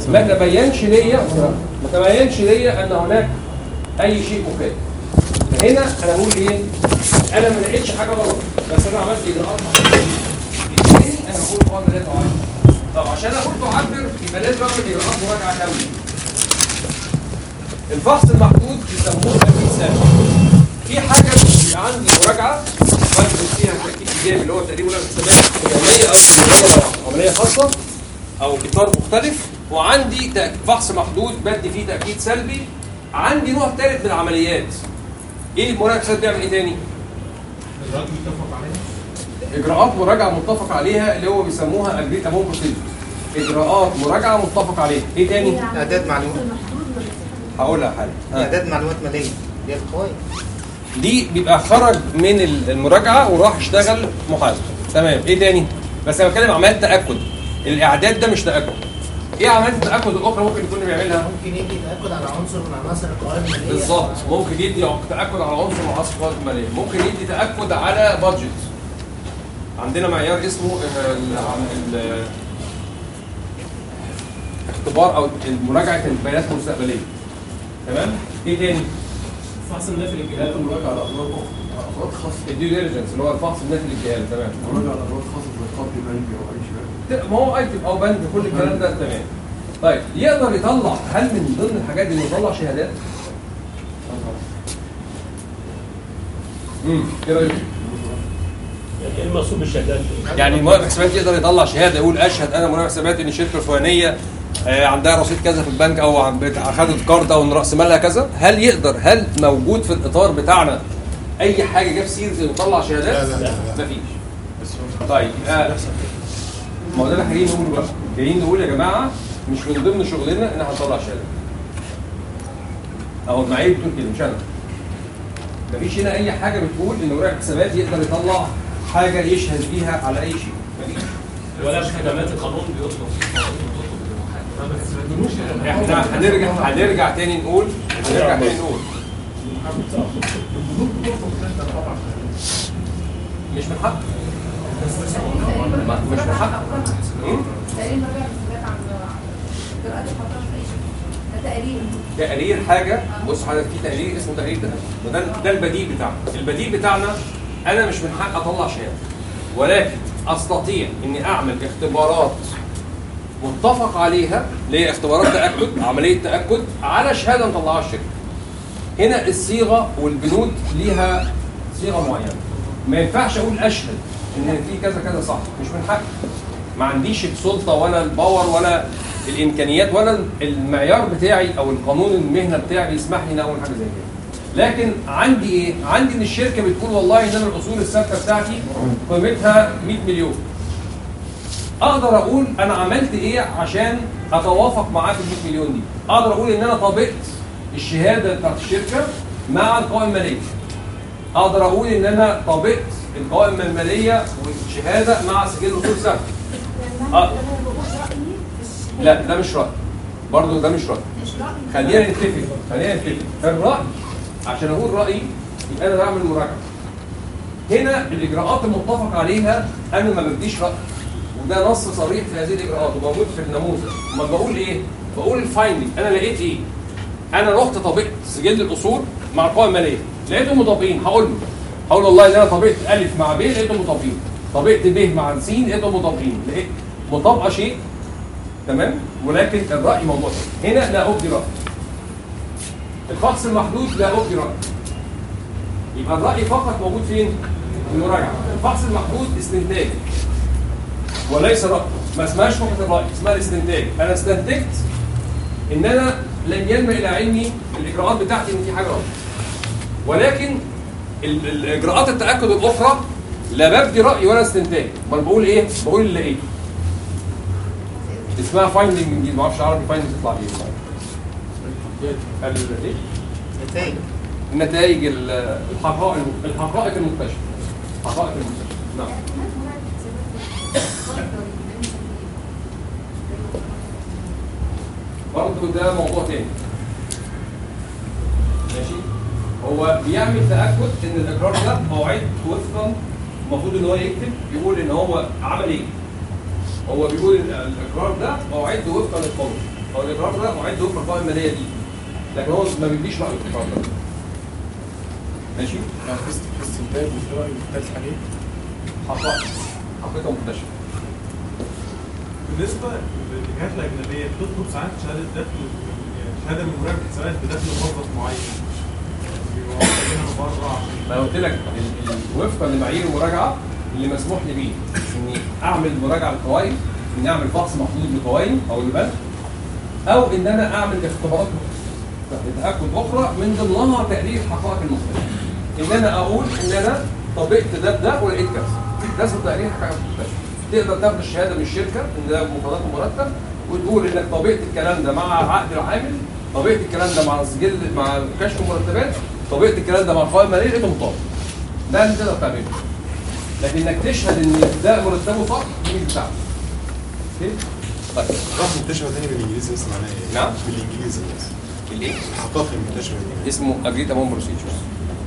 ما تبينش ليا ما تبينش ليا ان هناك اي شيء مخالف هنا انا اقول ايه انا ما لقيتش حاجه غلط بس انا عملت اجراءات الثاني انا اقول اه لا تعبر طب عشان اقول تعبر يبقى لازم اعمل اجراءات مراجعه كامله الفحص المحدود بيسموه تأكيد سامي في حاجه بيبقى عندي مراجعه بدرس فيها تاكيد ايجابي اللي هو تقريبا الحسابات اليوميه او عمليه عمليه خاصه او اطار مختلف وعندي تأك- فحص محدود بدي فيه تاكيد سلبي عندي نوع ثالث من العمليات ايه المراجعه الحساب بيعمل ايه تاني؟ اجراءات مراجعه متفق عليها اللي هو بيسموها اجريت امون بروسيجر اجراءات مراجعه متفق عليها ايه تاني؟ إعداد معلومات. هقولها حاجه ها. اعداد معلومات ماليه اللي هي القوائم دي بيبقى خرج من المراجعه وراح اشتغل محاسب تمام ايه تاني بس انا بتكلم عمليات تاكد الاعداد ده مش تاكد ايه عمليات التاكد الاخرى ممكن يكون بيعملها ممكن يجي يتاكد على عنصر من عناصر القوائم الماليه بالظبط ممكن يدي تاكد على عنصر معاصر القوائم الماليه ممكن يدي تاكد على بادجت عندنا معيار اسمه آه، ال- عن- ال- اختبار او مراجعه البيانات المستقبليه تمام ايه تاني فحص النافذ الجهات مراجعة على أفراد أفراد خاصة الديو ديليجنس اللي هو الفحص الناتج للجهاز تمام مراجعة على أفراد خاصة زي خط بنكي أو أي شيء ما هو ايتم او بند كل الكلام ده تمام طيب يقدر يطلع هل من ضمن الحاجات دي انه يطلع شهادات؟ امم ايه رايك؟ ايه المقصود بالشهادات؟ يعني مراقب حسابات يقدر يطلع شهاده يقول اشهد انا مراقب حسابات ان الشركه الفلانيه آه، عندها رصيد كذا في البنك او عم- بت- اخذت كارد او ان راس مالها كذا هل يقدر هل موجود في الاطار بتاعنا اي حاجه جاب سيرز انه يطلع شهادات؟ لا، لا، لا. مفيش طيب آه، ما هو ده اللي جايين نقوله بقى جايين نقول يا جماعه مش من ضمن شغلنا ان احنا نطلع شهاده اهو المعايير بتقول كده مش انا مفيش هنا اي حاجه بتقول ان مراقب حسابات يقدر يطلع حاجه يشهد بيها على اي شيء مفيش ولا في خدمات القانون بيطلب احنا هنرجع هنرجع تاني نقول هنرجع تاني نقول مش من حق ما- مش من حق مم؟ تقرير مرجع حسابات عن قراءات الحضاره في اي شيء ده تقرير تقرير حاجه بص حضرتك في تقرير اسمه تقرير ده وده ده البديل بتاعنا البديل بتاعنا انا مش من حق اطلع شهاده ولكن استطيع اني اعمل اختبارات متفق عليها اللي هي اختبارات تاكد عمليه تاكد على شهاده مطلعها الشركه هنا الصيغه والبنود ليها صيغه معينه ما ينفعش اقول اشهد ان في كذا كذا صح مش من حقي ما عنديش السلطه ولا الباور ولا الامكانيات ولا المعيار بتاعي او القانون المهنه بتاعي بيسمح لي ان اعمل حاجه زي كده لكن عندي ايه عندي ان الشركه بتقول والله ان انا الاصول الثابته بتاعتي قيمتها 100 مليون اقدر اقول انا عملت ايه عشان اتوافق معاه في ال 100 مليون دي اقدر اقول ان انا طبقت الشهاده بتاعت الشركه مع القوائم الماليه اقدر اقول ان انا طبقت القوائم الماليه والشهاده مع سجل اصول ثابته آه. لا ده مش راي برضه ده مش راي خلينا نتفق خلينا نتفق فالراي عشان اقول رايي يبقى انا بعمل مراجعه هنا الاجراءات المتفق عليها انا ما بديش راي وده نص صريح في هذه الاجراءات وموجود في النموذج ما بقول ايه بقول الفايندنج انا لقيت ايه انا رحت طبقت سجل الاصول مع القوائم الماليه لقيتهم مطابقين هقول له هقول والله ان انا طبقت الف مع ب لقيتهم مطابقين طبقت ب مع س لقيتهم مطابقين لقيت مطابقه شيء تمام ولكن الراي موضوع تاني. هنا لا ابدي راي الفحص المحدود لا ابدي راي يبقى الراي فقط موجود فين في المراجعه الفحص المحدود استنتاج وليس راي ما اسمهاش فقط الراي اسمها الاستنتاج انا استنتجت ان انا لم ينم الى علمي الاجراءات بتاعتي ان في حاجه غلط ولكن ال- الاجراءات التاكد الاخرى لا ببدي راي ولا استنتاج امال بقول ايه بقول اللي لقيته اسمها فايندنج انجليزي ما اعرفش عربي فايندنج تطلع ايه ال- ايه نتائج النتائج ال- الحقائق الحقائق المكتشفه حقائق المكتشفه نعم برضه ده موضوع تاني ماشي هو بيعمل تاكد ان الاقرار ده موعد وفقا المفروض ان هو يكتب يقول ان هو عمل ايه هو بيقول ان الاقرار ده موعد وفقا للقانون هو الاقرار ده معد له القوائم الماليه دي لكن هو ما بيديش رايه في القرار ده ماشي يعني في في استنتاج وفي رأي مختلف عليه حقائق حقيقه مكتشفه بالنسبه للجهات الاجنبيه بتطلب ساعات شهاده دخل يعني شهاده من مراقبه الحسابات بدخل موظف معين بيبقوا محتاجينها بره عشان ما أنا قلت لك ال- ال- وفقا لمعايير المراجعه اللي مسموح لي بيه اني اعمل مراجعه للقوائم اني اعمل فحص محدود للقوائم او البنك او ان انا اعمل اختبارات لتاكد اخرى من ضمنها تقرير حقائق المختلفه ان انا اقول ان انا طبقت ده بده ولقيت كذا ده اسمه تقرير حقائق مختلفه تقدر تاخد الشهاده من الشركه ان ده مفردات مرتب وتقول انك طبقت الكلام ده مع عقد العامل طبقت الكلام ده مع سجل مع كشف المرتبات طبقت الكلام ده مع القوائم الماليه لقيته مطابق ده اللي تقدر تعمله لكن انك تشهد ان ده مرتبه صح دي مش بتاعتك اوكي طيب رقم منتشرة تاني بالانجليزي بس معناها ايه؟ نعم. بالانجليزي بس الايه حقائق منتشرة بالانجليزي اسمه اجريت امون بروسيجرز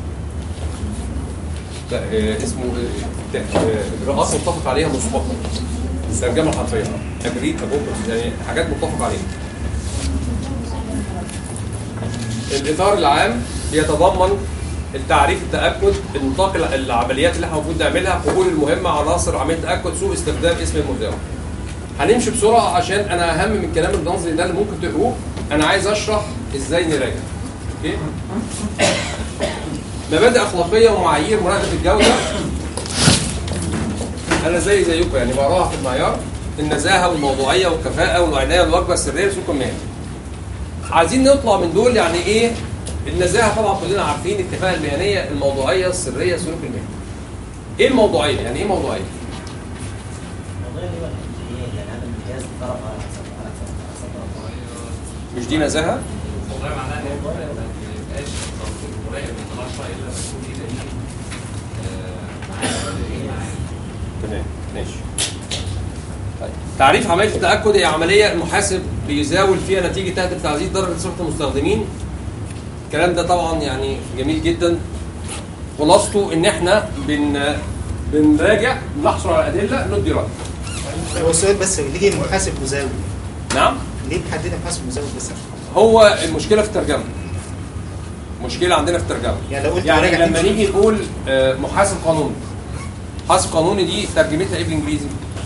اسمه آه، آه، اجراءات متفق عليها مسبقا الترجمه الحرفيه اجريت امون يعني حاجات متفق عليها الاطار العام بيتضمن التعريف التاكد النطاق الع- العمليات اللي احنا المفروض نعملها قبول المهمه عناصر عمليه تاكد سوء استخدام اسم المزاول هنمشي بسرعه عشان انا اهم من الكلام النظري ده اللي ممكن تقروه انا عايز اشرح ازاي نراجع اوكي مبادئ اخلاقيه ومعايير مراقبه الجوده انا زي زيكم يعني بقراها في المعيار النزاهه والموضوعيه والكفاءه والعنايه والوجبه السريه لسلوك المهني عايزين نطلع من دول يعني ايه النزاهه طبعا كلنا عارفين الكفاءه المهنيه الموضوعيه السريه سلوك المهني ايه الموضوعيه يعني ايه موضوعيه والله ليه بقى ايه يعني عدم الجهاز طرف على حسب على حسب على حسب طرف مش دي نزاهه والله معناها ان ما يبقاش المراقب ما طلعش الا لما يكون في دليل آه، معاه تمام ماشي طيب تعريف عمليه التاكد هي عمليه المحاسب بيزاول فيها نتيجه تهدف تعزيز درجه ثقه المستخدمين الكلام ده طبعا يعني جميل جدا خلاصته ان احنا بن بنراجع نحصل على ادله ندي راي هو السؤال بس ليه المحاسب مزاول؟ نعم ليه محددها محاسب مزاول بس؟ هو المشكله في الترجمه مشكله عندنا في الترجمه يعني لو قلت يعني مراجع لما تمشي. نيجي نقول آه، محاسب قانوني محاسب قانوني دي ترجمتها ايه بالانجليزي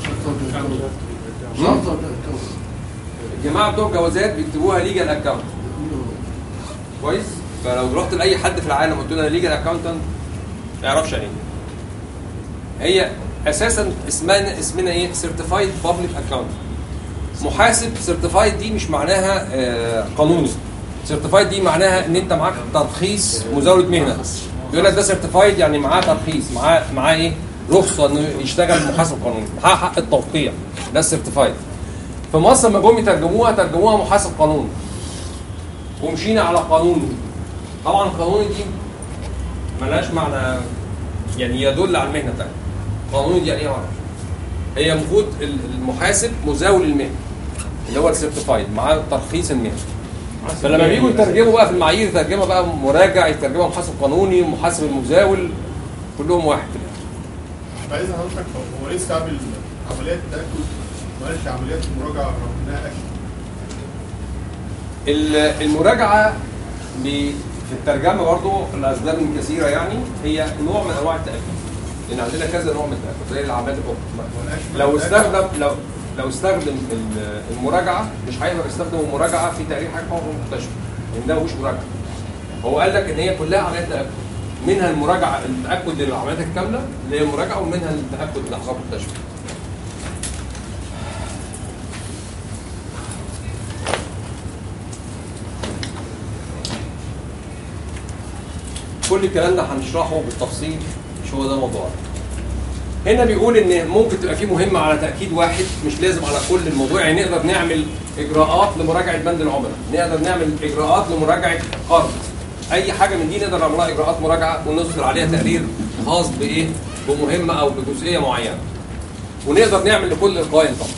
شرطة الجماعه بتوع الجوازات بيكتبوها ليجال اكونت كويس فلو رحت لاي حد في العالم قلت له ليجال اكاونتنت ما يعرفش يعني ايه هي اساسا اسمنا اسمنا ايه سيرتيفايد بابليك اكاونت محاسب سيرتيفايد دي مش معناها آه، قانوني سيرتيفايد دي معناها ان انت معاك ترخيص مزاوله مهنه يقول لك ده سيرتيفايد يعني معاه ترخيص معاه معاه ايه رخصه انه يشتغل محاسب قانوني معاه حق التوقيع ده السيرتيفايد في مصر لما جم يترجموها ترجموها محاسب قانوني ومشينا على قانوني طبعا قانوني دي ملهاش معنى يعني يدل على المهنه بتاعتك قانوني دي يعني ايه معرفش هي المفروض ال- المحاسب مزاول المهنه اللي هو السيرتيفايد معاه ترخيص المهنه فلما بييجوا يترجموا بقى في المعايير يترجمها بقى مراجع يترجمها محاسب قانوني محاسب المزاول كلهم واحد في الآخر. عايز حضرتك هو ايه سبب عمليات التاكد ما قالش عمليات المراجعه رغم انها اكل ال- المراجعه ب- في الترجمه برضو لاسباب كثيره يعني هي نوع من انواع التاكد لان عندنا كذا نوع من التاكد زي العمليات الاخرى لو استخدم لو لو استخدم ال- المراجعه مش هيقدر يستخدم المراجعه في تقرير حاجه فوق مكتشف لان ده مش مراجعه هو قال لك ان هي كلها عمليات تاكد منها المراجعه التاكد للعمليات الكامله اللي هي المراجعه ومنها التاكد لاحقاق الكشف كل الكلام ده هنشرحه بالتفصيل مش هو ده موضوعنا هنا بيقول ان ممكن تبقى في مهمه على تاكيد واحد مش لازم على كل الموضوع يعني نقدر نعمل اجراءات لمراجعه بند العملاء نقدر نعمل اجراءات لمراجعه قرض اي حاجه من دي نقدر نعملها اجراءات مراجعه ونصدر عليها تقرير خاص بايه بمهمه او بجزئيه معينه ونقدر نعمل لكل القوائم طبعا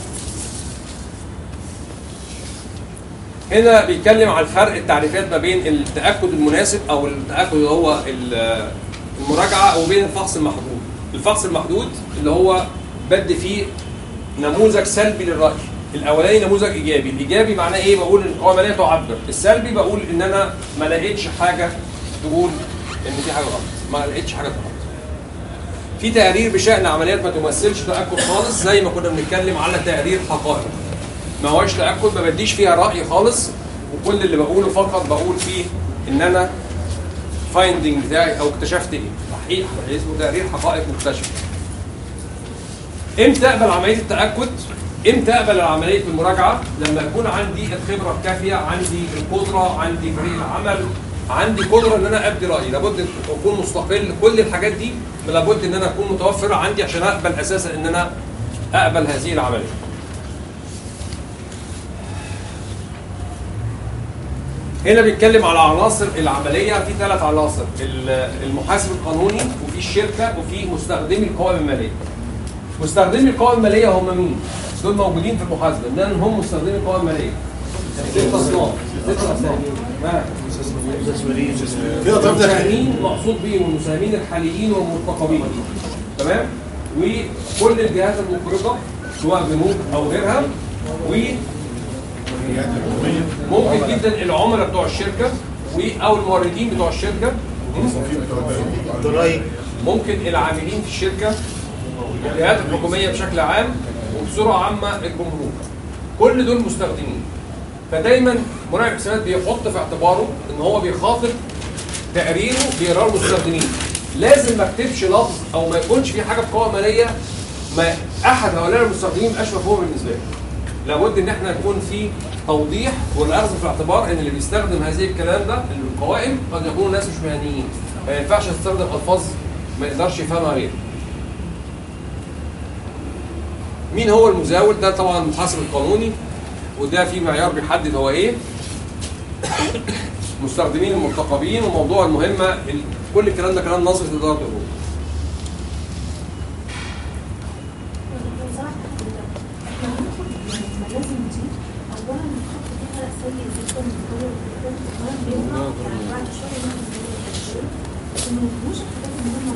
هنا بيتكلم على الفرق التعريفات ما بين التاكد المناسب او التاكد اللي هو ال- المراجعه وبين الفحص المحدود الفحص المحدود اللي هو بدي فيه نموذج سلبي للراي الاولاني نموذج ايجابي الايجابي معناه ايه بقول ان القوائم الماليه تعبر السلبي بقول ان انا ما لقيتش حاجه تقول ان في حاجه غلط ما لقيتش حاجه غلط في تقارير بشان عمليات ما تمثلش تاكد خالص زي ما كنا بنتكلم على تقارير حقائق ما هوش تاكد ما بديش فيها راي خالص وكل اللي بقوله فقط بقول فيه ان انا فايندنج بتاعي او اكتشفت ايه تحقيق اسمه تقرير حقائق مكتشفه امتى اقبل عمليه التاكد امتى اقبل عمليه المراجعه لما يكون عندي الخبره الكافيه عندي القدره عندي فريق العمل عندي قدره ان انا ابدي رايي لابد ان اكون مستقل كل الحاجات دي لابد ان انا اكون متوفره عندي عشان اقبل اساسا ان انا اقبل هذه العمليه هنا بيتكلم على عناصر العمليه في ثلاث عناصر ال- المحاسب القانوني وفي الشركه وفي مستخدمي القوائم الماليه. مستخدمي القوائم الماليه هم مين؟ دول موجودين في المحاسبه، من هم مستخدمي القوائم الماليه؟ ست اصناف، ست اصناف. ها؟ المساهمين مقصود بيهم المساهمين الحاليين والمرتقبين. تمام؟ وكل الجهات المقرضه سواء بنوك او غيرها و ممكن جدا العملاء بتوع الشركه و او الموردين بتوع الشركه ضرايب ممكن العاملين في الشركه الجهات الحكوميه بشكل عام وبصوره عامه الجمهور كل دول مستخدمين فدايما مراقب الحسابات بيحط في اعتباره ان هو بيخاطب تقريره بيقراه المستخدمين لازم ما اكتبش لفظ او ما يكونش في حاجه في قوائم ماليه ما احد هؤلاء المستخدمين مبقاش مفهوم بالنسبه له لابد ان احنا يكون في توضيح والاخذ في الاعتبار ان اللي بيستخدم هذه الكلام ده القوائم قد يكونوا ناس مش مهنيين ما ينفعش تستخدم الفاظ ما يقدرش يفهمها غيره مين هو المزاول ده طبعا المحاسب القانوني وده في معيار بيحدد هو ايه مستخدمين المرتقبين وموضوع المهمه ال- كل الكلام ده كلام نظري اداره الامور لو سمحت حضرتك احنا هناخد الملازم دي اولا الخط فيها سيء جدا وهو كمان بيوقع يعني بعد شهر ناخد منه لكن ما يكونوش الحاجات المهمه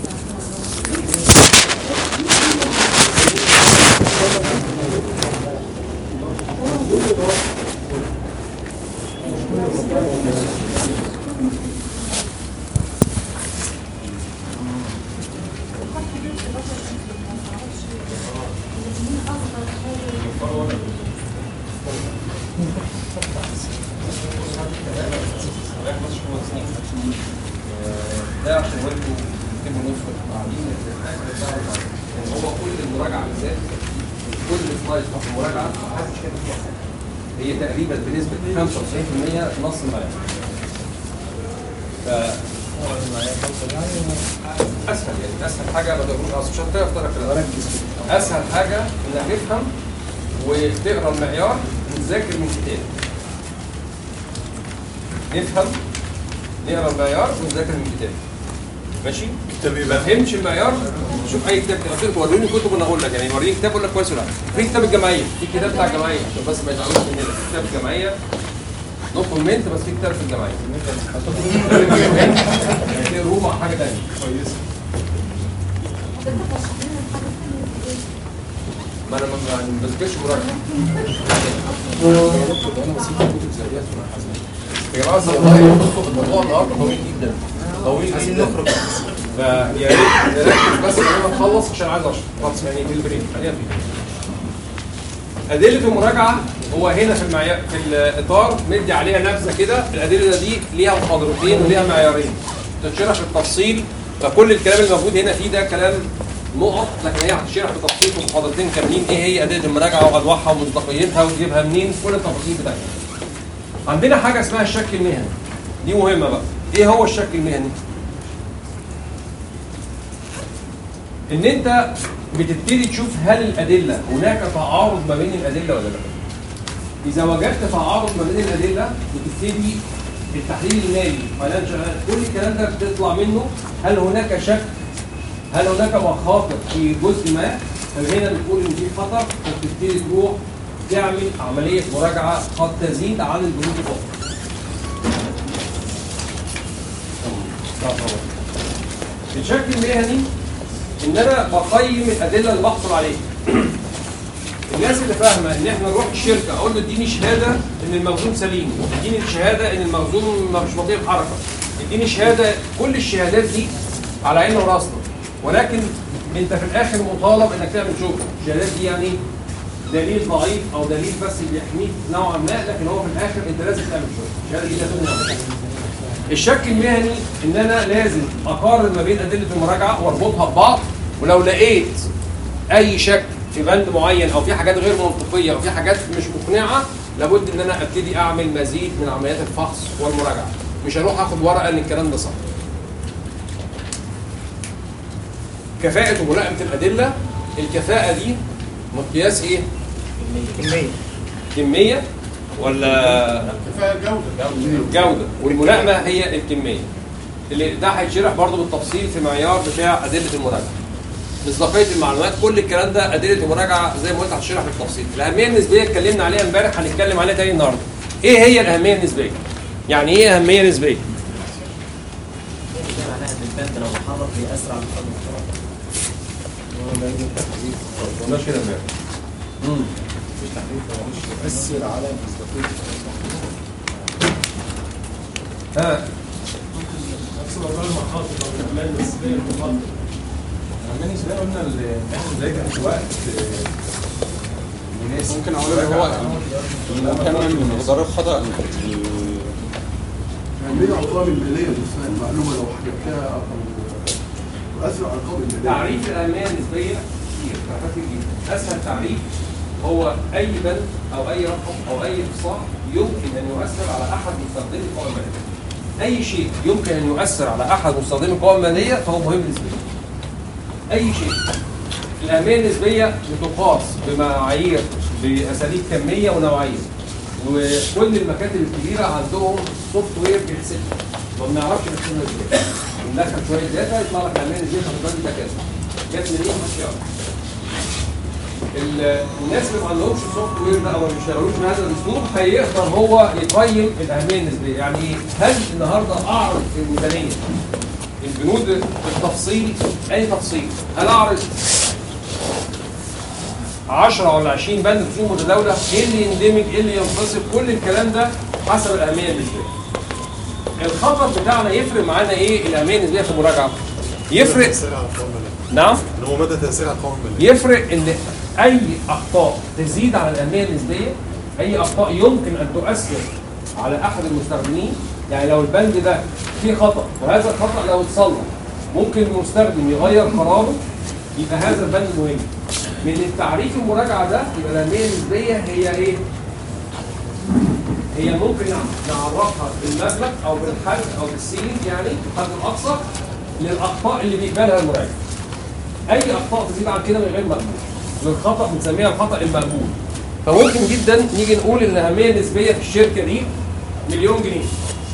ده عشان وانتوا تكتبوا نسخه بعدين ان هو كل المراجعه بالذات كل سلايد بتاعت المراجعه محدش كاتب فيها حاجه هي تقريبا بنسبه 95% نص المراجعه ف اسهل يعني اسهل حاجه ما تقولوش اصل مش هتعرف تقرا كده اسهل حاجه انك تفهم وتقرا المعيار وتذاكر من كتاب نفهم نقرا المعيار ونذاكر من كتاب ماشي ما فهمتش المعيار شوف اي كتاب كده قلت لكم وروني كتب وانا اقول لك يعني وريني كتاب اقول لك كويس ولا لا في كتاب الجمعيه في كتاب بتاع الجمعيه عشان بس ما يزعلوش مننا في كتاب الجمعيه نو كومنت بس في كتاب في الجمعيه تقروه مع حاجه ثانيه كويسه حضرتك رشح لنا حاجه ثانيه ما انا ما ما بذاكرش مراجعه يا جماعه والله الموضوع النهارده طويل جدا طويل عايزين جدا نخرج فيا ريت نركز بس لما نخلص عشان عايز اشرح خلاص يعني في البريك خلينا فيه أدلة المراجعة هو هنا في المعيار في الإطار مدي عليها نبذة كده الأدلة دي ليها محاضرتين وليها معيارين تتشرح بالتفصيل فكل الكلام اللي موجود هنا فيه ده كلام نقط لكن هي هتشرح بالتفصيل في محاضرتين كاملين ايه هي أدلة المراجعة وأنواعها ومصداقيتها وتجيبها منين كل التفاصيل بتاعتها. عندنا حاجة اسمها الشك المهني دي مهمة بقى ايه هو الشك المهني؟ ان انت بتبتدي تشوف هل الادله هناك تعارض ما بين الادله ولا لا اذا وجدت تعارض ما بين الادله بتبتدي التحليل المالي financial analysis، كل الكلام ده بتطلع منه هل هناك شك هل هناك مخاطر في جزء ما فهنا بتقول ان في خطر فبتبتدي تروح تعمل عمليه مراجعه قد تزيد عن البنود الاخرى الشك المهني ان انا بقيم الادله اللي بحصل عليها الناس اللي فاهمه ان احنا نروح الشركه اقول له اديني شهاده ان المخزون سليم اديني شهاده ان المخزون مش بطيء الحركه اديني شهاده كل الشهادات دي على عيننا وراسنا ولكن انت في الاخر مطالب انك تعمل شغل الشهادات دي يعني دليل ضعيف او دليل بس بيحميك نوعا ما لكن هو في الاخر انت لازم تعمل شغل الشهاده دي لا تمنع الشك المهني ان انا لازم اقارن ما بين ادله المراجعه واربطها ببعض ولو لقيت اي شك في بند معين او في حاجات غير منطقيه او في حاجات مش مقنعه لابد ان انا ابتدي اعمل مزيد من عمليات الفحص والمراجعه مش هروح اخد ورقه ان الكلام ده صح كفاءة وملائمة الأدلة الكفاءة دي مقياس إيه؟ كمية كمية ولا كفايه جوده جودة والملائمة هي الكمية اللي ده هيتشرح برضه بالتفصيل في معيار بتاع أدلة المراجعة مصداقية المعلومات كل الكلام ده أدلة المراجعة زي ما قلت هتشرح بالتفصيل الأهمية النسبية اتكلمنا عليها امبارح هنتكلم عليها تاني النهاردة إيه هي الأهمية النسبية؟ يعني إيه أهمية نسبية؟ ده معناها ان البند لو محرك بيأثر على الخط المحترك قلناش كده امبارح يؤثر على مصداقية ها نفس موضوع المخاطر او الاعمال النسبيه للمخاطر عمال ازاي قلنا ال- احنا ازاي كان في وقت مناسب ممكن اقول ان هو مكمل من مقدار الخطا ال- يعني ليه ارقام الماليه نفسها المعلومه لو حكيتها ارقام تؤثر على ارقام الماليه تعريف الأهمية النسبية كتير تعريفات كتير جدا أسهل تعريف هو أي بند أو أي رقم أو أي إفصاح يمكن أن يؤثر على أحد مستخدمي القوى المالية أي شيء يمكن أن يؤثر على أحد مستخدمي القوى المالية فهو مهم نسبيا أي شيء الأهمية النسبية بتقاس بمعايير بأساليب كمية ونوعية وكل المكاتب الكبيرة عندهم سوفت وير بيحسبها ما بنعرفش نحسبها ازاي بندخل شوية داتا يطلع لك الأهمية النسبية خد ده كذا جت منين محدش يعرف ال- الناس اللي ما عندهمش السوفت وير ده او ما بيشتغلوش بهذا الاسلوب هيقدر هو يقيم الاهميه النسبيه يعني إيه؟ هل النهارده اعرض في الميزانيه البنود بالتفصيل اي تفصيل هل اعرض 10 ولا 20 بند رسوم متداوله ايه اللي يندمج ايه اللي ينفصل كل الكلام ده حسب الاهميه النسبيه الخطر بتاعنا يفرق معانا ايه الاهميه النسبيه في المراجعه يفرق تاثير على القوم الماليه نعم اللي هو مدى تاثير على القوم الماليه يفرق ان اي اخطاء تزيد على الاهميه النسبيه اي اخطاء يمكن ان تؤثر على احد المستخدمين يعني لو البند ده فيه خطا وهذا الخطا لو اتصلح ممكن المستخدم يغير قراره يبقى هذا البند مهم من التعريف المراجعه ده يبقى الاهميه النسبيه هي ايه؟ هي ممكن نعرفها بالمبلغ او بالحد او بالسين يعني الحد الاقصى للاخطاء اللي بيقبلها المراجع اي اخطاء تزيد عن كده من غير مقبول للخطا بنسميها الخطا المقبول فممكن جدا نيجي نقول ان الاهميه النسبيه في الشركه دي مليون جنيه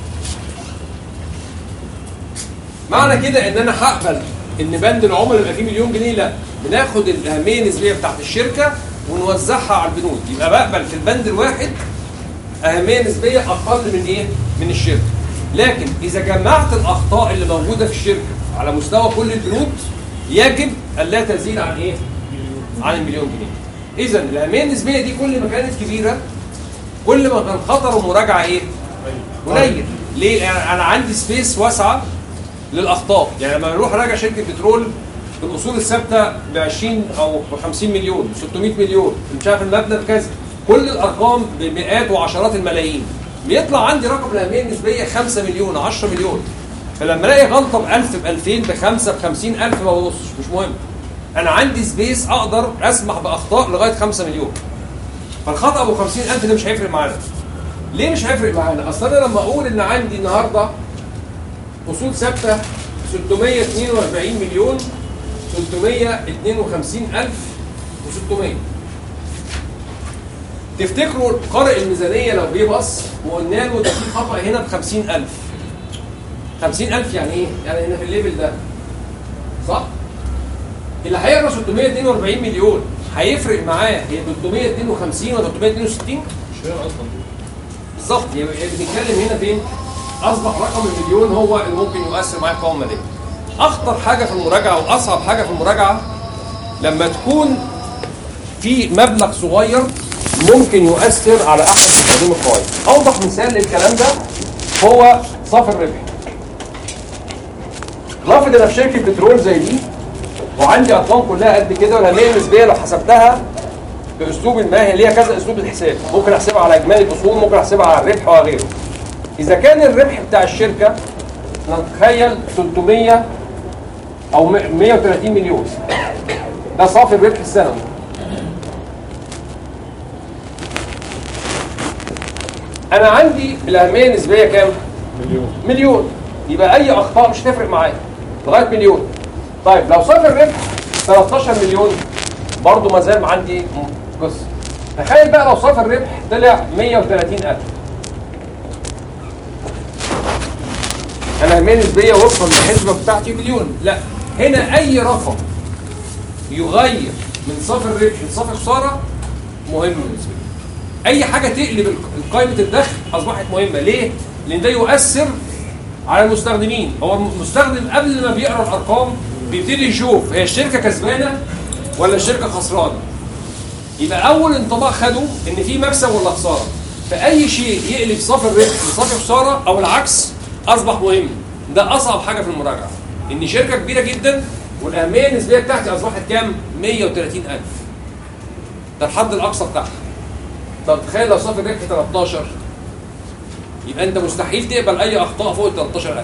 معنى كده ان انا هقبل ان بند العملاء يبقى فيه مليون جنيه لا بناخد الاهميه النسبيه بتاعت الشركه ونوزعها على البنود يبقى بقبل في البند الواحد اهميه نسبيه اقل من ايه من الشركه لكن اذا جمعت الاخطاء اللي موجوده في الشركه على مستوى كل البنود يجب الا تزيد عن ايه عن المليون جنيه اذا الاهميه النسبيه دي كل ما كانت كبيره كل ما كان خطر المراجعه ايه قليل ليه يعني انا عندي سبيس واسعه للاخطاء يعني لما اروح اراجع شركه بترول بالاصول الثابته ب 20 او ب 50 مليون 600 مليون مش عارف المبنى بكذا كل الارقام بمئات وعشرات الملايين بيطلع عندي رقم الاهميه النسبيه 5 مليون 10 مليون فلما الاقي غلطه ب 1000 ب 2000 ب 5 ب 50000 ما ببصش مش مهم انا عندي سبيس اقدر اسمح باخطاء لغايه 5 مليون فالخطا ابو 50000 ده مش هيفرق معانا ليه مش هيفرق معانا اصل انا لما اقول ان عندي النهارده اصول ثابته 642 مليون 352 الف و600 تفتكروا قارئ الميزانيه لو جه بص وقلنا له ده في خطا هنا ب 50000 50000 يعني ايه؟ يعني هنا في الليفل ده صح؟ اللي هيقرا 642 مليون هيفرق معاه هي 352 ولا 362 مش فاهم اصلا بالظبط يبقى بنتكلم هنا فين؟ اصبح رقم المليون هو اللي ممكن يؤثر معايا القوائم الماليه. اخطر حاجه في المراجعه واصعب حاجه في المراجعه لما تكون في مبلغ صغير ممكن يؤثر على احسن تقديم القوائم اوضح مثال للكلام ده هو صافي الربح رافض انا في شركه بترول زي دي وعندي ارقام كلها قد كده والهميه النسبيه لو حسبتها باسلوب ما هي ليها كذا اسلوب الحساب ممكن احسبها على اجمالي الاصول ممكن احسبها على الربح وغيره اذا كان الربح بتاع الشركه نتخيل 300 او 130 مليون ده صافي الربح السنوي انا عندي الاهميه النسبيه كام مليون مليون يبقى اي اخطاء مش هتفرق معايا لغايه مليون طيب لو صافي الربح 13 مليون برضه ما زال عندي قصه تخيل بقى لو صافي الربح طلع 130000 انا اهميه نسبيه وفقا للحسبه بتاعتي مليون لا هنا اي رقم يغير من صافي الربح لصافي الخساره مهم بالنسبه لي اي حاجه تقلب قائمه الدخل اصبحت مهمه ليه لان ده يؤثر على المستخدمين هو المستخدم قبل ما بيقرا الارقام بيبتدي يشوف هي الشركه كسبانه ولا الشركه خسرانه يبقى اول انطباع خده ان في مكسب ولا خساره فاي شيء يقلب صافي الربح لصافي خساره او العكس اصبح مهم ده اصعب حاجه في المراجعه ان شركه كبيره جدا والاهميه النسبيه بتاعتي اصبحت كام 130000 ده الحد الاقصى بتاعها طب تخيل لو صافي الربح 13 يبقى انت مستحيل تقبل اي اخطاء فوق ال 13000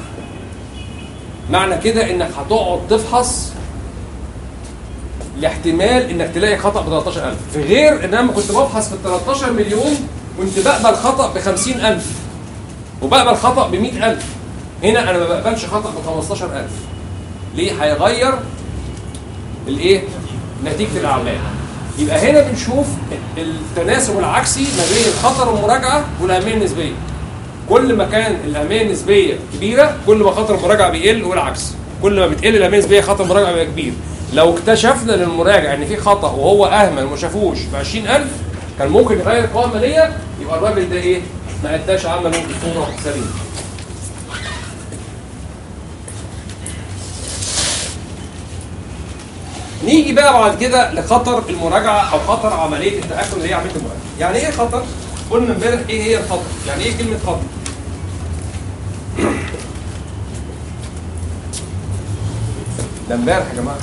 معنى كده انك هتقعد تفحص لاحتمال انك تلاقي خطا ب 13000 في غير ان انا لما كنت بفحص في ال 13 مليون كنت بقبل خطا ب 50000 وبقبل خطا ب 100000 هنا انا ما بقبلش خطا ب 15000 ليه هيغير الايه نتيجه الاعمال يبقى هنا بنشوف التناسب العكسي ما بين خطر المراجعه والاهميه النسبيه كل ما كان الاهميه النسبيه كبيره كل ما خطر المراجعه بيقل والعكس كل ما بتقل الاهميه النسبيه خطر المراجعه بيبقى كبير لو اكتشفنا للمراجع ان في خطا وهو اهمل وما شافوش ب 20000 كان ممكن يغير القوائم الماليه يبقى الراجل ده ايه ما اداش عمله بصوره سليمه نيجي بقى بعد كده لخطر المراجعه او خطر عمليه التاكد اللي هي عمليه المراجعه يعني ايه خطر قلنا امبارح ايه هي الخطر يعني ايه كلمه خطر ده امبارح يا جماعه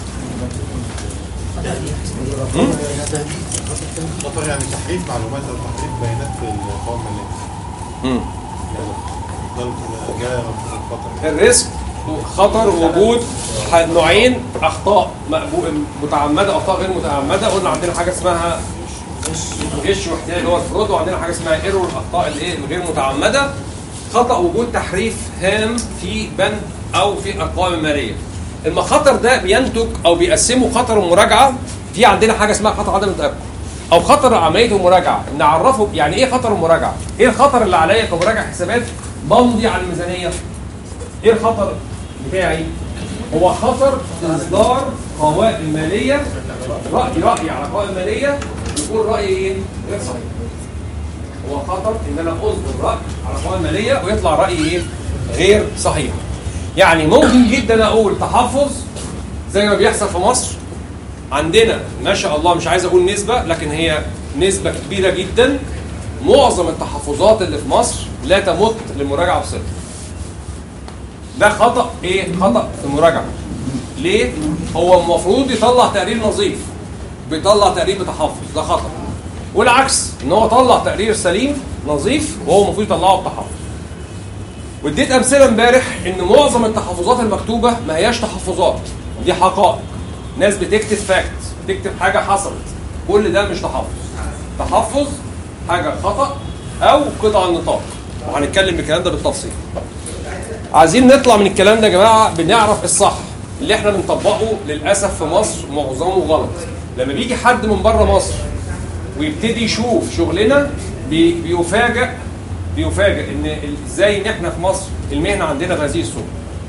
خطر يعني تحريف معلومات او تحريف بيانات في القوائم الماليه امم ده جاء الخطر الريسك خطر وجود ح- نوعين اخطاء مقبو- متعمده اخطاء غير متعمده قلنا عندنا حاجه اسمها غش واحتيال اللي هو الفرود وعندنا حاجه اسمها ايرور الاخطاء الايه الغير متعمده خطا وجود تحريف هام في بند او في القوائم الماليه المخاطر ده بينتج او بيقسموا خطر المراجعه في عندنا حاجه اسمها خطر عدم التاكد او خطر عمليه المراجعه نعرفه يعني ايه خطر المراجعه ايه الخطر اللي عليا كمراجع حسابات بمضي على الميزانيه ايه الخطر بتاعي هو خطر اصدار قوائم ماليه راي راي على قوائم ماليه يكون راي ايه غير صحيح هو خطر ان انا اصدر راي على قوائم ماليه ويطلع راي ايه غير صحيح يعني ممكن جدا اقول تحفظ زي ما بيحصل في مصر عندنا ما شاء الله مش عايز اقول نسبه لكن هي نسبه كبيره جدا معظم التحفظات اللي في مصر لا تمت للمراجعه بصدق ده خطا ايه خطا في المراجعه ليه هو المفروض يطلع تقرير نظيف بيطلع تقرير بتحفظ ده خطا والعكس ان هو طلع تقرير سليم نظيف وهو المفروض يطلعه بتحفظ واديت امثله امبارح ان معظم التحفظات المكتوبه ما هياش تحفظات دي حقائق ناس بتكتب فاكت بتكتب حاجه حصلت كل ده مش تحفظ تحفظ حاجه خطا او قطع النطاق وهنتكلم بالكلام ده بالتفصيل عايزين نطلع من الكلام ده يا جماعه بنعرف الصح اللي احنا بنطبقه للاسف في مصر معظمه غلط لما بيجي حد من بره مصر ويبتدي يشوف شغلنا بي بيفاجئ بيفاجئ ان ال- ازاي ان احنا في مصر المهنه عندنا بهذه الصوره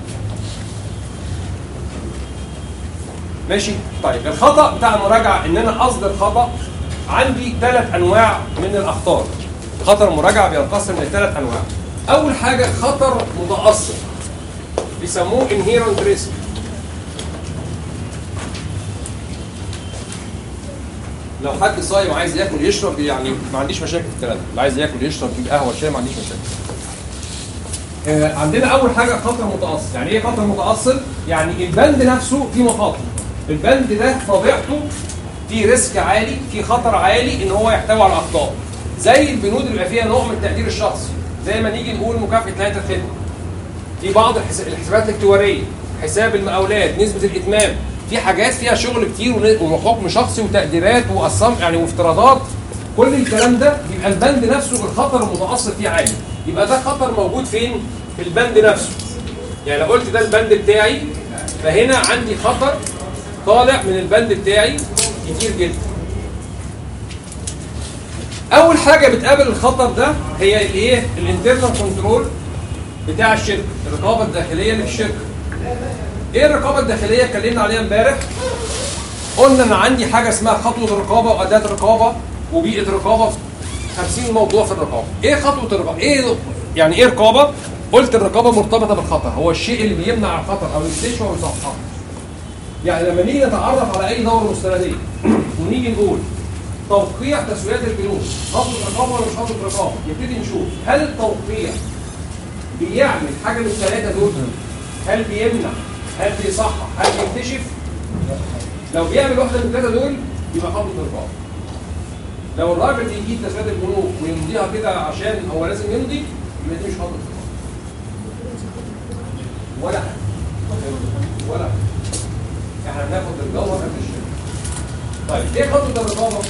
ماشي طيب الخطا بتاع المراجعه ان انا اصدر خطا عندي ثلاث انواع من الاخطاء خطر المراجعه بينقسم لثلاث انواع اول حاجه خطر متاصل بيسموه inherent risk لو حد صايم وعايز ياكل يشرب يعني ما عنديش مشاكل في الكلام ده اللي عايز ياكل يشرب يجيب قهوه شاي ما عنديش مشاكل آه، عندنا اول حاجه خطر متاصل يعني ايه خطر متاصل يعني البند نفسه فيه مخاطر البند ده طبيعته فيه ريسك عالي فيه خطر عالي ان هو يحتوي على اخطاء زي البنود اللي بيبقى فيها نوع من التقدير الشخصي زي ما نيجي نقول مكافاه نهايه الخدمه في بعض الحس- الحسابات الاكتواريه حساب المقاولات نسبه الاتمام في حاجات فيها شغل كتير ون- وحكم شخصي وتقديرات واصم يعني وافتراضات كل الكلام ده بيبقى البند نفسه الخطر المتاصل فيه عالي يبقى ده خطر موجود فين في البند نفسه يعني لو قلت ده البند بتاعي فهنا عندي خطر طالع من البند بتاعي كتير جدا اول حاجه بتقابل الخطر ده هي الايه الانترنال كنترول بتاع الشركه الرقابه الداخليه اللي في الشركه ايه الرقابه الداخليه اتكلمنا عليها امبارح قلنا ان عندي حاجه اسمها خطوه الرقابه واداه الرقابه وبيئه الرقابه 50 موضوع في الرقابه ايه خطوه الرقابه ايه يعني ايه رقابه قلت الرقابه مرتبطه بالخطر هو الشيء اللي بيمنع الخطر او يكتشفه ويصححه يعني لما نيجي نتعرف على اي دوره مستنديه ونيجي نقول توقيع تسويات البنوك خطوه رقابه ولا مش خطوه رقابه نبتدي نشوف هل التوقيع بيعمل حاجه من الثلاثه دول هل بيمنع هل بيصحح هل بيكتشف لو بيعمل واحده من الثلاثه دول يبقى خطوه رقابه لو الراجل يجيب تسويات البنوك ويمضيها كده عشان هو لازم يمضي يبقى دي مش خطوه رقابه ولا حاجه ولا حاجه احنا بناخد الجوهر قبل الشركه طيب ايه خطوه الرقابه؟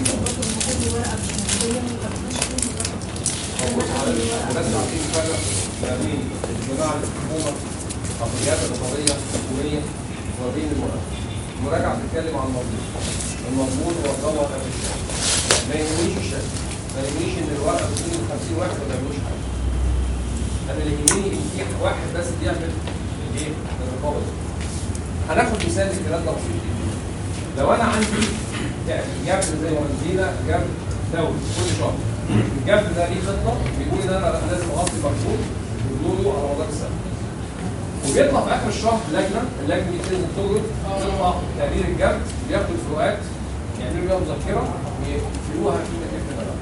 بس عارفين الفرق ما بين جماعه الحكومه او الجهات الرقابيه الحكوميه وما بين المراجعه. المراجعه بتتكلم عن المضبوط. المضبوط هو الجوهر قبل الشركه. ما يهمنيش الشركه. ما يهمنيش ان الورقه بتكون 50 واحد وما يعملوش حاجه. انا اللي يهمني ان في واحد بس بيعمل الايه؟ الرقابه دي. هناخد مثال للكلام ده بسيط جدا. لو انا عندي جبر زي ما قلنا جبر دوري كل شهر الجبر ده ليه خطه بيقول ان انا لازم اغطي مجهود وجوده على مدار السنه وبيطلع في اخر الشهر لجنه اللجنه دي تنزل تجرد تطلع تقرير الجبر بياخدوا الفروقات يعملوا بيها مذكره ويقفلوها في مكان الملعب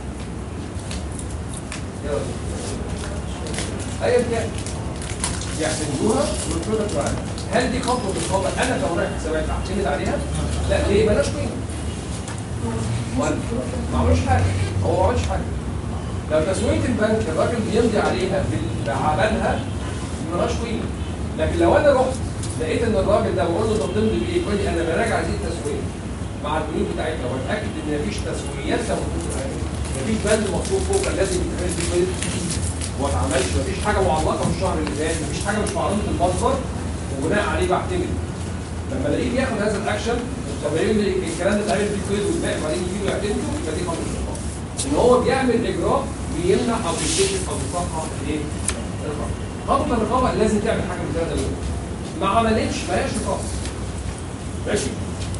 ايا كان يعتمدوها ويفرضوا معانا هل دي خطوه الرقابه انا كمراقب حسابات اعتمد عليها؟ لا ليه؟ مالهاش قيمه. ولا ما عملوش حاجه هو ما عملش حاجه. لو تسويه البنك الراجل بيمضي عليها بال- بعملها مالهاش قيمه. لكن لو انا رحت لقيت ان الراجل ده بقول له انت بتمضي بايه؟ يقول لي انا براجع دي التسويه مع البنود بتاعتنا واتاكد ان مفيش تسويات لو مفيش بند مطلوب فوق كان لازم يتعمل فيه بيض وما اتعملش مفيش حاجه معلقه في الشهر اللي فات مفيش حاجه مش معلومه المصدر وبناء عليه بعتمد لما الاقيه بياخد هذا الاكشن طب ليه الكلام ده اتعمل فيه كويس والباقي بعدين يجي له يعتمده يبقى دي خطوه الرقابه ان هو بيعمل اجراء بيمنع او بيكتشف او بيصحح الايه؟ الخطا خطوه الرقابه لازم تعمل حاجه من الثلاثه دول ما عملتش فهياش رقابه ماشي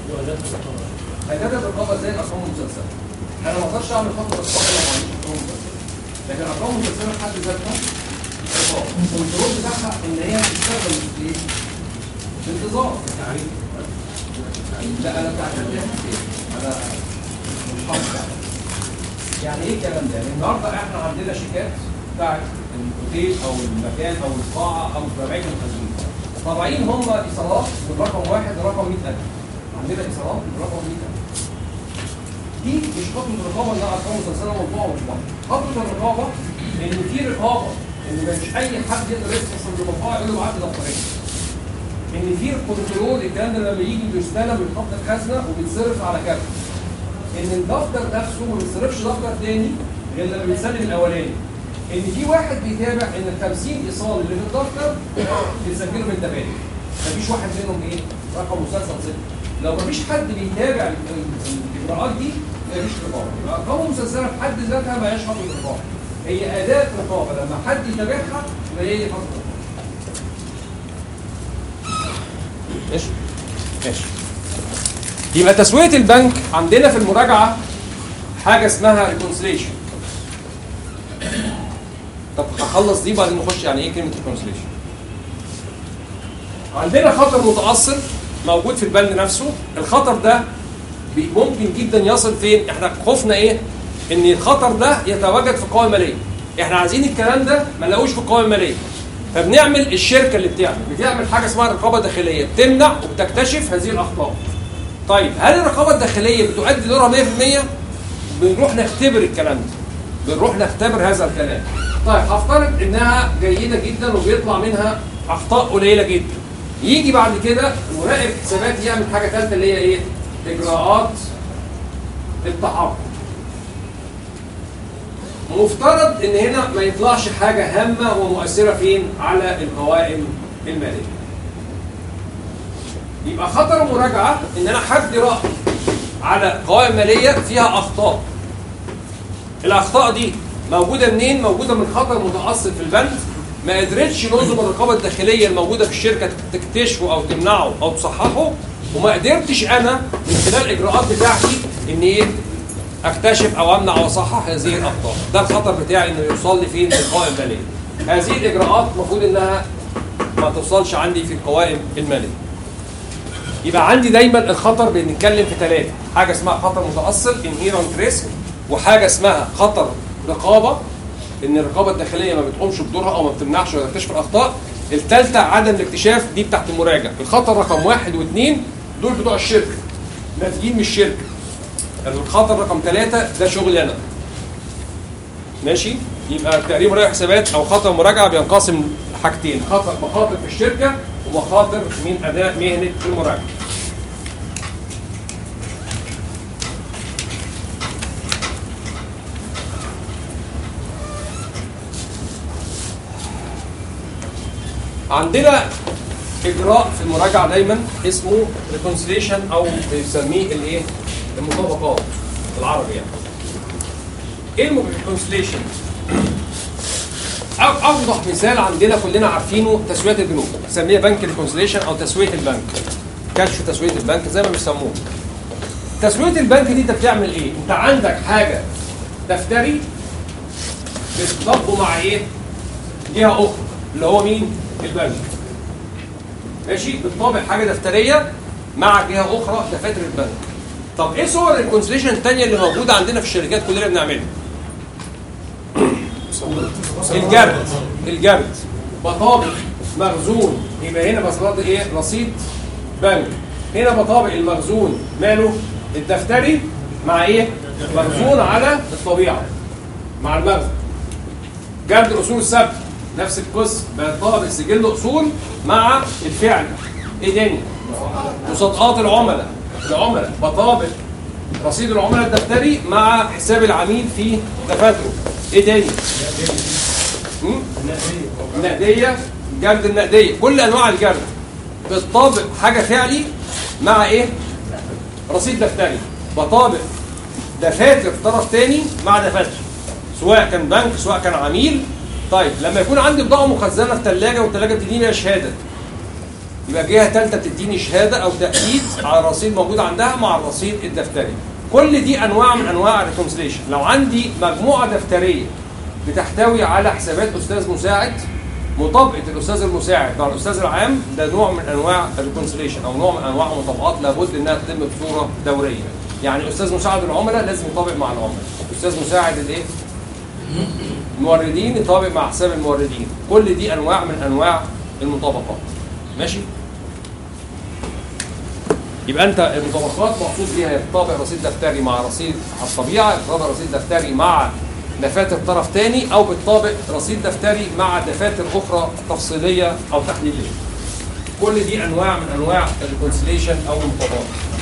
اداه الرقابه زي الارقام المسلسله انا ما اقدرش اعمل خطوه رقابه لو ما عنديش ارقام مسلسله لكن الارقام المسلسله في حد ذاتها رقابه الكنترول بتاعها ان هي بتشتغل ليه؟ بانتظار يعني لا انا بتاع كده انا مش حافظ يعني ايه الكلام ده؟ يعني النهارده احنا عندنا شيكات بتاعت الاوتيل او المكان او القاعه او اماكن الخزين طالعين هم ايصالات من رقم واحد لرقم 100000 عندنا ايصالات من رقم 100000 دي مش خطوه الرقابه انها ارقام مسلسله موضوع مش بعض خطوه الرقابه ان في رقابه ان مش اي حد يقدر يفحص المطبعه يقول له ابعت لي دفترين ان في كنترول الكلام ده لما يجي بيستلم من خط الخزنه وبيتصرف على كارت ان الدفتر نفسه ما بيتصرفش دفتر تاني غير لما بيتسلم الاولاني ان في واحد بيتابع ان ال 50 ايصال اللي في الدفتر بيتسجلوا من تبادل مفيش واحد منهم ايه رقم مسلسل صفر لو مفيش حد بيتابع ال- ال- الاجراءات دي مفيش رقابه يبقى ارقام مسلسله في حد ذاتها ما هياش خطوه رقابه هي اداه رقابه لما حد يتابعها يبقى هي دي خطوه رقابه ماشي ماشي يبقى تسويه البنك عندنا في المراجعه حاجه اسمها ريكونسليشن طب هخلص دي بعدين نخش يعني ايه كلمه ريكونسليشن عندنا خطر متاصل موجود في البند نفسه الخطر ده بي- ممكن جدا يصل فين احنا خوفنا ايه ان الخطر ده يتواجد في القوائم الماليه احنا عايزين الكلام ده ما نلاقوش في القوائم الماليه فبنعمل الشركه اللي بتعمل بتعمل حاجه اسمها رقابه داخليه بتمنع وبتكتشف هذه الاخطاء طيب هل الرقابه الداخليه بتؤدي دورها 100% بنروح نختبر الكلام ده بنروح نختبر هذا الكلام طيب هفترض انها جيده جدا وبيطلع منها اخطاء قليله جدا يجي بعد كده مراقب حسابات يعمل حاجه ثالثه اللي هي ايه اجراءات التحقق مفترض ان هنا ما يطلعش حاجه هامه ومؤثره فين على القوائم الماليه يبقى خطر المراجعه ان انا حد راي على قوائم ماليه فيها اخطاء الاخطاء دي موجوده منين موجوده من خطر متاصل في البنك ما قدرتش نظم الرقابه الداخليه الموجوده في الشركه تكتشفه او تمنعه او تصححه وما قدرتش انا من خلال الاجراءات بتاعتي ان ايه اكتشف او امنع او اصحح هذه الاخطاء ده الخطر بتاعي انه يوصل لي فين في القوائم الماليه هذه الاجراءات المفروض انها ما توصلش عندي في القوائم الماليه يبقى عندي دايما الخطر بنتكلم في ثلاثه حاجه اسمها خطر متاصل انهيرنت ريسك وحاجه اسمها خطر رقابه ان الرقابه الداخليه ما بتقومش بدورها او ما بتمنعش ولا تكتشف الاخطاء الثالثه عدم الاكتشاف دي بتاعت المراجع الخطر رقم واحد واثنين دول بتوع الشركه ناتجين من الشركه الخطر رقم ثلاثة ده شغلي انا ماشي يبقى تقريبا رايح حسابات او خطر مراجعه بينقسم لحاجتين خطر مخاطر في الشركه ومخاطر من اداء مهنه المراجعه عندنا اجراء في المراجعه دايما اسمه ريكونسيليشن او بنسميه الايه المطابقات بالعربي يعني ايه الريكونسيليشن اوضح مثال عندنا كلنا عارفينه تسويه البنوك نسميها بنك ريكونسيليشن او تسويه البنك كشف تسويه البنك زي ما بيسموه تسويه البنك دي انت بتعمل ايه انت عندك حاجه دفتري بتطبقه مع ايه جهه اخرى اللي هو مين البنك ماشي بتطابق حاجه دفتريه مع جهه اخرى دفاتر البنك طب ايه صور الكونسليشن الثانيه اللي موجوده عندنا في الشركات كلنا بنعملها الجرد الجرد بطابق مخزون يبقى هنا بطابق ايه رصيد بنك هنا بطابق المخزون ماله الدفتري مع ايه مخزون على الطبيعه مع المخزن جرد الاصول الثابته نفس القصه بطابق سجل اصول مع الفعل ايه تاني مصادقات العملاء العملاء بطابق رصيد العملاء الدفتري مع حساب العميل في دفاتره ايه تاني هم؟ النقديه جرد النقديه كل انواع الجرد بالطابق حاجه فعلي مع ايه رصيد دفتري بطابق دفاتر طرف تاني مع دفاتر سواء كان بنك سواء كان عميل طيب لما يكون عندي بضاعه مخزنه في ثلاجه والثلاجه بتديني شهاده يبقى جهه ثالثه بتديني شهاده او تاكيد على الرصيد موجود عندها مع الرصيد الدفتري كل دي انواع من انواع الريكونسليشن لو عندي مجموعه دفتريه بتحتوي على حسابات استاذ مساعد مطابقه الاستاذ المساعد مع الاستاذ العام ده نوع من انواع الريكونسليشن او نوع من انواع المطابقات لابد انها تتم بصوره دوريه يعني استاذ مساعد العملاء لازم يطابق مع العملاء استاذ مساعد الايه الموردين يطابق مع حساب الموردين كل دي انواع من انواع المطابقات ماشي يبقى انت المطابقات مقصود بيها يطابق رصيد دفتري مع رصيد على الطبيعه يطابق رصيد دفتري مع دفاتر طرف ثاني او بتطابق رصيد دفتري مع دفاتر اخرى تفصيليه او تحليليه كل دي انواع من انواع الريكونسيليشن او المطابقات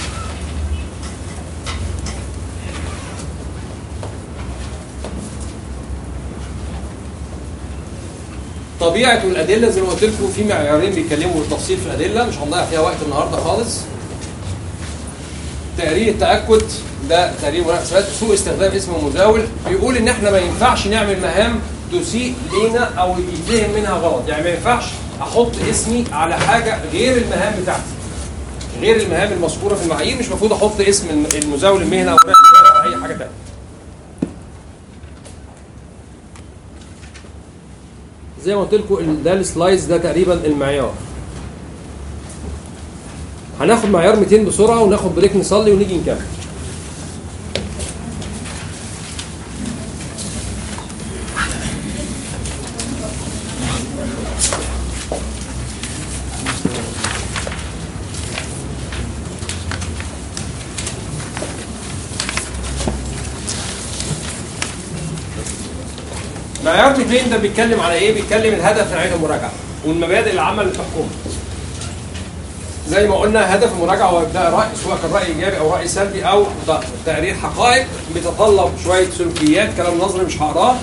طبيعه الادله زي ما قلت لكم في معيارين بيتكلموا بالتفصيل في الادله مش هنضيع فيها وقت النهارده خالص تقرير التاكد ده تقرير مراقبه حسابات سوء استخدام اسم المزاول بيقول ان احنا ما ينفعش نعمل مهام تسيء لينا او يتفهم منها غلط يعني ما ينفعش احط اسمي على حاجه غير المهام بتاعتي غير المهام المذكوره في المعايير مش المفروض احط اسم المزاول المهنه او او اي حاجه ثانيه زي ما قلت لكم ده السلايز ده تقريبا المعيار هناخد معيار 200 بسرعه وناخد بريك نصلي ونيجي نكمل معيار ديفين ده بيتكلم على ايه؟ بيتكلم الهدف من عين المراجعه والمبادئ العامه اللي تحكمه. زي ما قلنا هدف المراجعه هو ابداء راي سواء كان راي ايجابي او راي سلبي او ت- تقرير حقائق بيتطلب شويه سلوكيات كلام نظري مش هقراه.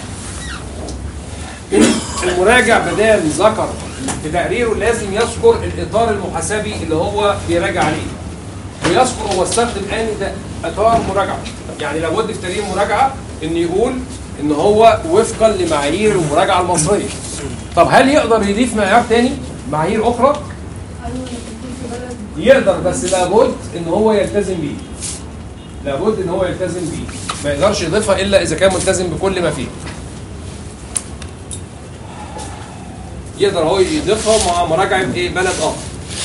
المراجع بدال ذكر في تقريره لازم يذكر الاطار المحاسبي اللي هو بيراجع عليه. ويذكر هو استخدم انهي ده اطار مراجعه يعني لابد في تقرير المراجعه ان يقول ان هو وفقا لمعايير المراجعه المصريه طب هل يقدر يضيف معيار تاني معايير اخرى ايوه لكن في بلد يقدر بس لابد ان هو يلتزم بيه لابد ان هو يلتزم بيه ما يقدرش يضيفها الا اذا كان ملتزم بكل ما فيه يقدر هو يضيفها مع مراجعه ايه بلد اخر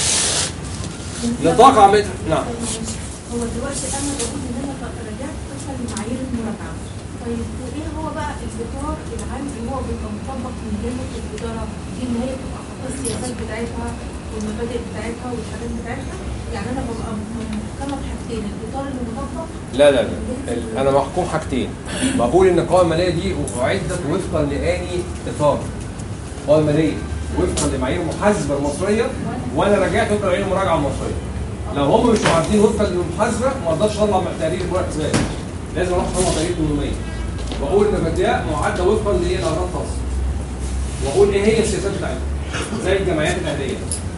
نطاق عمل نعم هو دلوقتي انا بقول ان انا رجعت مثلا لمعايير المراجعه طيب وايه هو بقى الاطار العام اللي هو بيبقى مطبق من جانب الاداره دي ان هي تبقى حاطه السياسات بتاعتها والمبادئ بتاعتها والحاجات بتاعتها يعني انا ببقى محكمه بحاجتين الاطار اللي مطبق لا لا لا ال- انا محكوم حاجتين بقول ان القوائم الماليه دي اعدت وفقا لاني اطار القوائم الماليه وفقا لمعايير المحاسبه المصريه وانا رجعت وفقا لمعايير المراجعه المصريه لو هم مش معدين وفقا للمحاسبه ما اقدرش اطلع تقرير المحاسبات لازم اروح اطلع تقرير 800 واقول ان البدايه معده وفقا لايه الاغراض الخاصه واقول ايه هي السياسات بتاعتها زي الجمعيات الاهليه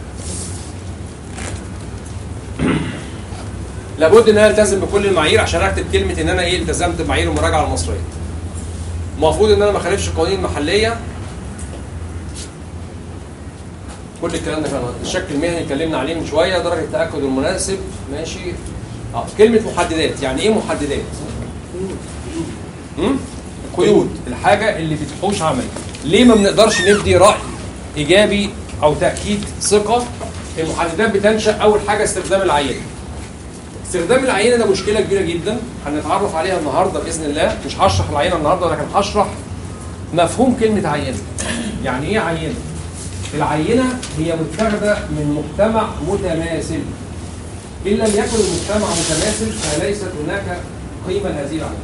لابد ان انا التزم بكل المعايير عشان اكتب كلمه ان انا ايه التزمت بمعايير المراجعه المصريه. المفروض ان انا ما اخالفش القوانين المحليه كل الكلام ده كان الشكل المهني اتكلمنا عليه من شويه درجه التاكد المناسب ماشي اه كلمه محددات يعني ايه محددات؟ امم قيود الحاجه اللي بتحوش عملي ليه ما بنقدرش ندي راي ايجابي او تاكيد ثقه المحددات بتنشا اول حاجه استخدام العينه استخدام العينه ده مشكله كبيره جدا هنتعرف عليها النهارده باذن الله مش هشرح العينه النهارده لكن هشرح مفهوم كلمه عينه يعني ايه عينه العينه هي متاخده من مجتمع متماثل ان لم يكن المجتمع متماثل فليست هناك قيمه لهذه العينه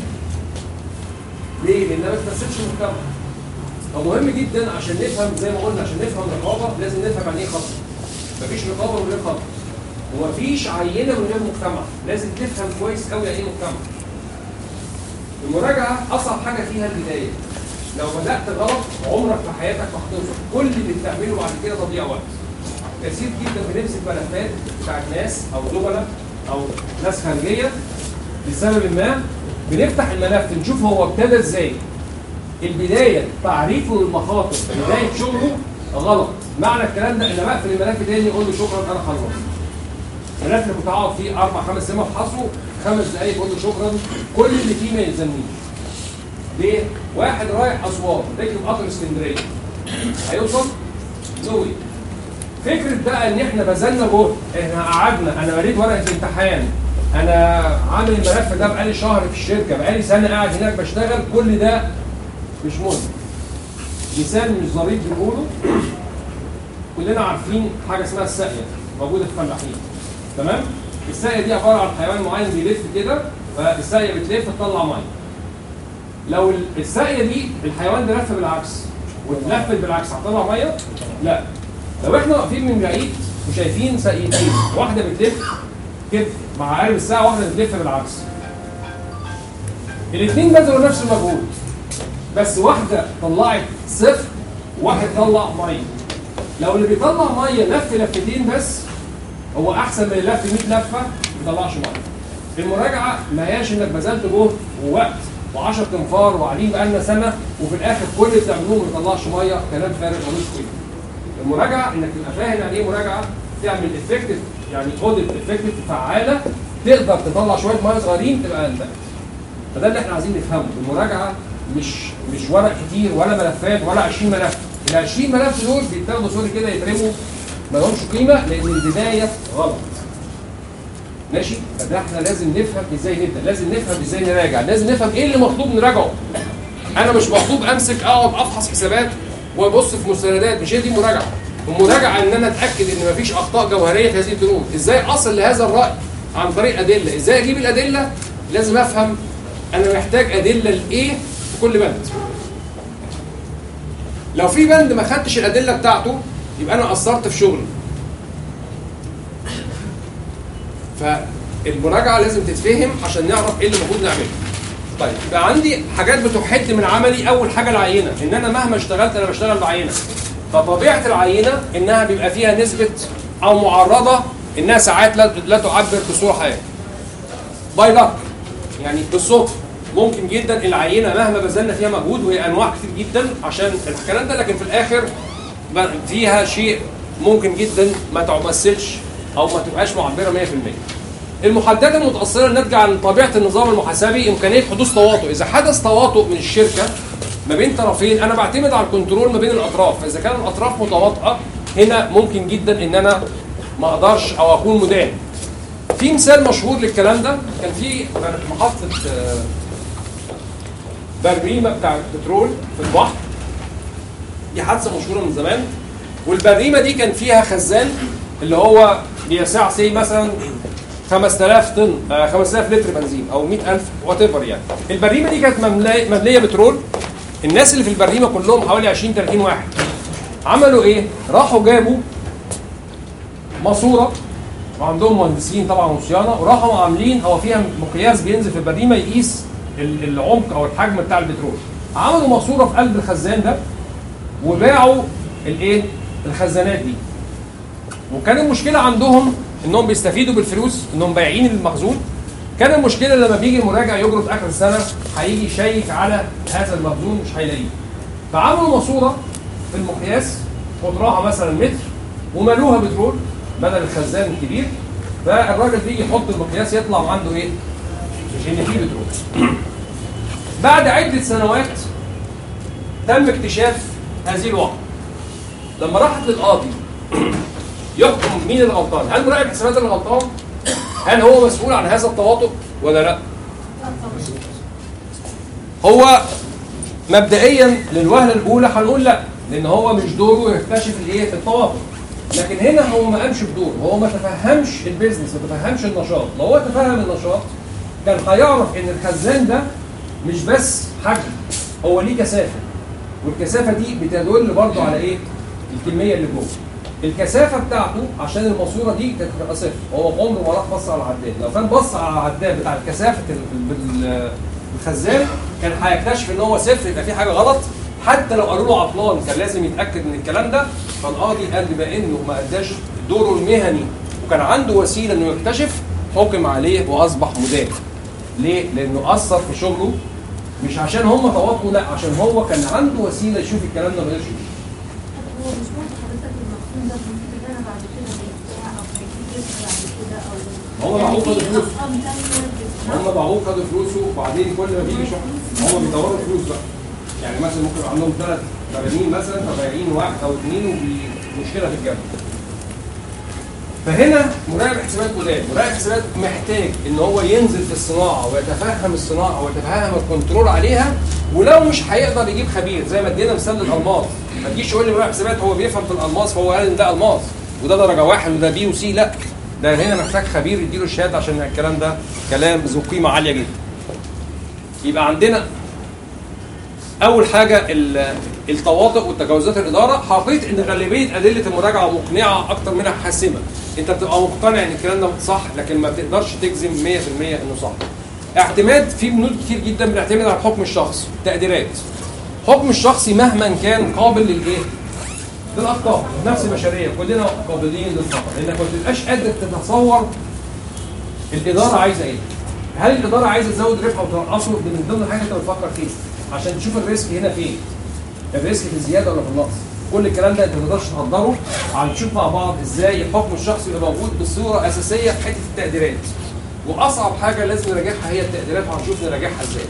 ليه؟ لانها ما بتمثلش المجتمع فمهم جدا عشان نفهم زي ما قلنا عشان نفهم الرقابه لازم نفهم يعني ايه خطر مفيش رقابه من غير خطر ومفيش عينه من غير مجتمع لازم تفهم كويس قوي يعني ايه مجتمع المراجعه اصعب حاجه فيها البدايه لو بدات غلط عمرك في حياتك ما هتوصل كل اللي بتعمله بعد كده تضييع وقت كثير جدا بنمسك ملفات بتاعت ناس او زملاء او ناس خارجيه لسبب ما بنفتح الملف نشوف هو ابتدى ازاي البدايه تعريفه للمخاطر بدايه شغله غلط معنى الكلام ده ان بقفل الملف تاني اقول له شكرا انا خلصت الملف اللي كنت هقعد فيه اربع خمس سنين ابحثه خمس دقايق اقول له شكرا كل اللي فيه ما يلزمنيش ليه؟ واحد رايح اسوان راكب قطر اسكندريه هيوصل؟ نوي فكره بقى ان احنا بذلنا جهد احنا قعدنا انا مريت ورقه امتحان انا عامل الملف ده بقالي شهر في الشركه بقالي سنه قاعد هناك بشتغل كل ده مش مهم مثال مش ظريف بنقوله كلنا عارفين حاجه اسمها الساقيه موجوده في الفلاحين تمام الساقيه دي عباره عن حيوان معين بيلف كده فالساقيه بتلف تطلع ميه لو ال- الساقيه دي الحيوان ده لف بالعكس واتلفت بالعكس هتطلع ميه لا لو احنا واقفين من بعيد وشايفين ساقيتين واحده بتلف كده مع عقارب الساعه واحده بتلف بالعكس الاثنين بذلوا نفس المجهود بس واحده طلعت صفر وواحد طلع ميه لو اللي بيطلع ميه لف لفتين بس هو احسن من اللي لف 100 لفه ما يطلعش ميه المراجعه ما هياش انك بذلت جهد ووقت و10 تنفار وقاعدين بقالنا سنه وفي الاخر كل اللي بتعملوه ما يطلعش ميه كلام فارغ ملوش قيمه المراجعه انك تبقى فاهم يعني ايه مراجعه تعمل افكتيف يعني اوديت افكتيف فعاله تقدر تطلع شويه ميه صغيرين تبقى انت فده اللي احنا عايزين نفهمه المراجعه مش مش ورق كتير ولا ملفات ولا 20 ملف ال 20 ملف دول بيتاخدوا سوري كده يترموا ما لهمش قيمه لان البدايه غلط ماشي فده احنا لازم نفهم ازاي نبدا لازم نفهم ازاي نراجع لازم نفهم ايه اللي مطلوب نراجعه انا مش مطلوب امسك اقعد افحص حسابات وابص في مستندات مش هي دي مراجعه المراجعه ان انا اتاكد ان مفيش اخطاء جوهريه في هذه البنود ازاي اصل لهذا الراي عن طريق ادله ازاي اجيب الادله لازم افهم انا محتاج ادله لايه في كل بند لو في بند ما خدتش الادله بتاعته يبقى انا قصرت في شغلي فالمراجعه لازم تتفهم عشان نعرف ايه اللي المفروض نعمله طيب يبقى عندي حاجات بتحد من عملي اول حاجه العينه ان انا مهما اشتغلت انا بشتغل بعينه فطبيعه العينه انها بيبقى فيها نسبه او معرضه انها ساعات لا لا تعبر بصوره حقيقيه باي لك يعني بالصدفه ممكن جدا العينه مهما بذلنا فيها مجهود وهي انواع كتير جدا عشان الكلام ده لكن في الاخر ب- فيها شيء ممكن جدا ما تمثلش او ما تبقاش معبره 100% المحددات المتاثره ناتجه عن طبيعه النظام المحاسبي امكانيه حدوث تواطؤ اذا حدث تواطؤ من الشركه ما بين طرفين انا بعتمد على الكنترول ما بين الاطراف فاذا كان الاطراف متواطئه هنا ممكن جدا ان انا ما اقدرش او اكون مدان في مثال مشهور للكلام ده كان في محطه آه، بريمه بتاع البترول في البحر دي حادثه مشهوره من زمان والبريمه دي كان فيها خزان اللي هو بيسع سي مثلا 5000 طن آه، 5000 لتر بنزين او 100000 وات ايفر يعني البريمه دي كانت مملية- ممليه بترول الناس اللي في البريمه كلهم حوالي 20 30 واحد عملوا ايه؟ راحوا جابوا ماسوره وعندهم مهندسين طبعا وصيانه وراحوا عاملين هو فيها مقياس بينزل في البريمه يقيس ال- العمق او الحجم بتاع البترول عملوا ماسوره في قلب الخزان ده وباعوا الايه الخزانات دي وكان المشكله عندهم انهم بيستفيدوا بالفلوس انهم بايعين المخزون كان المشكله لما بيجي المراجع يجرد اخر السنه هيجي يشيك على هذا المخزون مش هيلاقيه فعملوا ماسوره في المقياس قطرها مثلا متر وملوها بترول بدل الخزان الكبير فالراجل بيجي يحط المقياس يطلع عنده ايه؟ ان فيه بترول بعد عده سنوات تم اكتشاف هذه الواقعه لما راحت للقاضي يحكم مين الغلطان هل مراقب الحسابات اللي غلطان هل هو مسؤول عن هذا التواطؤ ولا لا هو مبدئيا للوهله الاولى هنقول لا لان هو مش دوره يكتشف الايه التواطؤ لكن هنا هو ما قامش بدور هو ما تفهمش البيزنس ما تفهمش النشاط لو هو تفهم النشاط كان هيعرف ان الخزان ده مش بس حجم هو ليه كثافه والكثافه دي بتدل برضه على ايه الكميه اللي جوه الكثافه بتاعته عشان الماسوره دي كانت هتبقى صفر هو عمره ما راح بص على العداد لو كان بص على العداد بتاع الكثافه ال- ال- الخزان كان هيكتشف ان هو صفر يبقى في حاجه غلط حتى لو قالوا له عطلان كان لازم يتاكد من الكلام ده فالقاضي قال بما انه ما اداش دوره المهني وكان عنده وسيله انه يكتشف حكم عليه واصبح مدان ليه؟ لانه اثر في شغله مش عشان هم تواطؤوا لا عشان هو كان عنده وسيله يشوف الكلام ده ما يقدرش يشوفه. هو مش برضه حضرتك المفهوم ده ممكن ان انا بعد كده بيتباع او هيجيب ربح بعد كده او هو معقول يعني خد في فلوس. ارقام تانية بتتباع. هم باعوه خدوا فلوسه وبعدين كل ما بيجي شهر هم بيدوروا فلوس بقى يعني مثلا ممكن يبقى عندهم ثلاث مبانين مثلا فبايعين واحد او اثنين ومشكله في الجبل فهنا مراقب حسابات جداد مراقب حسابات محتاج ان هو ينزل في الصناعه ويتفهم الصناعه ويتفهم الكنترول عليها ولو مش هيقدر يجيب خبير زي ما ادينا مثال للالماس ما تجيش تقول لي مراقب حسابات هو بيفهم في الالماس فهو قال ان ده الماس وده درجه واحد وده بي وسي لا ده هنا محتاج خبير يديله الشهاده عشان الكلام ده كلام ذو قيمه عاليه جدا يبقى عندنا اول حاجه ال- التواطؤ والتجاوزات الاداره حقيقه ان غالبيه ادله المراجعه مقنعه اكتر منها حاسمه انت بتبقى مقتنع ان الكلام ده صح لكن ما بتقدرش تجزم 100% انه صح اعتماد في بنود كتير جدا بنعتمد على الحكم الشخصي تقديرات الحكم الشخصي مهما كان قابل للايه للاخطاء نفس البشريه كلنا قابلين للخطا لانك ما بتبقاش قادر تتصور الاداره عايزه ايه هل الاداره عايزه تزود ربح او تنقصه دي من ضمن الحاجات اللي انت بتفكر فيها عشان تشوف الريسك هنا فين الريسك في الزياده ولا في النقص كل الكلام ده انت ما تقدرش تقدره هنشوف مع بعض ازاي الحكم الشخصي يبقى موجود بصوره اساسيه في حته التقديرات واصعب حاجه لازم نراجعها هي التقديرات وهنشوف نراجعها ازاي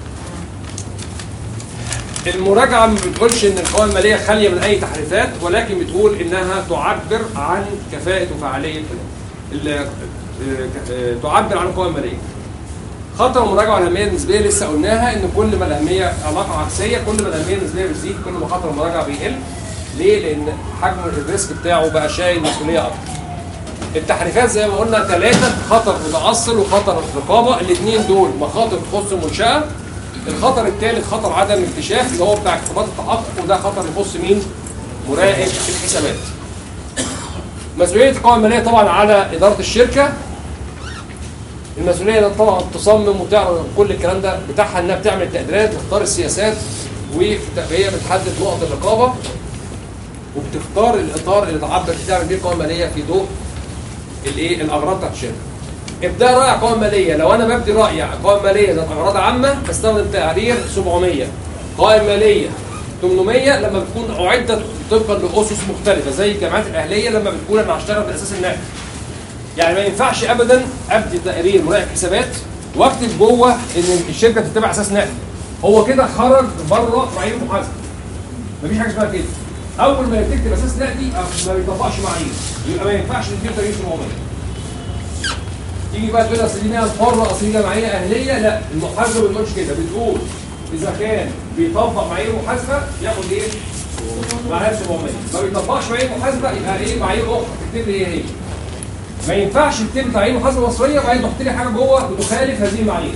المراجعه ما بتقولش ان القوائم الماليه خاليه من اي تحريفات ولكن بتقول انها تعبر عن كفاءه وفعاليه ال- آه، تعبر عن القوائم الماليه خطر المراجعه والاهميه النسبيه لسه قلناها ان كل ما الاهميه علاقه عكسيه كل ما الاهميه النسبيه بتزيد كل ما خطر المراجعه بيقل ليه؟ لان حجم الريسك بتاعه بقى شايل مسؤوليه اكتر. التحريفات زي ما قلنا ثلاثه خطر متاصل وخطر الرقابه الاثنين دول مخاطر تخص المنشاه الخطر الثالث خطر عدم الاكتشاف اللي هو بتاع اختبارات التحقق وده خطر يخص مين؟ مراقب الحسابات. مسؤوليه القوائم الماليه طبعا على اداره الشركه المسؤوليه ده طبعا تصمم وتعرض كل الكلام ده بتاعها انها بتعمل تقديرات وتختار السياسات وهي بتحدد نقط الرقابه وبتختار الاطار اللي تعبر تعمل بيه القوائم الماليه في ضوء الايه الاغراض بتاعت الشركه. ابداء رائع قوائم ماليه لو انا ببدي راي قوائم ماليه ذات اغراض عامه بستخدم تقارير 700 قوائم ماليه 800 لما بتكون اعدت طبقا لاسس مختلفه زي الجامعات الاهليه لما بتكون انا هشتغل بالاساس النقدي. يعني ما ينفعش ابدا ابدي تقرير مراقب حسابات واكتب جوه ان الشركه تتبع اساس نقدي. هو كده خرج بره معايير المحاسبه. مفيش حاجه اسمها كده. اول ما تكتب اساس نقدي أو ما بيطبقش معايير يبقى ما ينفعش تجيب تقرير 700. تيجي بقى تقول اصل دي نقل حره اصل دي جمعيه اهليه لا المحاسبه ما بتقولش كده بتقول اذا كان بيطبق معايير محاسبه ياخد ايه؟ معايير 700 ما بيطبقش معايير محاسبه يبقى ايه معايير اخرى تكتب لي ايه هي؟ ما ينفعش تكتب لي معايير محاسبه مصريه وبعدين تحط لي حاجه جوه بتخالف هذه المعايير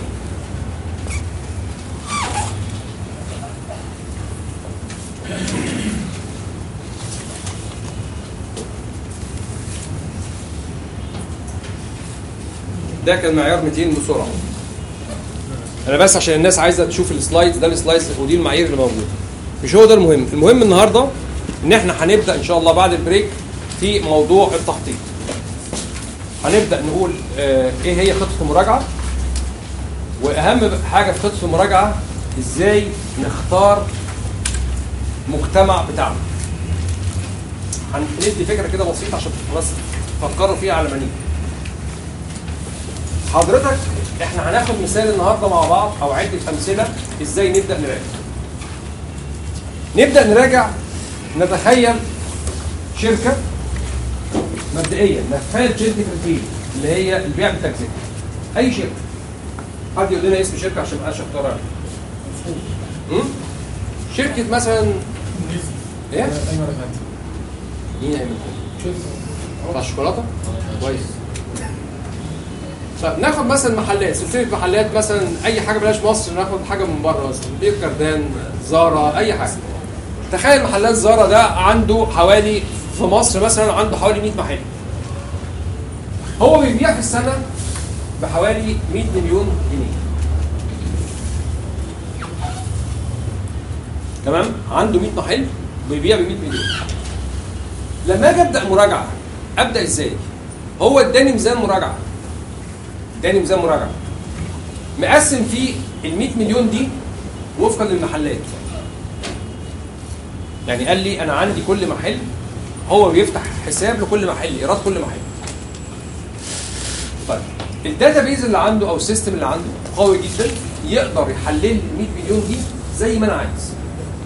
ده كان معيار 200 بسرعه انا بس عشان الناس عايزه تشوف السلايدز ده السلايدز ودي المعايير اللي موجوده مش هو ده المهم المهم النهارده ان احنا هنبدا ان شاء الله بعد البريك في موضوع التخطيط هنبدا نقول آه ايه هي خطه المراجعه واهم حاجه في خطه المراجعه ازاي نختار مجتمع بتاعنا هندي فكره كده بسيطه عشان بس تفكروا فيها على ما نيجي حضرتك احنا هناخد مثال النهارده مع بعض او عده امثله ازاي نبدا نراجع. نبدا نراجع نتخيل شركه مبدئيا نتخيل شركه ريتيل اللي هي البيع بالتجزئه. اي شركه. حد يقول لنا اسم شركه عشان ما ابقاش اختارها. أمم؟ شركه مثلا ايه؟ مين ايمن؟ بتاع الشوكولاته؟ كويس. طيب ناخد مثلا محلات سلسله محلات مثلا اي حاجه بلاش مصر ناخد حاجه من بره مثلا بير كاردان زارا اي حاجه تخيل محلات زارا ده عنده حوالي في مصر مثلا عنده حوالي 100 محل هو بيبيع في السنه بحوالي 100 مليون جنيه تمام عنده 100 محل بيبيع ب 100 مليون لما اجي ابدا مراجعه ابدا ازاي هو اداني ميزان مراجعه تاني ميزان مراجعه مقسم فيه ال 100 مليون دي وفقا للمحلات يعني قال لي انا عندي كل محل هو بيفتح حساب لكل محل ايراد كل محل طيب الداتا بيز اللي عنده او السيستم اللي عنده قوي جدا يقدر يحلل لي ال 100 مليون دي زي ما انا عايز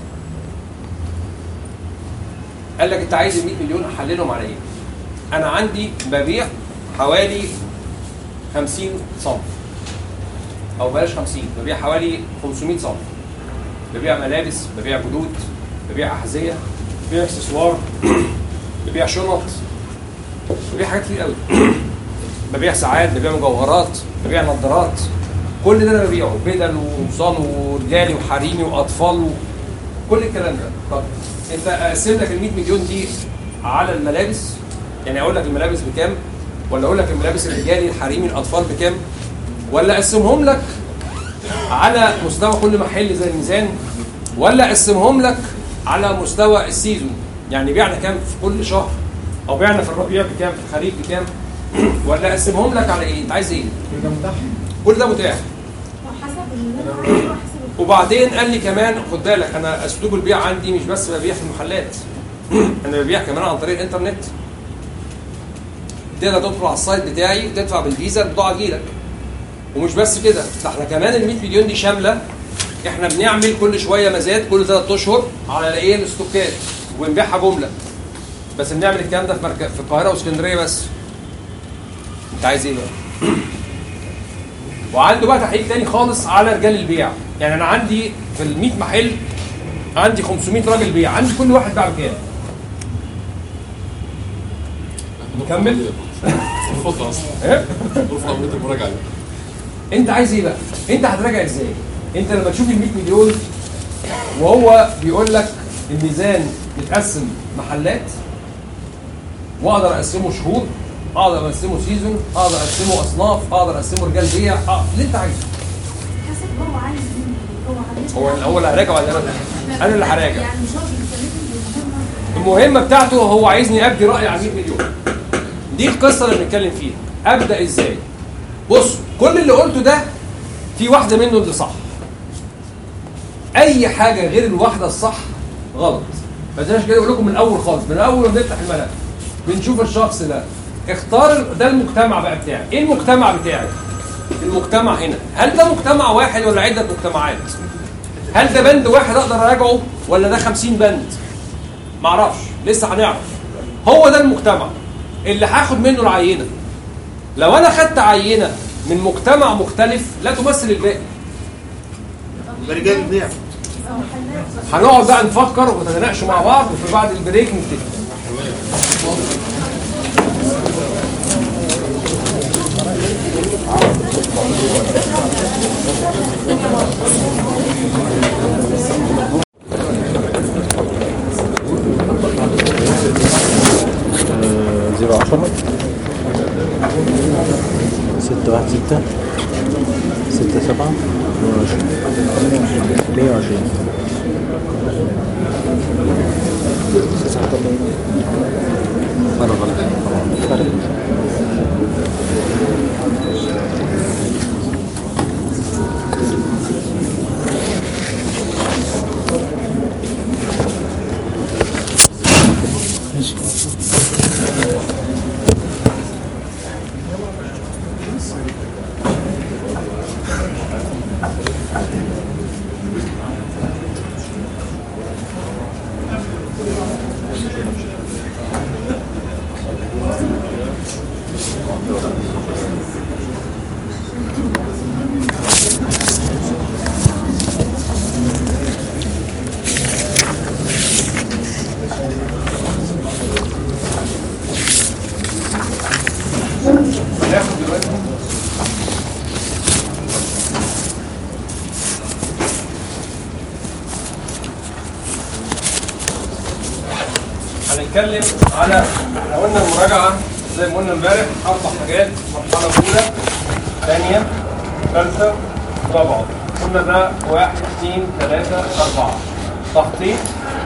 قال لك انت عايز ال 100 مليون احللهم على ايه انا عندي ببيع حوالي 50 صنف او بلاش 50 ببيع حوالي 500 صنف ببيع ملابس ببيع جلود ببيع احذيه ببيع اكسسوار ببيع شنط ببيع حاجات كتير قوي ببيع ساعات ببيع مجوهرات ببيع نظارات كل ده انا ببيعه بدل وقمصان ورجالي وحريمي واطفال كل الكلام ده طب انت اقسم لك ال 100 مليون دي على الملابس يعني اقول لك الملابس بكام ولا اقول لك الملابس الرجالي الحريمي الاطفال بكام ولا اقسمهم لك على مستوى كل محل زي الميزان ولا اقسمهم لك على مستوى السيزون يعني بعنا كام في كل شهر او بعنا في الربيع بكام في الخريف بكام ولا اقسمهم لك على ايه انت عايز ايه كل ده متاح كل ده متاح وحسب اللي انا حسب وبعدين قال لي كمان خد بالك انا اسلوب البيع عندي مش بس ببيع في المحلات انا ببيع كمان عن طريق الانترنت تقدر تدخل على السايت بتاعي تدفع بالفيزا البضاعه تجيلك ومش بس كده ده احنا كمان ال 100 مليون دي شامله احنا بنعمل كل شويه مزاد كل ثلاث اشهر على ايه الاستوكات وبنبيعها جمله بس بنعمل الكلام ده في مركز في القاهره واسكندريه بس انت عايز ايه بقى؟ وعنده بقى تحقيق تاني خالص على رجال البيع يعني انا عندي في ال 100 محل عندي 500 راجل بيع عندي كل واحد باع بكام نكمل اتفضل اصلا ايه ارفع عمليه المراجعه دي انت عايز ايه بقى انت هتراجع ازاي انت لما تشوف ال 100 مليون وهو بيقول لك الميزان يتقسم محلات واقدر اقسمه شهور اقدر اقسمه سيزون اقدر اقسمه اصناف اقدر اقسمه رجال بيع أقدر- اللي انت عايزه حسب هو عايز مني هو عايز هو الاول هراجع ولا انا انا اللي هراجع يعني مش هو بيكلمني بالمهمة المهمه بتاعته هو عايزني ابدي راي عن 100 مليون دي القصه اللي بنتكلم فيها ابدا ازاي بصوا كل اللي قلته ده في واحده منه اللي صح اي حاجه غير الواحده الصح غلط ما تنساش كده اقول لكم من الاول خالص من اول ما بنفتح الملف بنشوف الشخص ده اختار ده المجتمع بقى بتاعي ايه المجتمع بتاعي المجتمع هنا هل ده مجتمع واحد ولا عده مجتمعات هل ده بند واحد اقدر اراجعه ولا ده 50 بند معرفش لسه هنعرف هو ده المجتمع اللي هاخد منه العينه لو انا خدت عينه من مجتمع مختلف لا تمثل الباقي يبقى رجال بيع يبقى محلات هنقعد بقى نفكر ونتناقش مع بعض وفي بعد البريك نتفق زيرو عشرة ستة واحد ستة ستة سبعة مية وعشرين أنا غلط هناخد دلوقتي هنتكلم على احنا قلنا المراجعه زي ما قلنا امبارح اربع حاجات المرحله الاولى ثانيه ثالثه رابعه قلنا ده واحد اثنين ثلاثه اربعه تخطيط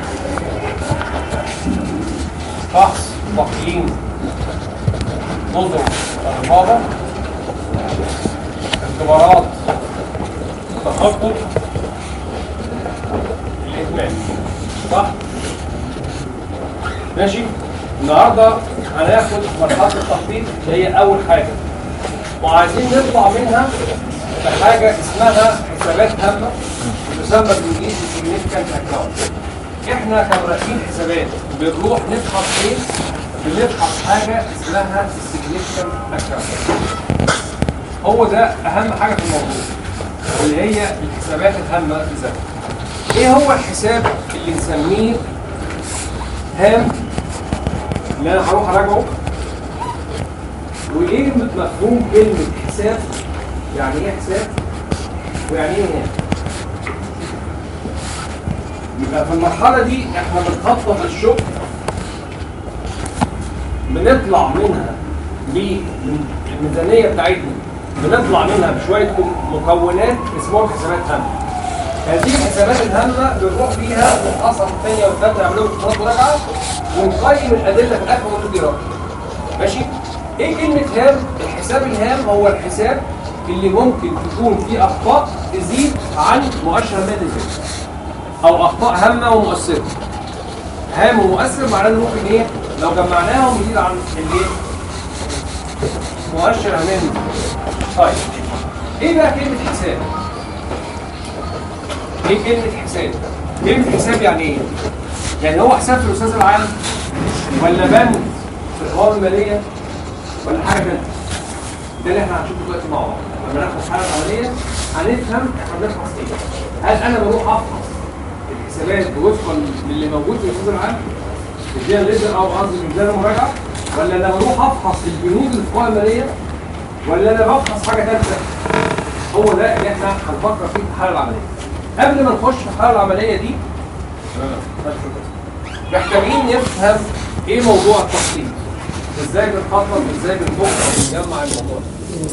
فحص تقييم نظم الرقابة اختبارات تخطط الإتمام صح؟ ماشي؟ النهاردة هناخد مرحلة التخطيط اللي هي أول حاجة وعايزين نطلع منها بحاجة اسمها حسابات هامة تسمى بالإنجليزي significant account احنا كمراقبين حسابات بنروح نفحص ايه؟ بنفحص حاجة اسمها significant account هو ده أهم حاجة في الموضوع اللي هي الحسابات الهامة في ذاتها ايه هو الحساب اللي نسميه هام اللي انا هروح اراجعه وايه مفهوم كلمة حساب يعني ايه حساب ويعني ايه هام يبقى في المرحلة دي احنا بنخطط الشغل بنطلع منها بالميزانية بتاعتنا بنطلع منها بشوية مكونات اسمهم حسابات هامة هذه الحسابات الهامة بنروح بيها نفحصها في الثانية والثالثة نعملهم اختبارات مراجعة ونقيم الأدلة في الآخر ونقول دي رأي ماشي؟ إيه كلمة هام؟ الحساب الهام هو الحساب اللي ممكن تكون فيه أخطاء تزيد عن مؤشر مادي الفكر او اخطاء هامه ومؤثره هام ومؤثر معناه انه ممكن ايه لو جمعناهم يزيد عن الايه مؤشر امامي طيب ايه بقى كلمه حساب ايه كلمه حساب كلمه حساب يعني ايه يعني هو حساب في الاستاذ العام ولا بند في القوائم الماليه ولا حاجه ثانيه ده اللي احنا هنشوفه دلوقتي مع بعض لما ناخد حاله عمليه هنفهم احنا بنفحص ايه هل انا بروح افحص الحسابات وفقا للي موجود في الاستاذ العام الديان ليزر او قصدي ميزان المراجعه ولا انا بروح افحص البنود اللي في القوائم الماليه ولا انا بفحص حاجه ثالثه هو هو ده اللي احنا هنفكر فيه في الحاله العمليه قبل ما نخش في الحاله العمليه دي محتاجين نفهم ايه موضوع التخطيط ازاي بنخطط ازاي بنفكر ونجمع الموضوع ده.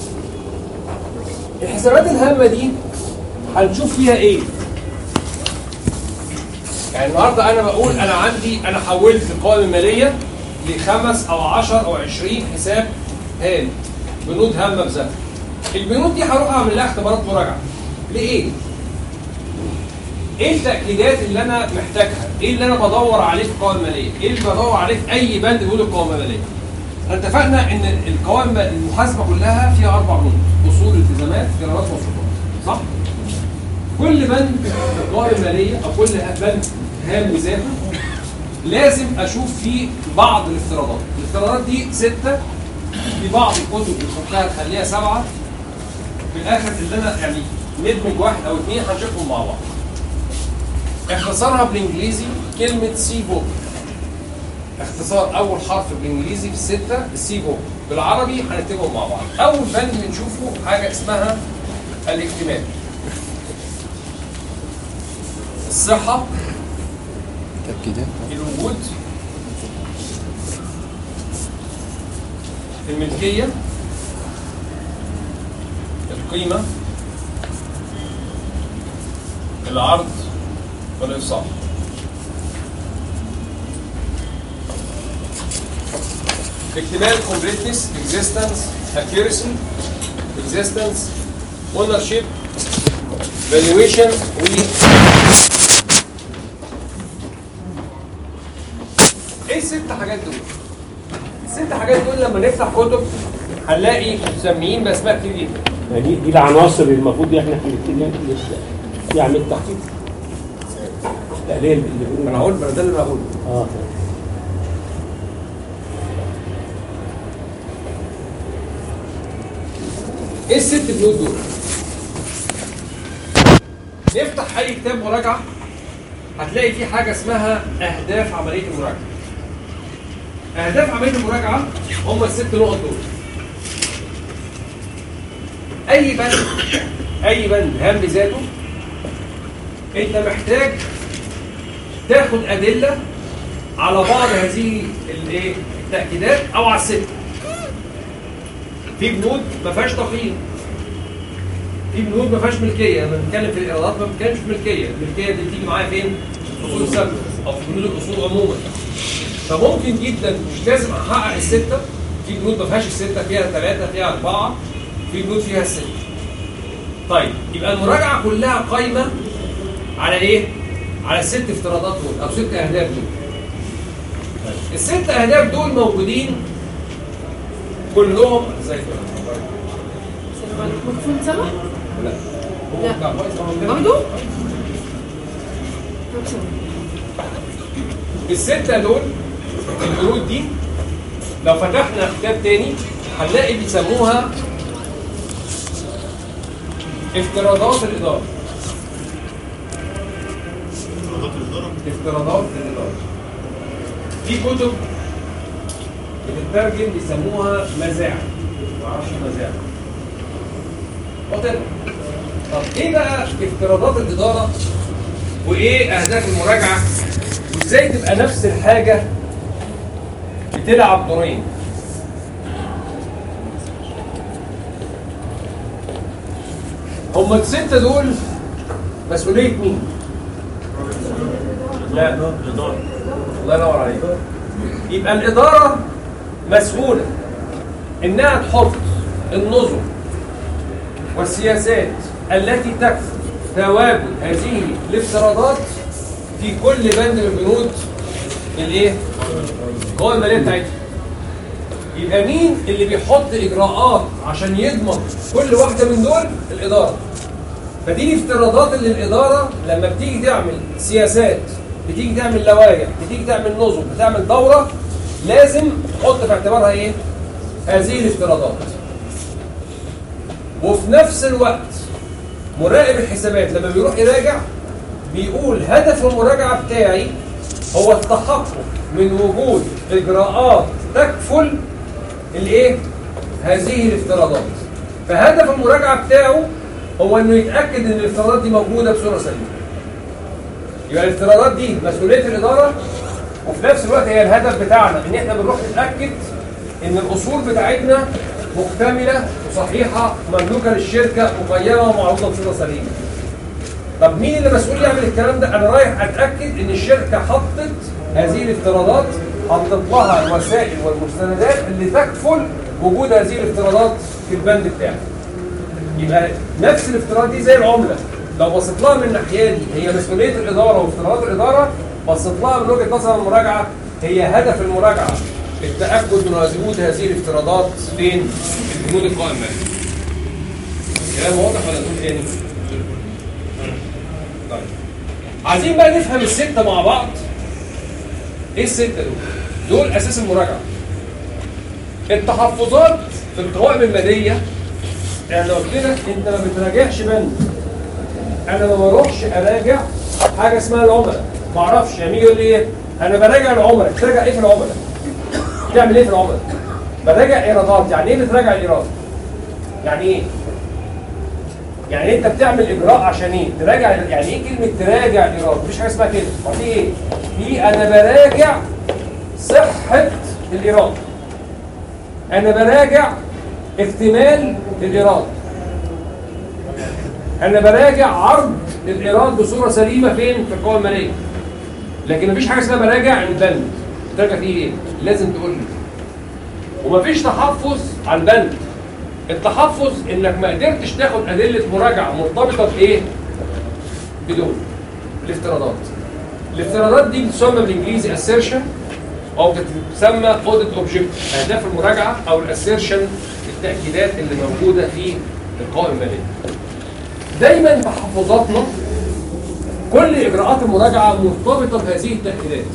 الحسابات الهامه دي هنشوف فيها ايه يعني النهارده انا بقول انا عندي انا حولت القوائم الماليه لخمس او 10 او 20 حساب هام بنود هامه بذاتها البنود دي هروح اعمل لها اختبارات مراجعه لايه؟ ايه التاكيدات اللي انا محتاجها؟ ايه اللي انا بدور عليه في القوائم الماليه؟ ايه اللي بدور عليه في اي بند بيقول القوائم الماليه؟ احنا اتفقنا ان القوائم المحاسبه كلها فيها اربع بنود اصول التزامات جرارات مصروفات صح؟ كل بند في القوائم الماليه او كل بند هام وذاته لازم اشوف فيه بعض الافتراضات الافتراضات دي سته في بعض الكتب بتحطها تخليها سبعه في الاخر اللي انا يعني ندمج واحد او اثنين هنشوفهم مع بعض اختصارها بالانجليزي كلمه سي بوك اختصار اول حرف بالانجليزي في السته السي بوك بالعربي هنكتبهم مع بعض اول بند بنشوفه حاجه اسمها الاكتمال الصحه تأكيدات الوجود الملكية القيمة العرض والإفصاح اكتمال completeness existence accuracy existence ownership valuation و ايه الست حاجات دول؟ الست حاجات دول لما نفتح كتب هنلاقي مسميين باسماء كتير جدا دي دي العناصر اللي المفروض احنا هنبتدي نبدا يعني التحقيق التقليل اللي بيقولوا انا هقول ده اللي انا هقوله اه ايه الست بنود دول؟ نفتح اي كتاب مراجعه هتلاقي فيه حاجه اسمها اهداف عمليه المراجعه. اهداف عمليه المراجعه هم الست نقط دول. اي بند اي بند هام بذاته انت محتاج تاخد ادله على بعض هذه الايه التاكيدات او على الست. في بنود ما فيهاش تقييم في بنود ما فيهاش ملكيه لما بنتكلم في الايرادات ما بنتكلمش في ملكيه الملكيه دي بتيجي معايا فين في الاصول الثابته او في بنود الاصول عموما فممكن جدا مش لازم احقق السته في بنود ما فيهاش السته فيها ثلاثه فيها اربعه في بنود فيها السته طيب يبقى المراجعه كلها قايمه على ايه على الست افتراضات دول او ست اهداف دول الست اهداف دول موجودين كلهم زي مدفون سما؟ لا هو لا. بتاع كويس طبعاً كده. برضه؟ الستة دول البنود دي لو فتحنا كتاب تاني هنلاقي بيسموها افتراضات الإدارة افتراضات الاداره افتراضات الإدارة في كتب بتترجم بيسموها مزاعم معرفش مزاعم whatever. طب ايه بقى افتراضات الإدارة وايه اهداف المراجعة وازاي تبقى نفس الحاجة بتلعب دورين هما الستة دول مسؤولية مين؟ لا الاداره الله ينور عليك يبقى الإدارة مسؤولة إنها تحط النظم والسياسات التي تكفل تواجد هذه الافتراضات في كل بند من بنود الايه؟ القوائم الماليه بتاعتها. يبقى مين اللي بيحط اجراءات عشان يضمن كل واحده من دول؟ الاداره. فدي الافتراضات اللي الاداره لما بتيجي تعمل سياسات بتيجي تعمل لوائح بتيجي تعمل نظم بتعمل دوره لازم تحط في اعتبارها ايه؟ هذه الافتراضات. وفي نفس الوقت مراقب الحسابات لما بيروح يراجع بيقول هدف المراجعه بتاعي هو التحقق من وجود اجراءات تكفل الايه؟ هذه الافتراضات. فهدف المراجعه بتاعه هو انه يتاكد ان الافتراضات دي موجوده بصوره سليمه يبقى الافتراضات دي مسؤوليه الاداره وفي نفس الوقت هي الهدف بتاعنا ان احنا بنروح نتاكد ان الاصول بتاعتنا مكتمله وصحيحه مملوكه للشركه مقيمه ومعروضه بصوره سليمه طب مين اللي مسؤول يعمل الكلام ده؟ انا رايح اتاكد ان الشركه حطت هذه الافتراضات حطت لها الوسائل والمستندات اللي تكفل وجود هذه الافتراضات في البند بتاعي. يبقى نفس الافتراضات دي زي العمله لو بصيت لها من الناحيه دي هي مسؤوليه الاداره وافتراضات الاداره بصيت لها من وجهه نظر المراجعه هي هدف المراجعه التاكد من وجود هذه الافتراضات فين؟ في البنود القائمه. كلام واضح ولا نقول تاني؟ طيب عايزين بقى نفهم الستة مع بعض ايه الستة دول؟ دول اساس المراجعة التحفظات في القوائم المالية يعني لو قلت لك انت ما بتراجعش بند انا ما بروحش اراجع حاجة اسمها العملاء ما اعرفش يعني يجي يقول لي ايه انا براجع العملاء بتراجع ايه في العملاء؟ بتعمل ايه في العملاء؟ براجع ايرادات يعني ايه بتراجع الايراد؟ يعني ايه؟ يعني انت بتعمل اجراء عشان ايه؟ تراجع يعني ايه كلمه تراجع الايراد؟ مفيش حاجه اسمها كده، هو في ايه؟ في انا براجع صحه الايراد. انا براجع اكتمال الايراد. انا براجع عرض الايراد بصوره سليمه فين؟ في القوائم الماليه. لكن مفيش حاجه اسمها براجع البند. تراجع فيه ايه؟ لازم تقول لي. ومفيش تحفظ على البند. التحفظ انك ما قدرتش تاخد ادله مراجعه مرتبطه بايه؟ بدول الافتراضات. الافتراضات دي بتسمى بالانجليزي assertion او بتسمى audit objective اهداف المراجعه او الاسيرشن التاكيدات اللي موجوده في القوائم الماليه. دايما تحفظاتنا كل اجراءات المراجعه مرتبطه بهذه التاكيدات.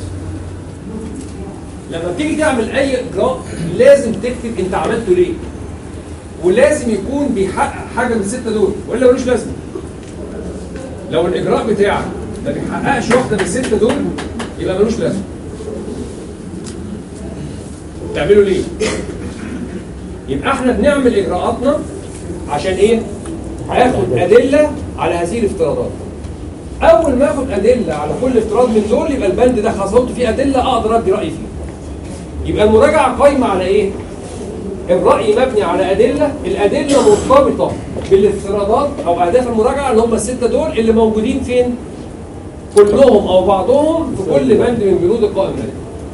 لما بتيجي تعمل اي اجراء لازم تكتب انت عملته ليه ولازم يكون بيحقق حاجه من السته دول والا ملوش لازمه لو الاجراء بتاعك ما بيحققش واحده من السته دول يبقى ملوش لازمه تعمله ليه يبقى احنا بنعمل اجراءاتنا عشان ايه هاخد ادله على هذه الافتراضات اول ما اخد ادله على كل افتراض من دول يبقى البند ده خلاص احط فيه ادله اقدر ادي رايي فيه يبقى المراجعه قايمه على ايه الرأي مبني على أدلة الأدلة مرتبطة بالافتراضات أو أهداف المراجعة اللي هم الستة دول اللي موجودين فين؟ كلهم أو بعضهم في كل بند من بنود القوائم المالية.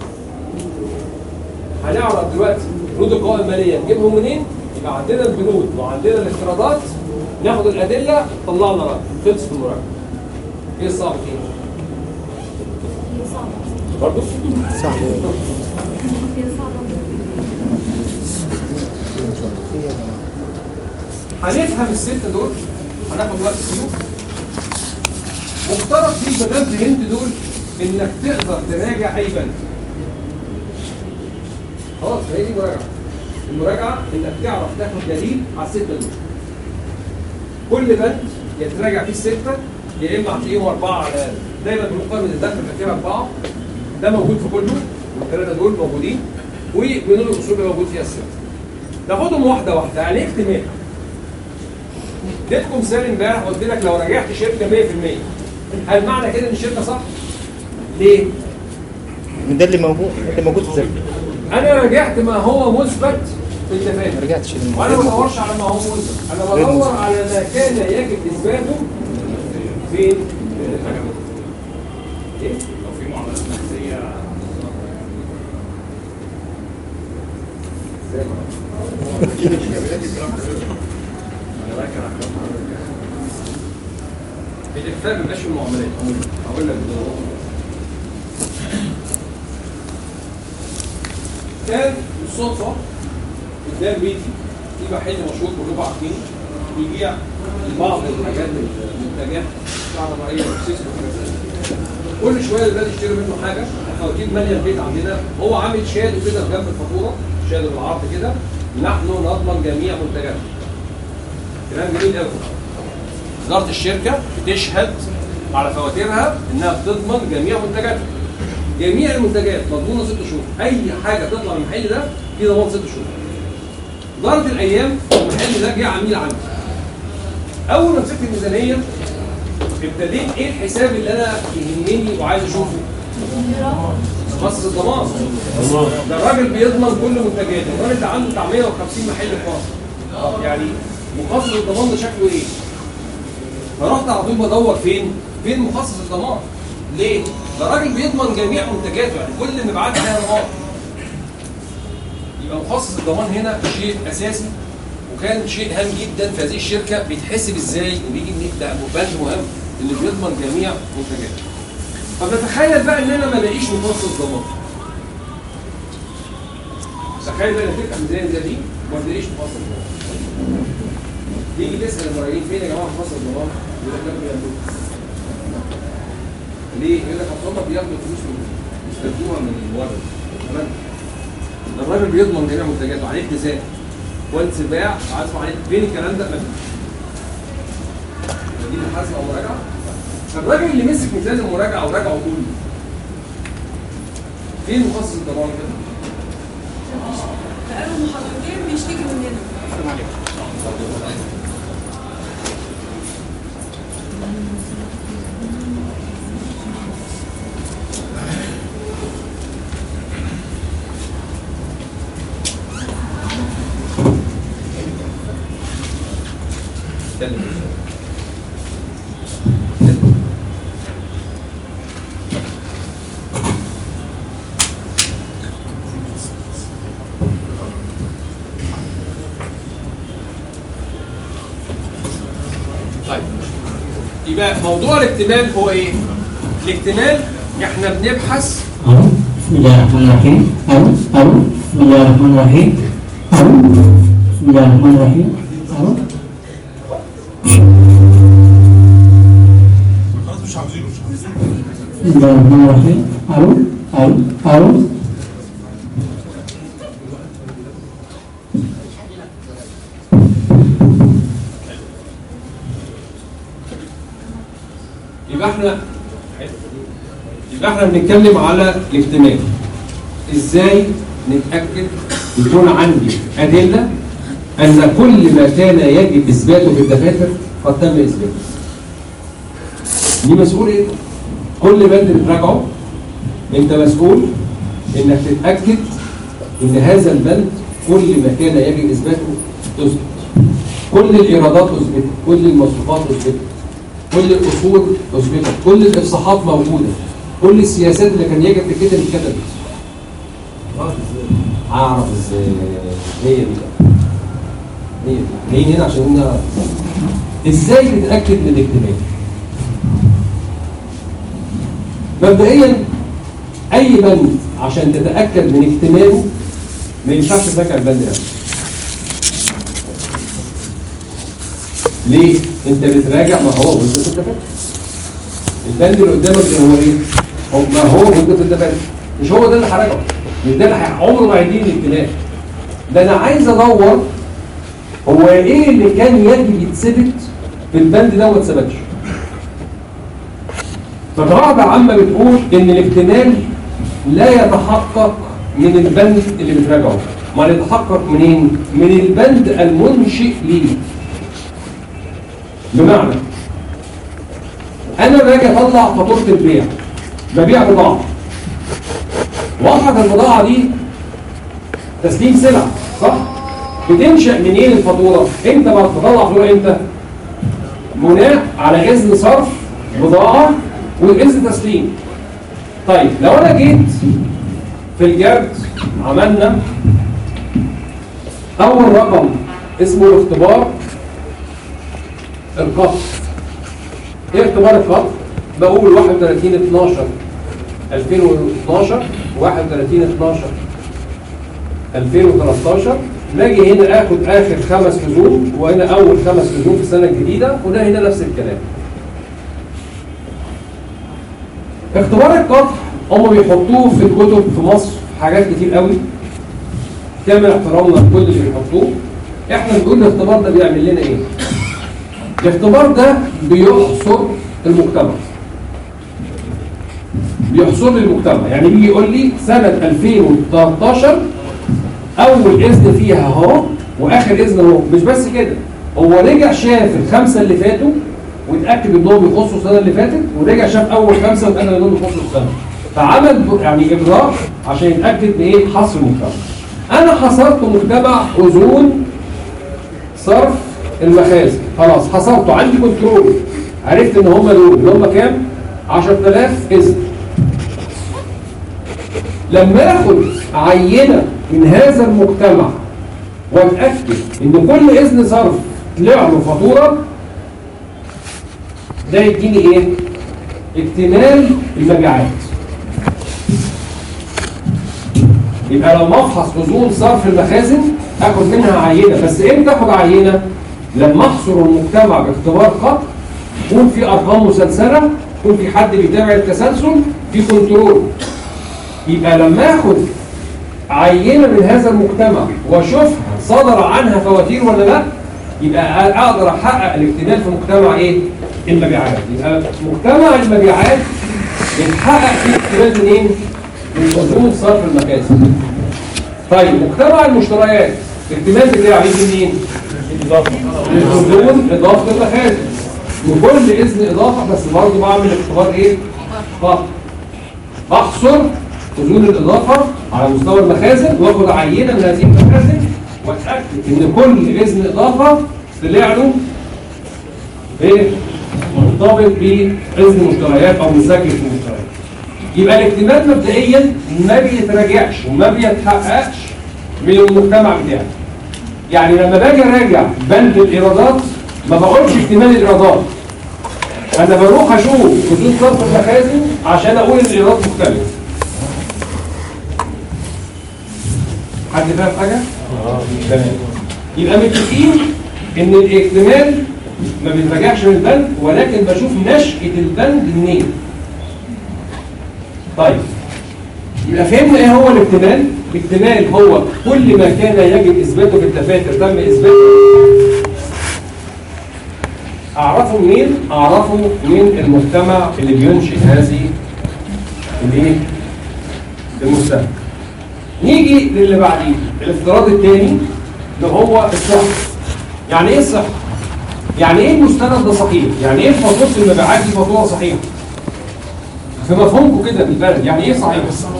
هنعرف دلوقتي بنود القوائم المالية نجيبهم منين؟ يبقى عندنا البنود وعندنا الافتراضات ناخد الأدلة طلعنا رأي خلص في المراجعة. إيه الصعب فيه؟ هي صعبة برضه؟ صعب هي صعبة هنفهم الستة دول هناخد وقت فيهم مفترض في ما دام فهمت دول انك تقدر تراجع اي بند خلاص هي دي مراجعه المراجعه انك تعرف تاخد دليل على السته دول كل بند يتراجع فيه السته يا اما هتلاقيهم اربعه على الاقل دايما بنقارن الدخل فيها اربعه ده موجود في كله والثلاثه دول موجودين وبنود الاصول اللي موجود فيها السته ناخدهم واحده واحده يعني ايه اكتمال اديتكم مثال امبارح قلت لك لو راجعت شركه 100% هل معنى كده ان الشركه صح؟ ليه؟ ده اللي موجود اللي موجود في الزمن انا راجعت ما هو مثبت في الدفاتر ما رجعتش للم- وانا ما بدورش على ما هو مثبت انا غير بدور مثبت. على ما كان يجب اثباته فين؟ في الحاجة. ايه؟ لو في معاملات نقديه انا راكب على الكلام ده. الاخفاء ما بيبقاش في المعاملات هقول لك بالظبط. كان بالصدفه قدام بيتي في محل مشهور كلكم عارفينه بيبيع بعض الحاجات المنتجات الكهربائيه والسيس وحاجات زي كده. كل شويه الولاد يشتروا منه حاجه الفواتير ماليه البيت عندنا هو عامل شادو كده في جنب الفاتوره شادو بالعرض كده نحن نضمن جميع منتجاتنا كلام جميل قوي إدارة الشركة بتشهد على فواتيرها إنها بتضمن جميع منتجاتها. جميع المنتجات مضمونة ست شهور، أي حاجة تطلع من المحل ده في ضمان ست شهور. دارت الأيام المحل ده جه عميل عندي. اول ما مسكت الميزانيه ابتديت ايه الحساب اللي انا يهمني وعايز اشوفه مخصص الضمان ده الراجل بيضمن كل منتجاته الراجل ده عنده بتاع 150 محل في مصر يعني مخصص الضمان ده شكله ايه فرحت على طول بدور فين فين مخصص الضمان ليه ده الراجل بيضمن جميع منتجاته يعني كل مبيعات عليها نهار يبقى مخصص الضمان هنا شيء اساسي وكان شيء هام جدا في هذه الشركه بيتحسب ازاي وبيجي منين ده بند مهم اللي بيضمن جميع منتجاته فبتخيل بقى ان انا ما الاقيش مخصص ضمان تخيل بقى ان تبقى ميزانيه زي دي وما تلاقيش مخصص ضمان تيجي تسال المراجعين فين يا جماعه مخصص ضمان يقول لك لا ما بياخدوش ليه؟ يقول لك اصل هم بياخدوا فلوس من يستلزموها من المورد تمام ده الراجل بيضمن جميع منتجاته عليه التزام وانس باع عايز عليه فين الكلام ده؟ مفيش دي محاسبه او مراجعه فالراجل اللي مسك ميزان المراجعه وراجعه كله فين مخصص الضمان كده؟ بقاله محاضرتين بيشتكي مننا اتكلم طيب يبقى موضوع الاكتمال هو ايه؟ الاكتمال احنا بنبحث ألو بسم الله الرحمن الرحيم ألو ألو بسم الله الرحمن الرحيم ألو بسم الله الرحمن الرحيم ألو خلاص مش عاوزينه مش عاوزينه بسم الله الرحمن الرحيم ألو ألو ألو يبقى احنا يبقى احنا بنتكلم على الاكتمال ازاي نتاكد يكون عندي ادله ان كل ما كان يجب اثباته في الدفاتر قد تم اثباته دي مسؤول ايه كل بند بتراجعه انت مسؤول انك تتاكد ان هذا البند كل ما كان يجب اثباته تثبت كل الايرادات اثبتت كل المصروفات اثبتت كل الاصول اثبتت كل الافصاحات موجوده كل السياسات اللي كان يجب تتكتب اتكتبت اعرف ازاي هي دي بقى هي دي جايين هنا عشان نعرف ازاي تتاكد من الاكتمال مبدئيا اي بند عشان تتاكد من اكتماله ما ينفعش تراجع البند ده ليه؟ انت بتراجع ما هو وانت في الدفاتر البند اللي قدامك ده هو ايه؟ هو ما هو وانت في الدفاتر مش هو ده اللي هراجعه مش ده اللي ه- عمره ما هيديني الاكتمال ده انا عايز ادور هو ايه اللي كان يجب يتثبت في البند ده وما اتثبتش فقاعدة عامة بتقول إن الاكتمال لا يتحقق من البند اللي بتراجعه ما يتحقق منين؟ من البند المنشئ ليه بمعنى أنا باجي أطلع فاتورة البيع ببيع بضاعة واضحة البضاعة دي تسليم سلع صح؟ بتنشأ منين الفاتورة؟ أنت بقى تطلع فاتورة إمتى؟ بناء على إذن صرف بضاعة وإذن تسليم طيب لو أنا جيت في الجرد عملنا أول رقم اسمه الاختبار القطر ايه اختبار القطر؟ بقول 31 12 2012 31 12 2013 باجي هنا اخد اخر خمس لزوم وهنا اول خمس لزوم في السنه الجديده وده هنا نفس الكلام اختبار القطر هم بيحطوه في الكتب في مصر في حاجات كتير قوي كامل احترامنا لكل اللي بيحطوه احنا بنقول الاختبار ده بيعمل لنا ايه الاختبار ده بيحصر المجتمع بيحصر لي المجتمع يعني بيجي يقول لي سنة 2013 أول إذن فيها أهو وآخر إذن أهو مش بس كده هو رجع شاف الخمسه اللي فاتوا واتاكد انهم يخصوا السنه اللي فاتت ورجع شاف اول خمسه واتاكد انهم يخصوا السنه فعمل ب- يعني اجراء عشان يتاكد بايه حصر المجتمع انا حصرت مجتمع اذون صرف المخازن خلاص حصرته عندي كنترول عرفت ان هم دول اللي هم كام 10000 اذن لما اخد عينه من هذا المجتمع واتاكد ان كل اذن صرف طلع له فاتوره ده يديني ايه اكتمال المبيعات يبقى لما افحص اذون صرف المخازن اخد منها عينه بس امتى اخد عينه لما احصر المجتمع باختبار خط يكون في ارقام مسلسله يكون في حد بيتابع التسلسل في كنترول يبقى لما اخد عينه من هذا المجتمع واشوفها صدر عنها فواتير ولا لا يبقى اقدر احقق الاكتمال في مجتمع ايه المبيعات يبقى مجتمع المبيعات يتحقق فيه اكتمال منين من اذون صرف المخازن طيب مجتمع المشتريات الاكتمال بتاعه يجي منين الاذون اضافه المخازن وكل اذن اضافه بس برضه بعمل اختبار ايه فقط بحصر اذون الاضافه على مستوى المخازن واخد عينه من هذه المخازن واتاكد ان كل اذن اضافه طلع له ايه مرتبط باذن مشتريات او مسجل في المشتريات يبقى الاكتمال مبدئيا ما بيتراجعش وما بيتحققش من المجتمع بتاعي يعني لما باجي اراجع بند الايرادات ما بقولش اكتمال الايرادات انا بروح اشوف خطوط صرف المخازن عشان اقول الايراد مختلف حد فاهم حاجه تمام يبقى متفقين ان الاكتمال ما بيتراجعش من البند ولكن بشوف نشأة البند منين طيب يبقى فهمنا ايه هو الاكتمال الاكتمال هو كل ما كان يجب اثباته في الدفاتر تم اثباته اعرفه منين اعرفه من المجتمع اللي بينشئ هذه الايه المستهلك نيجي للي بعديه الافتراض الثاني اللي هو الصحه يعني ايه الصحه يعني ايه المستند ده صحيح يعني ايه فاتوره المبيعات دي فاتوره صحيحه في مفهومكم كده بالبلد يعني ايه صحيح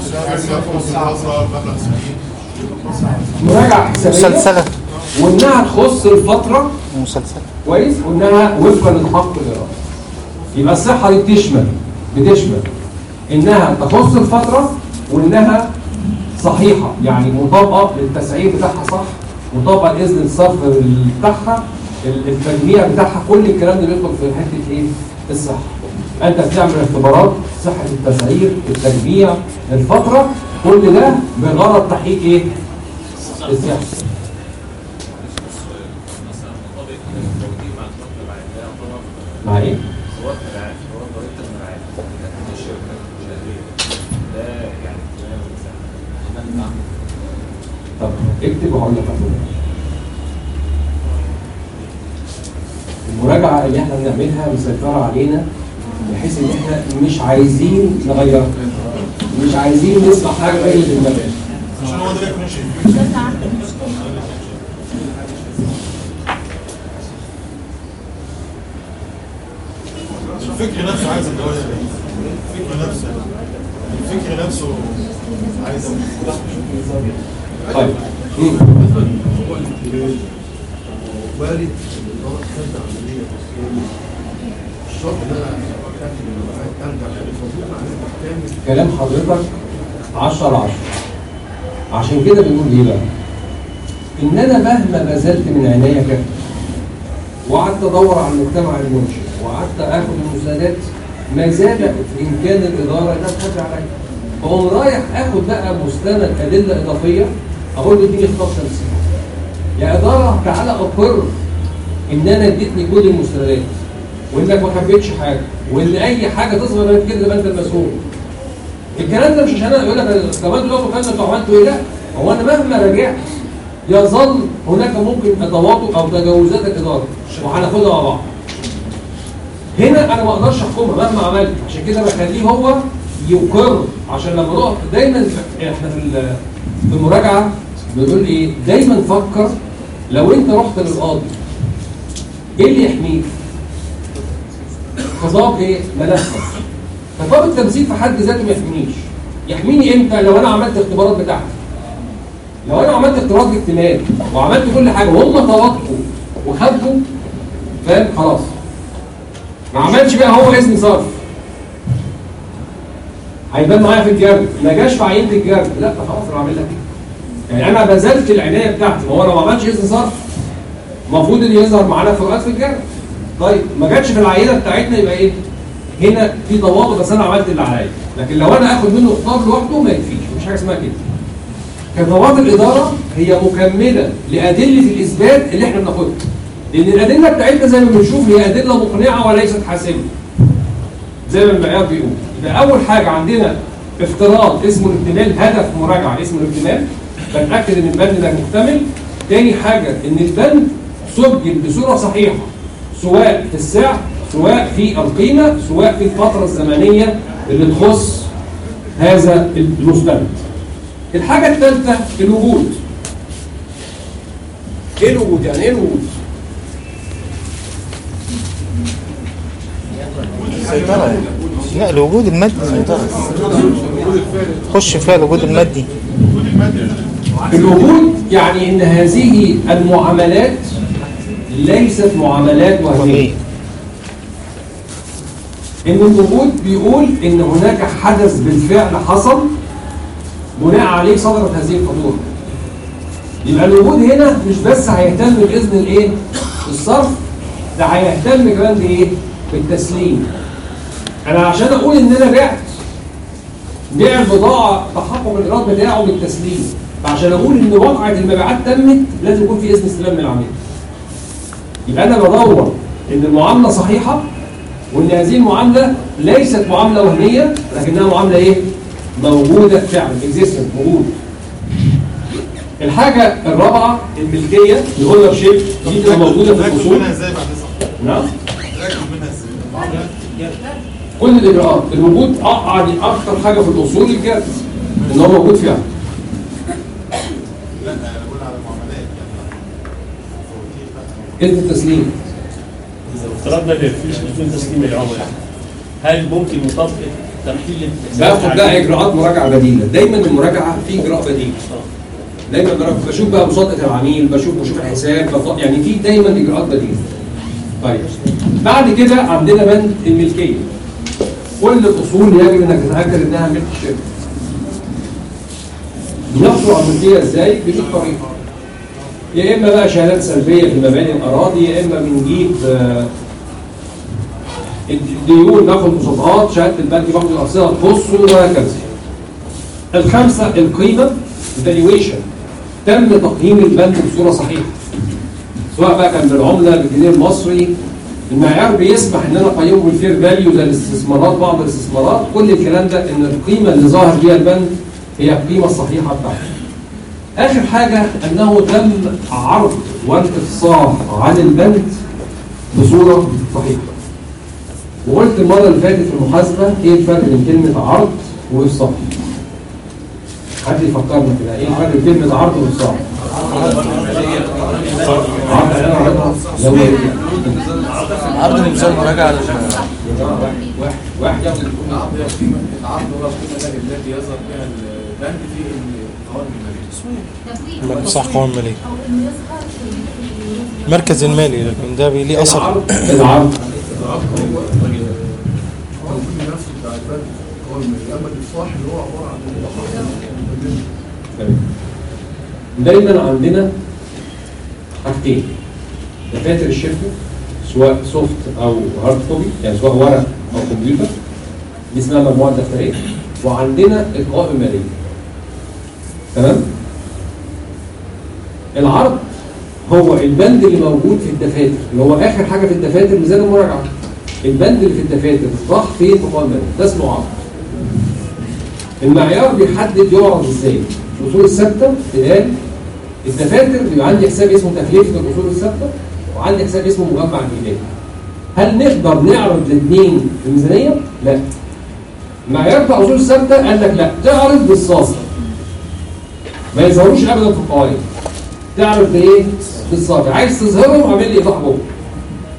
مراجعه حسابيه مسلسلة وانها تخص الفتره مسلسلة كويس وانها وفقا للحق الاراده يبقى الصحه دي بتشمل بتشمل انها تخص الفتره وانها صحيحه يعني مطابقه للتسعير بتاعها صح مطابقه لاذن الصرف بتاعها التجميع بتاعها كل الكلام ده بيدخل في حته ايه الصحه انت بتعمل اختبارات صحه التسعير التجميع الفتره كل ده بغرض تحقيق ايه الصحه مع ايه طب اكتب وهقول لك هتقول إيه. المراجعه اللي احنا بنعملها مسيطره علينا بحيث ان احنا مش عايزين نغيرها مش عايزين نسمع حاجه غير اللي في دماغنا عشان هو ده اللي ماشي الفكر نفسه عايز الجواز الفكر نفسه الفكر نفسه عايز طيب هو الامتداد وارد الإدارة تبدأ عملية تصميم الشرط ان انا اكتب المبيعات ارجع للفضيلة معناها تحتمل كلام حضرتك 10 10 عشان كده بنقول ايه بقى؟ ان انا مهما بذلت من عنايه كافيه وقعدت ادور على المجتمع المنشئ وقعدت اخد المساعدات ما زال في امكان الاداره انها تخبي عليا فاقوم رايح اخد بقى مستند ادله اضافيه اقول له اديني خطاب تنسيق يا اداره تعالى اقر ان انا اديتني كل المستندات وانك ما خبيتش حاجه وان اي حاجه تظهر غير كده يبقى انت المسؤول الكلام ده مش عشان انا اقول لك أنا كمان دلوقتي كان انتوا عملتوا ايه لا هو انا مهما رجعت يظل هناك ممكن تواطؤ او تجاوزات الاداره وهناخدها مع بعض هنا انا ما اقدرش احكمها مهما عملت عشان كده بخليه هو يقر عشان لما نقف دايما احنا في ال- في المراجعه بنقول ايه دايما فكر لو انت رحت للقاضي ايه اللي يحميه؟ خطاب ايه؟ ملف خطاب التمثيل في حد ذاته ما يحمينيش يحميني امتى؟ لو انا عملت اختبارات بتاعتي لو انا عملت اختبارات باكتمال وعملت كل حاجه وهم توافقوا وخدوا فاهم خلاص ما عملش بقى هو اسم صرف هيبان معايا في الجرد ما جاش في عينه الجرد لا خلاص انا اعمل لك ايه يعني انا بذلت العنايه بتاعتي ما هو لو ما عملش اسم صرف المفروض ان يظهر معانا فروقات في الجرد طيب ما جاتش في العينه بتاعتنا يبقى ايه هنا في ضوابط بس انا عملت اللي عليا لكن لو انا اخد منه خطاب لوحده ما يكفيش مفيش حاجه اسمها كده خطوات الاداره هي مكمله لادله الاثبات اللي احنا بناخدها لان الادله بتاعتنا زي ما بنشوف هي ادله مقنعه وليست حاسمه زي ما المعيار بيقول يبقى اول حاجه عندنا افتراض اسمه الاكتمال هدف مراجعه اسمه الاكتمال بنأكد ان البند ده مكتمل تاني حاجه ان البند سجل بصوره صحيحه سواء في السعر سواء في القيمه سواء في الفتره الزمنيه اللي تخص هذا المستند الحاجه الثالثه الوجود ايه الوجود يعني ايه الوجود سيطرة لا الوجود المادي سيطرة خش فيها الوجود المادي الوجود يعني ان هذه المعاملات ليست معاملات وهميه ان الوجود بيقول ان هناك حدث بالفعل حصل بناء عليه صدرت هذه الفاتوره يبقى الوجود هنا مش بس هيهتم باذن الايه الصرف ده هيهتم كمان بايه بالتسليم انا عشان اقول ان انا بعت بيع البضاعه تحقق الايراد بتاعه بالتسليم فعشان اقول ان وقعه المبيعات تمت لازم يكون في اذن استلام من العميل يبقى انا بدور ان المعامله صحيحه وان هذه المعامله ليست معامله وهميه لكنها معامله ايه موجوده فعلا اكزيستنت موجود الحاجه الرابعه الملكيه الاونر شيب دي تبقى موجوده في الاصول ازاي بعد صح نعم تركز منها ازاي كل الاجراءات الوجود اقعد اكتر حاجه في الاصول الجد ان هو موجود فيها لا انا بقول على المعاملات اذن التسليم إذا افترضنا ان مفيش بدون تسليم العملاء هل ممكن نطبق تمثيل باخد بقى اجراءات مراجعه بديله دايما المراجعه في اجراء بديل دايما براجع- بشوف بقى مصادقه العميل بشوف بشوف الحساب بف- يعني في دايما اجراءات بديله طيب بعد كده عندنا بند الملكيه كل الاصول يجب انك تتاكد انها ملك الشركه بنحصل على الملكيه ازاي؟ بشوف طريقه يا اما بقى شهادات سلبيه في مباني الاراضي يا اما بنجيب آه، الديون ناخد مصادقات شهاده البنك باخد الارصده تخصه وهكذا الخامسه القيمه فالويشن تم تقييم البنك بصوره صحيحه سواء بقى كان بالعمله بالجنيه المصري المعيار بيسمح ان انا اقيمه بالفير فاليو زي الاستثمارات بعض الاستثمارات كل الكلام ده ان القيمه اللي ظاهر بيها البنك هي القيمه الصحيحه بتاعته اخر حاجه انه تم عرض والافصاح عن البنك بصوره صحيحه وقلت المره اللي فاتت في المحاسبه ايه الفرق بين كلمه عرض وافصاح حد يفكرنا كده ايه الفرق بين كلمه عرض وافصاح عرض انا عرضها لو عرض نظام مراجعة واحد واحد ياخد العرض هي قيمة العرض هو القيمة التي يظهر بها البنك في القوائم المالية. صح قوام مالي مركز المالي لكن ده ليه اثر العرض العرض هو الكل نفسه بتاع البنك هو المالي اما الافصاح اللي هو عباره عن تمام. دايما عندنا حاجتين دفاتر الشركه سواء سوفت او هارد كوبي يعني سواء ورق او كمبيوتر دي اسمها مجموعه دفتريه وعندنا القوائم الماليه تمام العرض هو البند اللي موجود في الدفاتر اللي هو اخر حاجه في الدفاتر ميزان المراجعه البند اللي في الدفاتر راح فين في القوائم الماليه ده اسمه عرض المعيار بيحدد يعرض ازاي الاصول الثابته تقال الدفاتر بيبقى عندي حساب اسمه تكلفه الاصول الثابته وعندي حساب اسمه مجمع الميزاني هل نقدر نعرض الاثنين في الميزانيه؟ لا المعيار بتاع الاصول الثابته قال لك لا تعرض بالصافي ما يظهروش ابدا في القوائم تعرض بايه؟ بالصافي عايز تظهرهم اعمل لي ايضاح جوه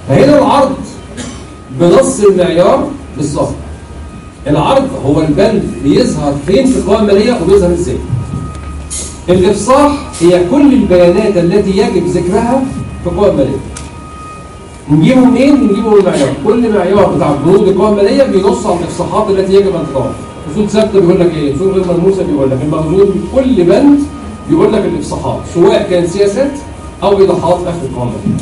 فهنا العرض بنص المعيار بالظبط العرض هو البند بيظهر فين في القوائم الماليه وبيظهر ازاي الافصاح هي كل البيانات التي يجب ذكرها في القوائم الماليه نجيبه منين؟ نجيبه من المعيار كل معيار بتاع بنود القوائم الماليه بينص على الافصاحات التي يجب ان تضاف اصول ثابته بيقول لك ايه؟ اصول غير ملموسه بيقول لك المخزون كل بند بيقول لك الافصاحات سواء كان سياسات او ايضاحات اخر القوائم الماليه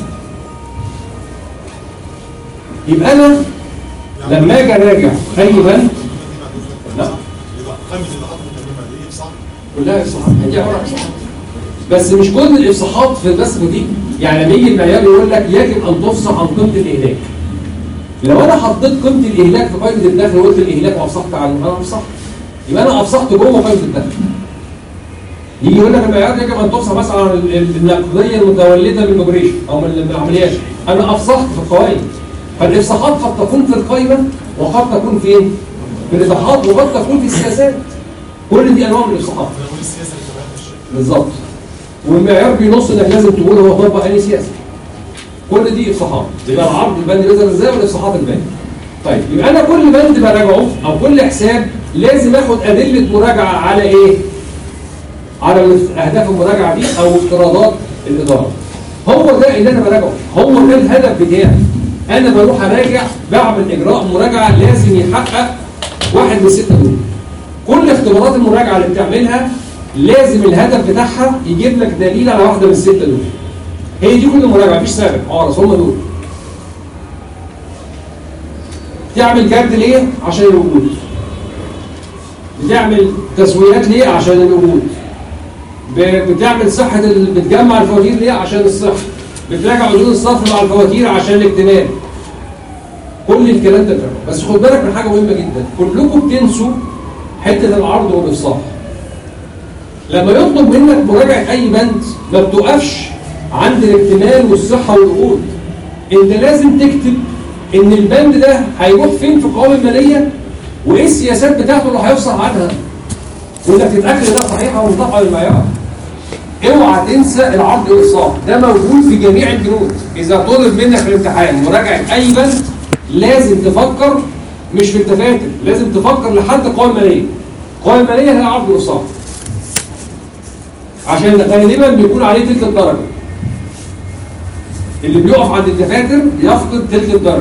يبقى انا لما اجي اراجع اي بند لا يبقى قائمه الاضاءات المتممه دي صح كلها افصاحات هي عباره عن افصاحات بس مش كل الافصاحات في بس في دي يعني لما يجي المعيار يقول لك يجب ان تفصح عن قيمه الاهلاك لو انا حطيت قيمه الاهلاك في قائمه الدخل وقلت الاهلاك وافصحت عنه انا افصحت يبقى انا افصحت جوه قائمه الدخل يجي يقول لك المعيار يجب ان تفصح مثلا عن ال- ال- النقديه المتولده من الاوبريشن او من من العمليات انا افصحت في القوائم فالافصاحات قد تكون في القائمه وقد تكون فين؟ في الايضاحات وقد تكون في السياسات كل دي انواع من الافصاحات نقول السياسه اللي تبعها الشركه بالظبط والمعيار بينص انك لازم تقول هو طبق انهي سياسه كل دي افصاحات يبقى العرض البند بيظهر ازاي والافصاحات البند طيب يبقى انا كل بند براجعه او كل حساب لازم اخد ادله مراجعه على ايه على اهداف المراجعه دي او افتراضات الاداره هو ده اللي انا براجعه هو ده الهدف بتاعي انا بروح اراجع بعمل اجراء مراجعه لازم يحقق واحد من السته دول كل اختبارات المراجعه اللي بتعملها لازم الهدف بتاعها يجيب لك دليل على واحده من السته دول هي دي كل المراجعه مفيش سابق خالص هم دول تعمل جرد ليه عشان الوجود بتعمل تسويات ليه عشان الوجود ب- بتعمل صحه ال... بتجمع الفواتير ليه عشان الصحه بتراجع عدود الصرف مع الفواتير عشان الاكتمال كل الكلام ده بتعمله. بس خد بالك من حاجه مهمه جدا كلكم بتنسوا حته العرض والافصاح لما يطلب منك مراجعه اي بند ما بتوقفش عند الاكتمال والصحه والوقود انت لازم تكتب ان البند ده هيروح فين في القوائم الماليه وايه السياسات بتاعته اللي هيفصل عنها وانك تتاكد انها صحيحه ومطابقه للمعيار اوعى تنسى العرض والافصاح ده موجود في جميع البنود اذا طلب منك في الامتحان مراجعه اي بند لازم تفكر مش في التفاتر لازم تفكر لحد القوائم الماليه القوائم الماليه هي عرض والافصاح عشان غالبا بيكون عليه تلك الدرجه اللي بيقف عند الدفاتر بيفقد تلك الدرجه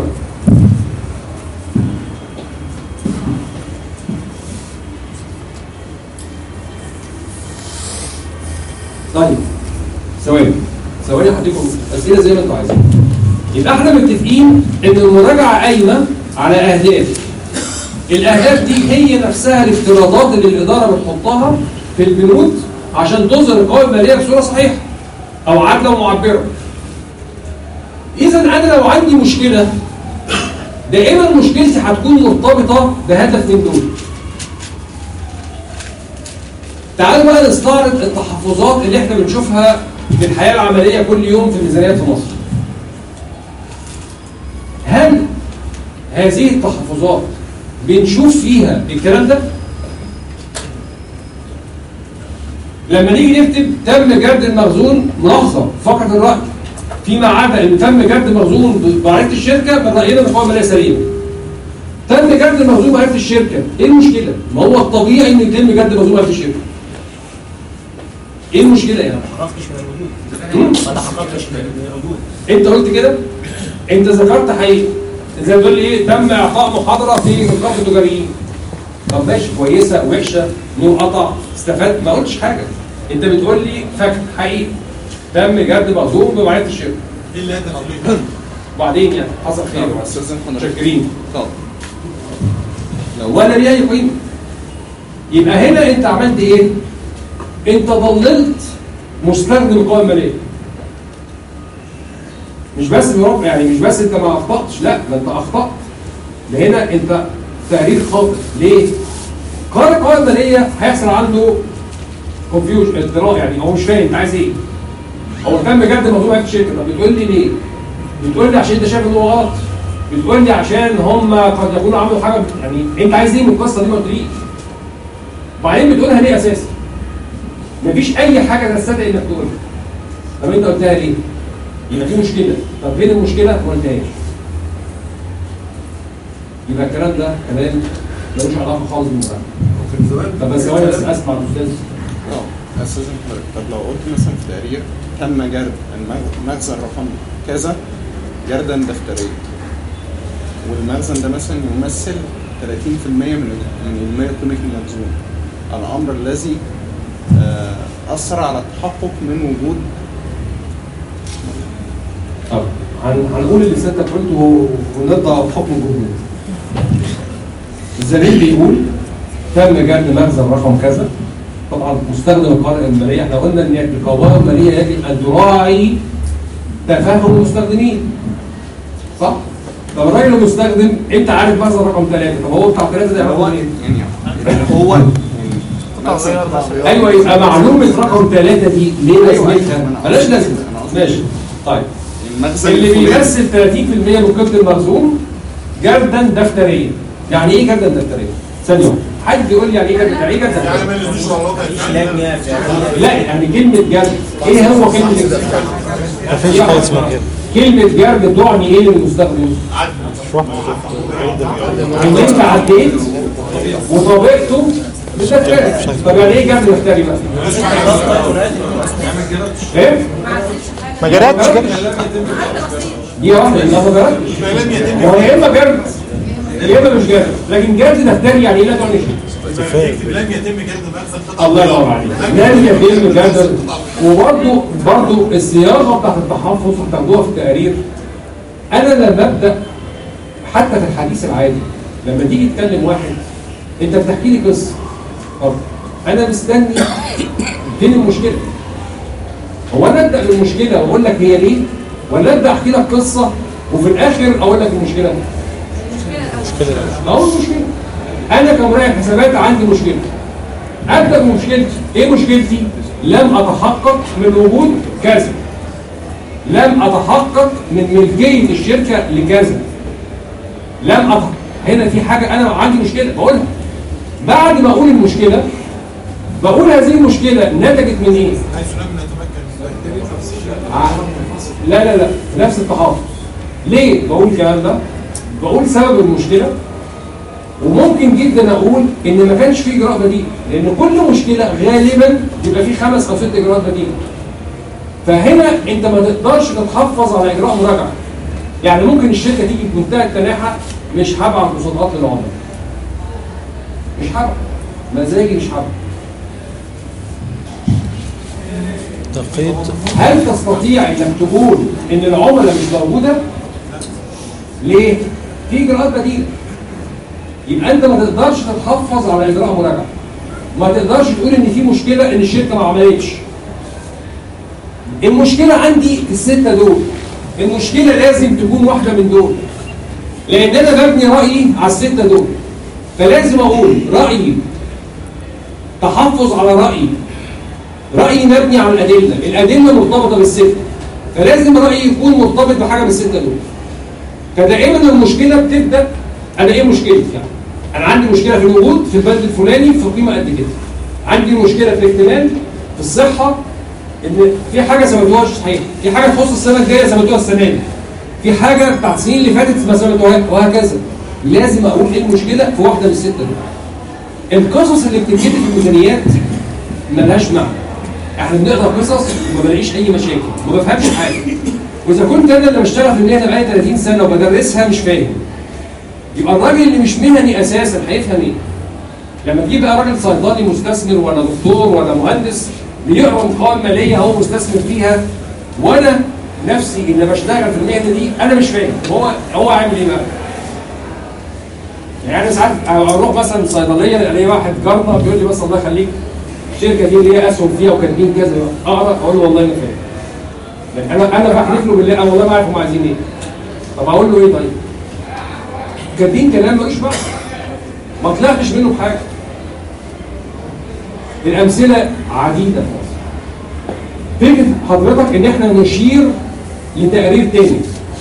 طيب ثواني ثواني هديكم اسئله زي ما انتوا عايزين يبقى احنا متفقين ان المراجعه قايمه على اهداف الاهداف دي هي نفسها الافتراضات اللي الاداره بتحطها في البنود عشان تظهر القوائم الماليه بصوره صحيحه او عادله ومعبره اذا انا لو عندي مشكله دائما مشكلتي هتكون مرتبطه بهدف من دول تعالوا بقى نستعرض التحفظات اللي احنا بنشوفها في الحياه العمليه كل يوم في الميزانيات في مصر هل هذه التحفظات بنشوف فيها الكلام ده لما نيجي نكتب تم جرد المخزون ملحظه فقط الراي فيما عدا ان تم جرد المخزون بمعرفه الشركه من راينا ان القوائم الماليه سليمه تم جرد المخزون بمعرفه الشركه ايه المشكله؟ ما هو الطبيعي ان يتم جرد المخزون بمعرفه الشركه ايه المشكله يعني؟ حققتش من الوجود ما تحققتش من الوجود انت قلت كده انت ذكرت حقيقي زي ما بتقول لي ايه تم اعطاء محاضره في نقاط التجاريين طب ماشي كويسه وحشه نور قطع استفدت ما قلتش حاجه انت بتقول لي فاكت حقيقي تم جرد مخزون بمعرفه الشركه ايه اللي انت عليه؟ وبعدين يعني حصل خير استاذن حضرتك متشكرين طب ولا ليه اي قيمه يبقى هنا انت عملت ايه انت ضللت مستخدم القوائم الماليه مش بس برب يعني مش بس انت ما اخطاتش لا ده انت اخطات ده هنا انت تقرير خاطئ ليه قارئ القوائم الماليه هيحصل عنده كونفيوجن اضطراب يعني هو مش فاهم انت عايز ايه هو تم جد موضوع في الشركه طب بتقول لي ليه بتقول لي عشان انت شايف ان هو غلط بتقول لي عشان هم قد يكونوا عملوا حاجه يعني انت عايز ايه من القصه دي ما قلتليش وبعدين بتقولها ليه اساسا مفيش اي حاجه تستدعي انك تقولها طب انت قلتها ليه يبقى في مشكله طب فين المشكله؟ ما قلتهاش يبقى الكلام ده كلام ملوش علاقه خالص بالمراجعه طب بس ثواني بس اسمع الاستاذ اه استاذ حضرتك طب لو قلت مثلا في تقرير تم جرد المخ- المخزن رقم كذا جردا دفتريا والمخزن ده مثلا يمثل 30% من من اجمالي قيمه المخزون الامر الذي آه، اثر على التحقق من وجود طب هن- هنقول اللي سيادتك قلته ونرضى بحكم الجمهور الزميل بيقول تم جرد مخزن رقم كذا طبعا مستخدم القوائم الماليه احنا قلنا ان القوائم الماليه يجب ان تراعي تفاهم المستخدمين صح؟ طب الراجل المستخدم انت عارف مخزن رقم ثلاثه طب هو بتاع ثلاثه ده هو يعرفه منين؟ يعني هو ايوه يبقى معلومه رقم ثلاثه دي ليه أيوة، لازمتها؟ أيوة، أنا ملهاش قصدي- لازمه أنا قصدي- ماشي طيب المخزن اللي الفلاني- بيمثل 30% من قيمه المخزون جردا دفتريا يعني ايه جردا دفتريا؟ ثانيه واحدة. حد يقول لي يعني ايه جردا يعني ايه جردا يعني ما دفتريا؟ يلزمش والله لا يعني كلمه جرد ايه هو كلمه جرد؟ مفيش حاجه اسمها كده كلمه جرد تعني ايه للمستخدم؟ ان انت عديت وطبقته بتفرق طب يعني ايه جرد دفتري بقى؟ ايه؟ ما جرتش كده دي واحده اللي ما جردش هو يا اما جرد يا اما مش جرد لكن جرد دفتري يعني ايه لا تعني شيء لم يتم جلد مخزن الله ينور عليك لازم يتم جدل وبرضه برضه الصياغه بتاعت التحفظ هتاخدوها في التقارير انا لما ابدا حتى في الحديث العادي لما تيجي تكلم واحد انت بتحكي لي قصه طب انا مستني فين المشكله هو انا ابدا بالمشكله واقول لك هي ليه ولا ابدا احكي لك قصه وفي الاخر اقول لك المشكله مشكله اهو المشكله انا كمراقب حسابات عندي مشكله ابدا بمشكلتي ايه مشكلتي لم اتحقق من وجود كذا لم اتحقق من ملكيه الشركه لكذا لم أتحقق هنا في حاجه انا عندي مشكله بقولها بعد ما اقول المشكله بقول هذه المشكله نتجت من ايه حيث لم نتمكن ع- لا لا لا نفس التحافظ ليه بقول الكلام ده بقول سبب المشكله وممكن جدا اقول ان ما كانش في اجراء بديل لان كل مشكله غالبا بيبقى في خمس او ست اجراءات بديله فهنا انت ما تقدرش تتحفظ على اجراء مراجعه يعني ممكن الشركه تيجي بمنتهى التناحه مش هبعت مصادقات للعملاء مش هبعت مزاجي مش هبعت تقييد هل تستطيع انك تقول ان العملاء مش موجوده؟ ليه؟ في اجراءات بديله. يبقى انت ما تقدرش تتحفظ على اجراء مراجعه. ما تقدرش تقول ان في مشكله ان الشركه ما عملتش. المشكله عندي في السته دول. المشكله لازم تكون واحده من دول. لان انا ببني رايي على السته دول. فلازم اقول رايي تحفظ على رايي رأيي مبني على الأدلة الأدلة مرتبطة بالستة فلازم رأيي يكون مرتبط بحاجة من الستة دول فدائما المشكلة بتبدأ أنا إيه مشكلتي يعني أنا عندي مشكلة في الوجود في البلد الفلاني في قيمة قد كده عندي مشكلة في الاكتمال في الصحة إن في حاجة سميتوهاش صحيح في حاجة تخص السنة الجاية سميتوها السنة دي في حاجة بتاعت السنين اللي فاتت ما سميتوهاش وهكذا لازم أقول إيه المشكلة في واحدة من الستة دول القصص اللي بتتكتب في الميزانيات ملهاش معنى احنا بنقرا قصص وما بلاقيش اي مشاكل وما بفهمش حاجه واذا كنت انا اللي بشتغل في المهنه بقالي 30 سنه وبدرسها مش فاهم يبقى الراجل اللي مش مهني اساسا هيفهم ايه لما تجيب بقى راجل صيدلي مستثمر ولا دكتور ولا مهندس بيقرا قوائم ماليه هو مستثمر فيها وانا نفسي اللي بشتغل في المهنه دي انا مش فاهم هو هو عامل ايه بقى يعني ساعات اروح مثلا صيدليه الاقي واحد جارنا بيقول لي بس الله يخليك الشركه دي اللي هي اسهم فيها وكاتبين كذا اقرا اقول له والله ما فاهم يعني انا انا بحلف له بالله انا والله ما عارف هم عايزين ايه طب اقول له ايه طيب؟ كاتبين كلام ملوش معنى ما طلعتش منه بحاجه الامثله عديده في مصر فكره حضرتك ان احنا نشير لتقرير تاني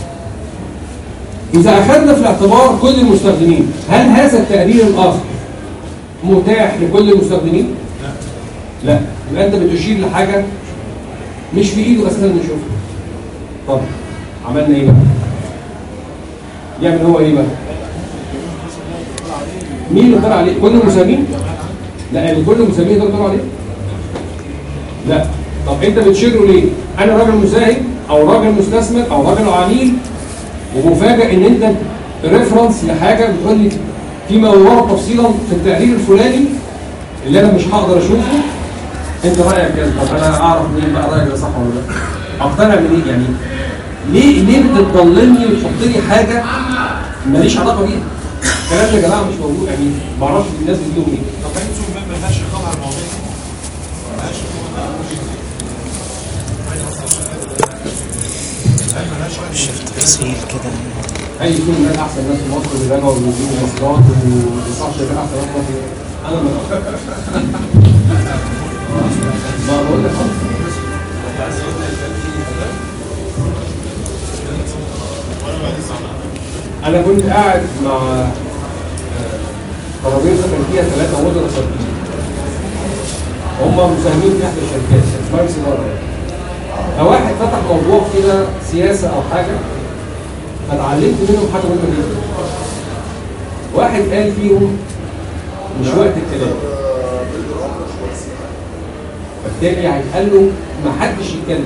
اذا اخذنا في الاعتبار كل المستخدمين هل هذا التقرير الاخر متاح لكل المستخدمين؟ لا يبقى انت بتشير لحاجه مش في ايده اساسا انه يشوفها طب عملنا ايه بقى؟ يعمل هو ايه بقى؟ مين اللي طلع عليه؟ كل المساهمين؟ لا يعني كل المساهمين دول طلعوا عليه؟ لا طب انت بتشيره ليه؟ انا راجل مساهم او راجل مستثمر او راجل عميل ومفاجئ ان انت ريفرنس لحاجه بتقول لي فيما ورد تفصيلا في التقرير الفلاني اللي انا مش هقدر اشوفه انت رايك كده طب انا اعرف منين بقى رايك ده صح ولا لا؟ اقتنع منين يعني ليه ليه بتضللني وتحط لي حاجه ماليش علاقه بيها؟ الكلام ده يا جماعه مش موجود يعني ما اعرفش الناس بتجيبهم ايه طب خلينا نشوف ما لهاش رقابه على المواضيع دي. ملهاش شفت تفصيل كده اي فيلم الناس احسن ناس في مصر اللي رجعوا ويجيبوا مواصلات ويصحوا شركات احسن ناس في مصر انا ما ما بقول لك انا كنت قاعد مع آه، ترابيزه كان فيها ثلاثه وزراء سابقين هم مساهمين في احدى الشركات اسمها سيجاره فواحد فتح موضوع كده سياسه او حاجه فتعلمت منهم حاجه مهمه جدا واحد قال فيهم مش وقت الكلام فالتاني هيتقال له ما حدش يتكلم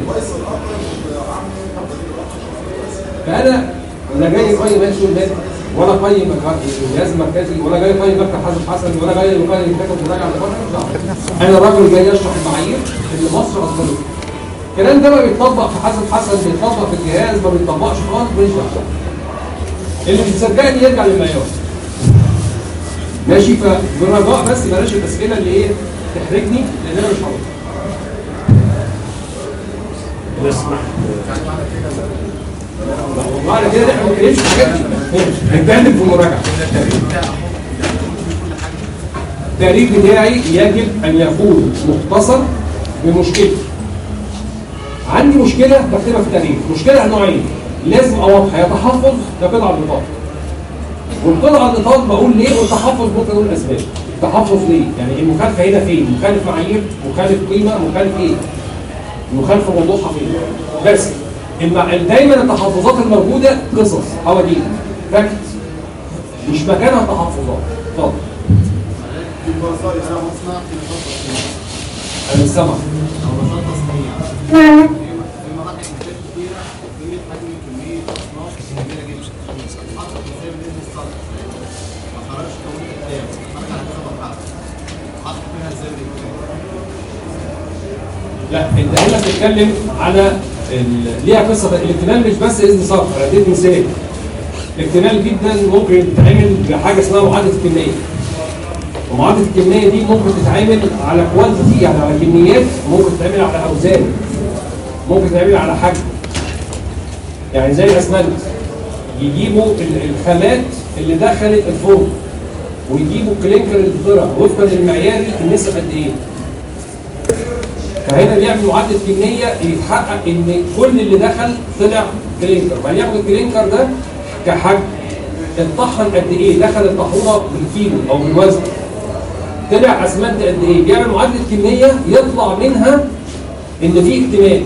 فانا لا جاي اقيم هيئه سوق المال ولا اقيم الجهاز المركزي ولا جاي اقيم مكتب حسن حسن ولا جاي اقيم مكتب مراجعه لفتره انا راجل جاي اشرح المعايير اللي مصر اصدرتها الكلام ده ما بيتطبق في حسن حسن بيتطبق في الجهاز ما بيتطبقش خالص ماليش دعوه اللي بيصدقني يرجع للمعيار ماشي فبرجاء بس بلاش الاسئله اللي ايه تحرجني لان انا مش هقول نسمح ومعنى كده احنا ما بنتكلمش في الحاجات دي نتكلم في المراجعه التقرير بتاعي يجب ان يكون مختصر بمشكلتي عندي مشكله بكتبها في التقرير مشكله نوعين لازم ابقى واضحه يا تحفظ يا قطع النطاق والقطع النطاق بقول ليه والتحفظ ممكن اقول الاسباب التحفظ ليه يعني المخالفه هنا فين مخالف معايير مخالف قيمه مخالف ايه المخالفه موضوعها فين بس المع... دايما التحفظات الموجوده قصص حواديت فاكت مش مكانها تحفظات اتفضل انا مش سامع لا انت هنا بتتكلم على ال- ليها قصه الاكتمال مش بس اذن صرف انا اديت مثال الاكتمال جدا ممكن يتعمل بحاجه اسمها معادله الكميه ومعادله الكميه دي ممكن تتعمل على كوانتيتي يعني على كميات ممكن تتعمل على اوزان ممكن تتعمل على حجم يعني زي الاسمنت يجيبوا ال- الخامات اللي دخلت الفرن ويجيبوا الكلينكر اللي طلع وفقا للمعياري النسب قد ايه فهنا بيعمل معادله كميه يتحقق ان كل اللي دخل طلع كلينكر فهياخد الكلينكر ده كحجم الطحن قد ايه دخل الطحونه بالكيلو او بالوزن طلع اسمنت قد ايه بيعمل معادله كميه يطلع منها ان في اكتمال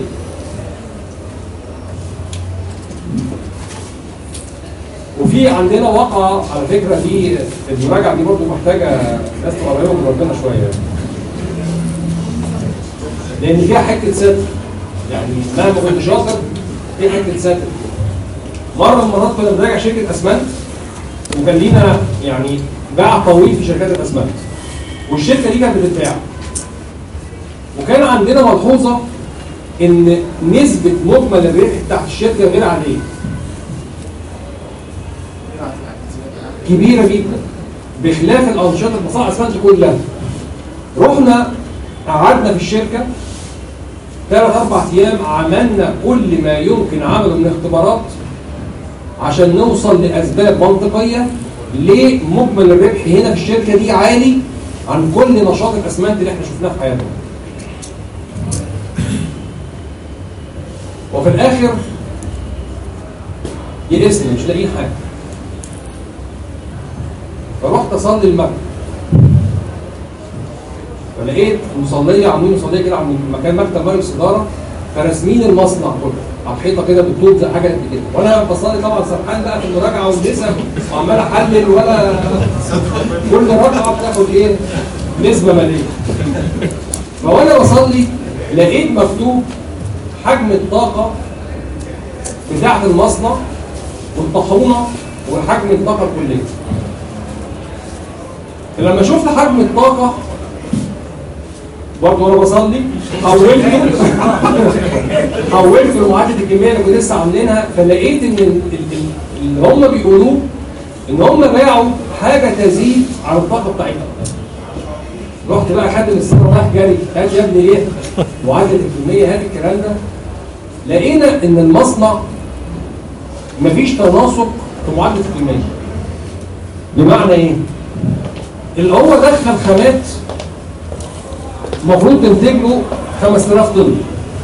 وفي عندنا واقعه على فكره دي المراجعه دي برضه محتاجه ناس تبقى قريبه من ربنا شويه لان فيها حته ستر يعني مهما كنت شاطر في حته ستر مره من المرات كنا بنراجع شركه اسمنت وكان لينا يعني باع طويل في شركات الاسمنت والشركه دي كانت بتتباع وكان عندنا ملحوظه ان نسبه مجمل الربح بتاعت الشركه غير عاديه كبيره جدا بخلاف الانشطه المصانع الاسمنت كلها رحنا قعدنا في الشركه ثلاث اربع ايام عملنا كل ما يمكن عمله من اختبارات عشان نوصل لاسباب منطقيه ليه مجمل الربح هنا في الشركه دي عالي عن كل نشاط الاسمنت اللي احنا شفناه في حياتنا. وفي الاخر يئسنا مش لاقيين حاجه. فرحت اصلي المغرب فلقيت مصليه عاملين مصليه كده عند مكان مكتب رئيس اداره فراسمين المصنع كله على الحيطه كده بالطوب زي حاجه قد كده وانا بصلي طبعا سرحان بقى في المراجعه والنسب وعمال احلل ولا كل رقعه بتاخد ايه؟ نسبه ماليه فوانا بصلي لقيت مكتوب حجم الطاقه بتاعه المصنع والطاحونه وحجم الطاقه الكليه فلما شفت حجم الطاقه برضه وانا بصلي حولت حولت لمعادله الكميه اللي كنا لسه عاملينها فلقيت ان ال- ال- اللي هم بيقولوه ان هم باعوا حاجه تزيد عن الطاقه بتاعتها رحت بقى خدت السنه رايح جري هات يا ابني ايه معادله الكميه هات الكلام ده لقينا ان المصنع مفيش تناسق في معادله الكميه بمعنى ايه؟ اللي هو دخل خامات المفروض تنتج له 5000 طن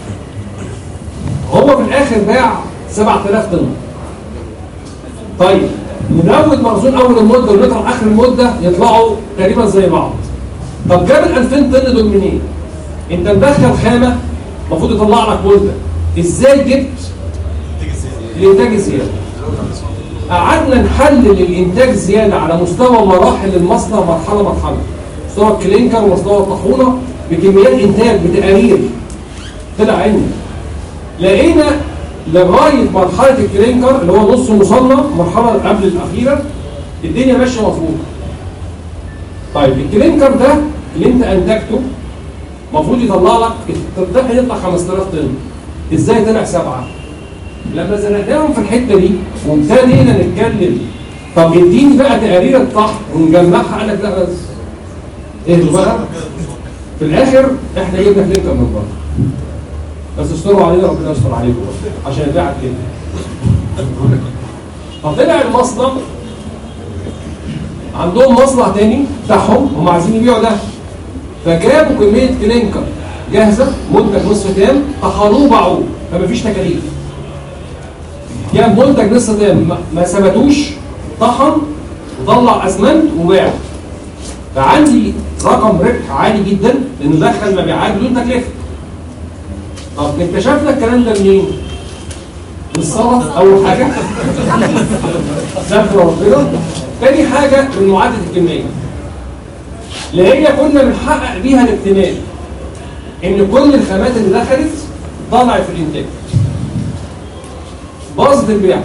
هو في الاخر باع 7000 طن طيب نزود مخزون اول المده ونطلع اخر المده يطلعوا تقريبا زي بعض طب جاب ال 2000 طن دول منين؟ انت مدخل خامه المفروض يطلع لك مده ازاي جبت الانتاج الزياده؟ قعدنا نحلل الانتاج الزياده على مستوى مراحل المصنع مرحله مرحله مستوى الكلينكر ومستوى الطاحونه بكميات انتاج بتقارير طلع عندنا لقينا لغايه مرحله الكلينكر اللي هو نص مصنع مرحله قبل الاخيره الدنيا ماشيه مظبوطه طيب الكلينكر ده اللي انت انتجته المفروض يطلع لك الطرح يطلع 5000 طن ازاي طلع سبعه؟ لما زنقناهم في الحته دي وابتدينا نتكلم طب اديني بقى تقارير الطحن ونجمعها قال لك لا بس اهدوا بقى في الاخر احنا جبنا كلينكر من بره بس استروا علينا ربنا يستر عليكم عشان يبيع كلينكر فطلع المصنع عندهم مصنع تاني بتاعهم هم عايزين يبيعوا ده فجابوا كميه كلينكر جاهزه منتج نصف تام طحنوه باعوه فمفيش تكاليف جاب منتج لسه تام ما- ما ثبتوش طحن وطلع اسمنت وباع فعندي رقم ربح عالي جدا لانه دخل مبيعات بدون تكلفه طب اكتشفنا الكلام ده منين؟ من الصلاه اول حاجه ذكر ربنا تاني حاجه من معادله الكميه اللي هي كنا بنحقق بيها الاكتمال ان كل الخامات اللي دخلت طلعت في الانتاج باظت البيع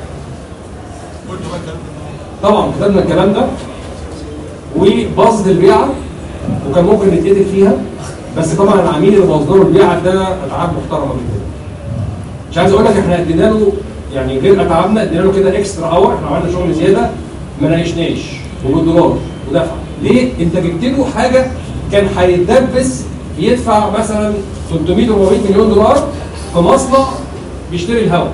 طبعا كتبنا الكلام ده وباظت البيعه وكان ممكن نتقتل فيها بس طبعا العميل اللي باظ له البيعه ده اتعاب محترمه جدا مش عايز اقول لك احنا ادينا له يعني غير اتعابنا ادينا له كده اكسترا اور احنا عملنا شغل زياده ما ناقشناش وبالدولار ودفع ليه؟ انت جبت له حاجه كان هيتدبس يدفع مثلا 300 400 مليون دولار في مصنع بيشتري الهواء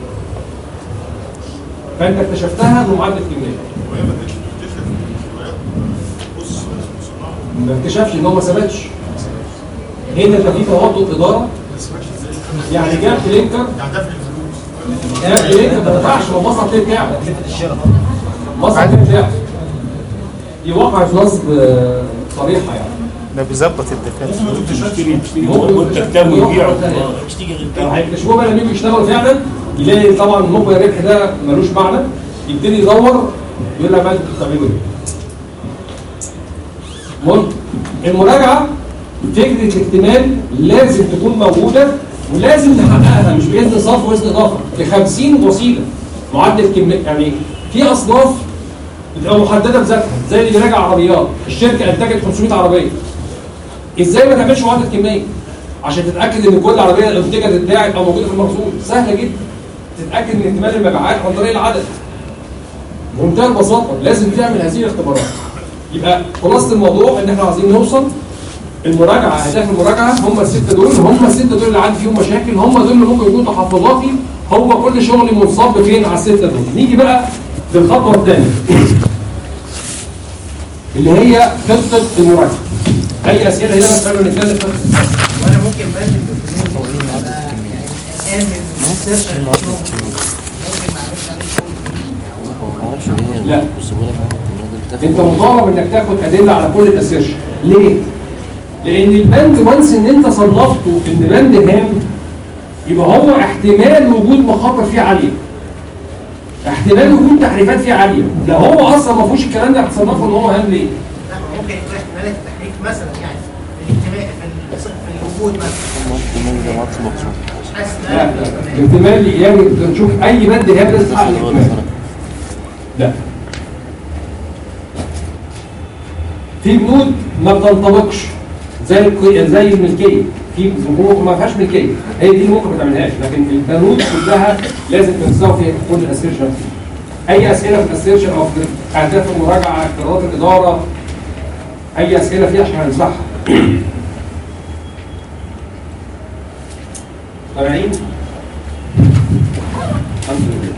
فانت اكتشفتها بمعادله كميه وهي ما كانتش بتكتشف الروايات بص صناعه ما اكتشفش ان هو ما ثبتش هنا انت في تواطؤ اداره ما سمعتش ازاي يعني جاب كلينكر يعني دافع الفلوس جاب كلينكر ما دفعش هو مصنع تاني بتاعه مصنع تاني بتاعه دي واقع في نصب آه، صريحه يعني ده بيظبط الدفاتر تشتري تشتري منتج تام ويبيعه مش تيجي غير هيكتشفوه بقى لما يجوا يشتغلوا فعلا يلاقي طبعا مبلغ الربح ده ملوش معنى يبتدي يدور يقول لك بقى انتوا بتعملوا ايه؟ المهم المراجعه فكره الاكتمال لازم تكون موجوده ولازم نحققها مش باذن صرف واذن اضافه ب 50 وسيله معدل كميه يعني في اصناف بتبقى محدده بذاتها زي اللي بيراجع عربيات الشركه انتجت 500 عربيه ازاي ما تعملش معادله كميه عشان تتاكد ان كل عربيه انتجت اتباعت او موجوده في المخزون سهله جدا تتاكد من اكتمال المبيعات عن طريق العدد بمنتهى البساطه لازم تعمل هذه الاختبارات يبقى خلاصه الموضوع ان احنا عايزين نوصل المراجعه اهداف المراجعه هم السته دول هم السته دول اللي عندي فيهم مشاكل هم دول اللي ممكن يكونوا تحفظاتي هو كل شغلي منصب فين على السته دول نيجي بقى للخطوه الثانيه اللي هي خطه المراجعه اي اسئله هنا بس قبل ما نتكلم في وانا ممكن بقدم امن مستشفى لا انت مطالب انك تاخد ادله على كل الاسيرشن ليه؟ لان البند وانس ان انت صنفته ان بند هام يبقى هو احتمال وجود مخاطر فيه عاليه احتمال وجود تحريفات فيه عاليه ده هو اصلا ما فيهوش الكلام ده هتصنفه ان هو هام ليه لا ممكن يكون احتمالات التحريك مثلا يعني في الاجتماع في ال- في الوجود مثلا مش حاسس إن لا ده لا. احتمال يعني نشوف اي ماده هي لازم تحقق الاحتمال لا في بنود ما بتنطبقش زي الك- زي الملكيه في بنود ما فيهاش ملكيه هي دي اللي ممكن ما تعملهاش لكن البنود كلها لازم تنساو فيها كل الاسيرشن اي اسئله في الاسيرشن او في اهداف المراجعه قرارات الاداره اي اسئله فيها عشان هنمسحها سامعين؟ الحمد لله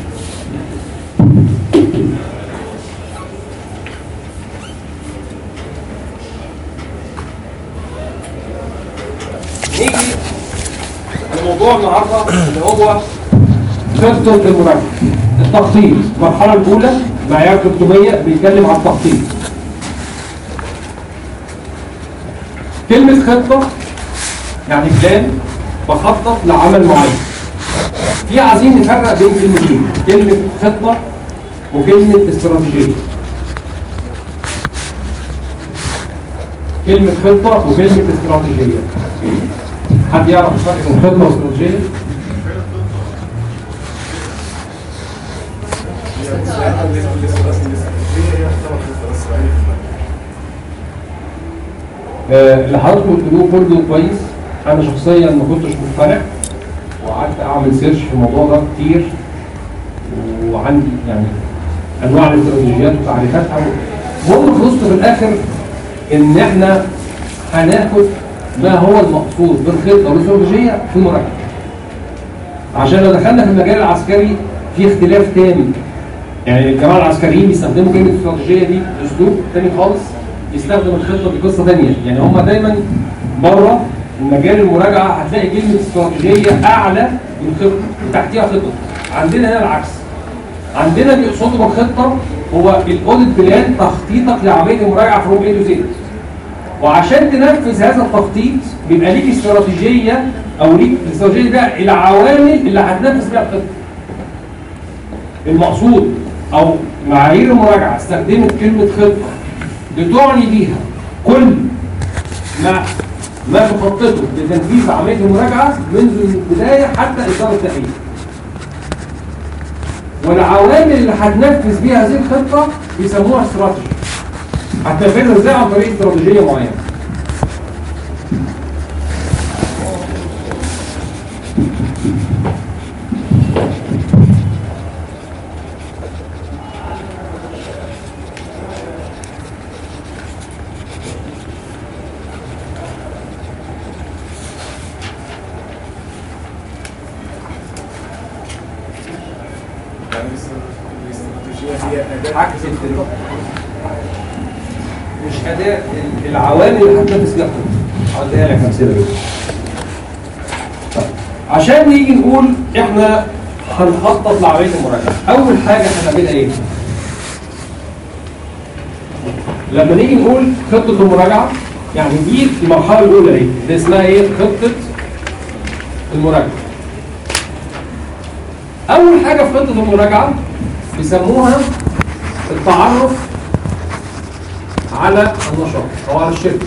نيجي لموضوع النهارده اللي هو خطة المراجعة التخطيط المرحلة الأولى معيار 300 بيتكلم عن التخطيط كلمة خطة يعني بلان بخطط لعمل معين في عايزين نفرق بين كلمتين كلمة خطة وكلمة استراتيجية كلمة خطة وكلمة استراتيجية حد يعرف الفرق بين خطة واستراتيجية؟ آه، اللي حضراتكم بتقولوه كله كويس انا شخصيا ما كنتش مقتنع وقعدت اعمل سيرش في الموضوع ده كتير وعندي يعني انواع الاستراتيجيات وتعريفاتها المهم خلصت في الاخر ان احنا هناخد ما هو المقصود بالخطه والاستراتيجيه في المراجعه عشان لو دخلنا في المجال العسكري في اختلاف تام يعني الجماعه العسكريين بيستخدموا كلمه استراتيجيه دي اسلوب تاني خالص يستخدم الخطه دي قصه ثانيه يعني هم دايما بره مجال المراجعه هتلاقي كلمه استراتيجيه اعلى من خطه وتحتيها خطه عندنا هنا العكس عندنا بيقصدوا بالخطه هو الاوديت بلان تخطيطك لعمليه المراجعه فروم اي تو زد وعشان تنفذ هذا التخطيط بيبقى ليك استراتيجيه او ليك الاستراتيجيه ده العوامل اللي هتنفذ بيها الخطه المقصود او معايير المراجعه استخدمت كلمه خطه بتعني بيها كل ما ما تخططه لتنفيذ عمليه المراجعه منذ البدايه حتى اصدار التقرير والعوامل اللي هتنفذ بيها هذه الخطه بيسموها استراتيجي هتنفذها ازاي عن طريق استراتيجيه معينه يعني الاستراتيجيه هي اداه عكس التليفون مش اداء ال- العوامل اللي هتنفذ بيها الخطه هديها لك امثله بس طيب، عشان نيجي نقول احنا هنخطط لعمليه المراجعه اول حاجه هنعملها ايه لما نيجي نقول خطه المراجعه يعني دي المرحله الاولى ايه دي اسمها ايه خطه المراجعه اول حاجه في خطه المراجعه بيسموها التعرف على النشاط او على الشركه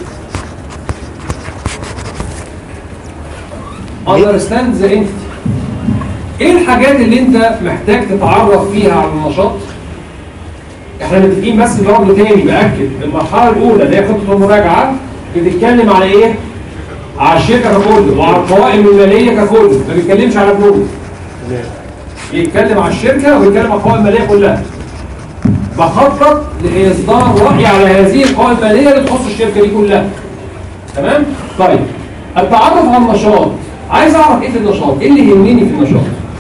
understand the entity ايه الحاجات اللي انت محتاج تتعرف فيها على النشاط احنا متفقين بس برضه تاني باكد المرحله الاولى اللي هي خطه المراجعه بتتكلم على ايه على الشركه ككل وعلى القوائم الماليه ككل ما بيتكلمش على بنود بيتكلم على الشركه وبيتكلم على القوائم الماليه كلها بخطط لاصدار راي على هذه القوائم الماليه اللي تخص الشركه دي كلها تمام طيب التعرف على النشاط عايز اعرف ايه في النشاط ايه اللي يهمني في النشاط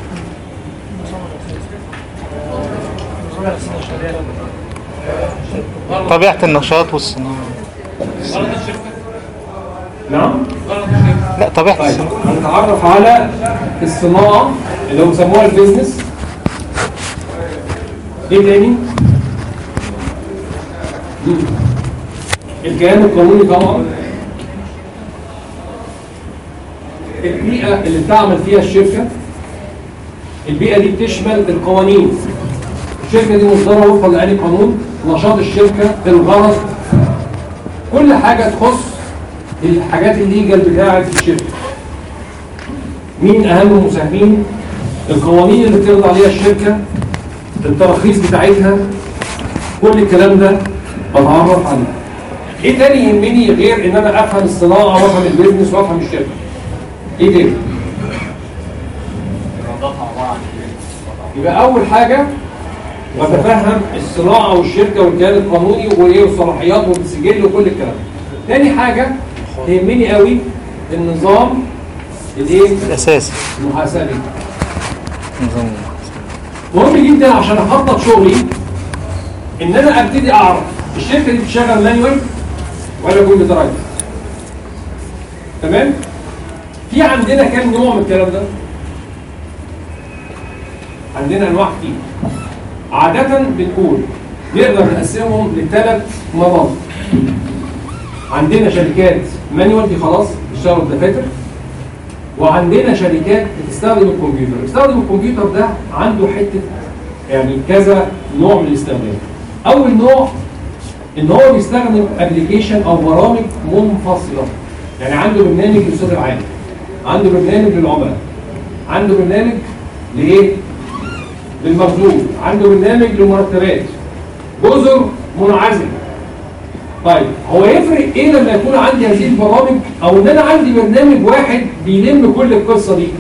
طبيعة النشاط والصناعة نعم لا طبيعة طيب الصناعة هنتعرف على الصناعه اللي هم بيسموها البيزنس ايه تاني مم. الكيان القانوني طبعا البيئه اللي بتعمل فيها الشركه البيئه دي بتشمل القوانين الشركه دي مصدره وفقا لاي قانون نشاط الشركه الغرض كل حاجه تخص الحاجات الليجل بتاعه الشركه مين اهم المساهمين القوانين اللي بترضى عليها الشركه التراخيص بتاعتها كل الكلام ده بتعرف عليه ايه تاني يهمني غير ان انا افهم الصناعه وافهم البيزنس وافهم الشركه ايه تاني يبقى اول حاجه بتفهم الصناعه والشركه والكيان القانوني وايه والصلاحيات والسجل وكل الكلام ده تاني حاجه تهمني قوي النظام الايه الاساسي المحاسبي نظام مهم جدا عشان اخطط شغلي ان انا ابتدي اعرف الشركه دي بتشتغل مانوال ولا كمبيوترايز تمام في عندنا كام نوع من الكلام ده عندنا انواع كتير عاده بنقول نقدر نقسمهم لثلاث مناطق عندنا شركات مانوال دي خلاص بتشتغل الدفاتر وعندنا شركات بتستخدم الكمبيوتر بتستخدم الكمبيوتر ده عنده حته يعني كذا نوع من الاستخدام اول نوع ان هو بيستخدم ابلكيشن او برامج منفصله يعني عنده برنامج للسوق العام عنده برنامج للعملاء عنده برنامج لايه للمخزون عنده برنامج للمرتبات جزر منعزله طيب هو يفرق ايه لما يكون عندي هذه البرامج او ان انا عندي برنامج واحد بيلم كل القصه دي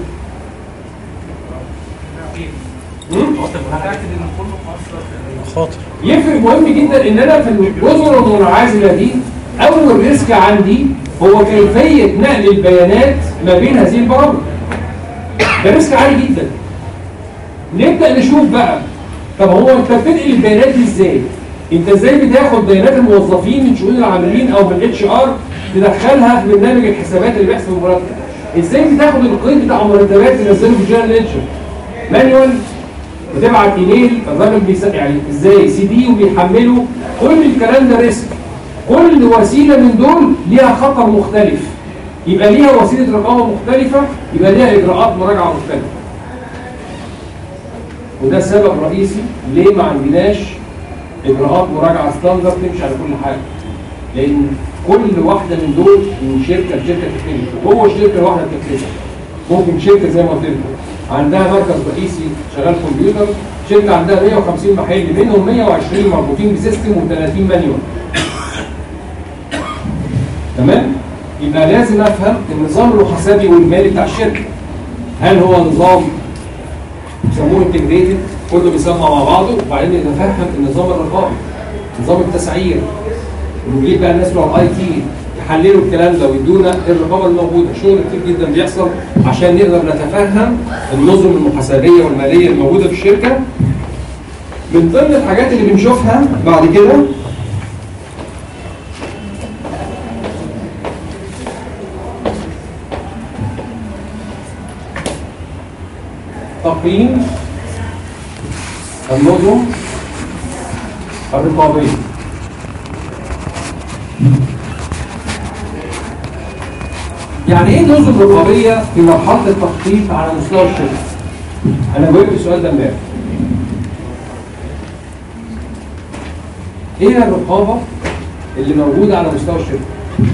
خاطر يفرق مهم جدا ان انا في الجزر المنعزله دي اول ريسك عندي هو كيفيه نقل البيانات ما بين هذه البرامج ده ريسك عالي جدا نبدا نشوف بقى طب هو انت بتنقل البيانات دي ازاي انت ازاي بتاخد بيانات الموظفين من شؤون العاملين او من الاتش ار تدخلها في برنامج الحسابات اللي بيحسب المرتب ازاي بتاخد القيد بتاع المرتبات تنزله في الجنرال ليدجر مانيوال بتبعت ايميل الراجل بيس يعني ازاي سي دي وبيحمله كل الكلام ده ريسك كل وسيله من دول ليها خطر مختلف يبقى ليها وسيله رقابه مختلفه يبقى ليها اجراءات مراجعه مختلفه وده سبب رئيسي ليه ما عندناش اجراءات مراجعه ستاندرد تمشي على كل حاجه لان كل واحده من دول من شركه لشركه تختلف وهو الشركه الواحده بتختلف ممكن شركه زي ما قلت لكم عندها مركز رئيسي شغال كمبيوتر شركه عندها 150 محل منهم 120 مربوطين بسيستم و30 مانيوال تمام يبقى لازم افهم النظام المحاسبي والمالي بتاع الشركه هل هو نظام بيسموه انتجريتد كله بيسمع مع بعضه وبعدين نتفهم النظام الرقابي نظام التسعير ونجيب بقى الناس بتوع الاي تي يحللوا الكلام ده ويدونا الرقابه الموجوده شغل كتير جدا بيحصل عشان نقدر نتفهم النظم المحاسبيه والماليه الموجوده في الشركه من ضمن الحاجات اللي بنشوفها بعد كده تقييم النظم الرقابيه يعني ايه نظم رقابيه في مرحله التخطيط على مستوى الشركه؟ انا جاوبت السؤال ده امبارح. ايه الرقابه اللي موجوده على مستوى الشركه؟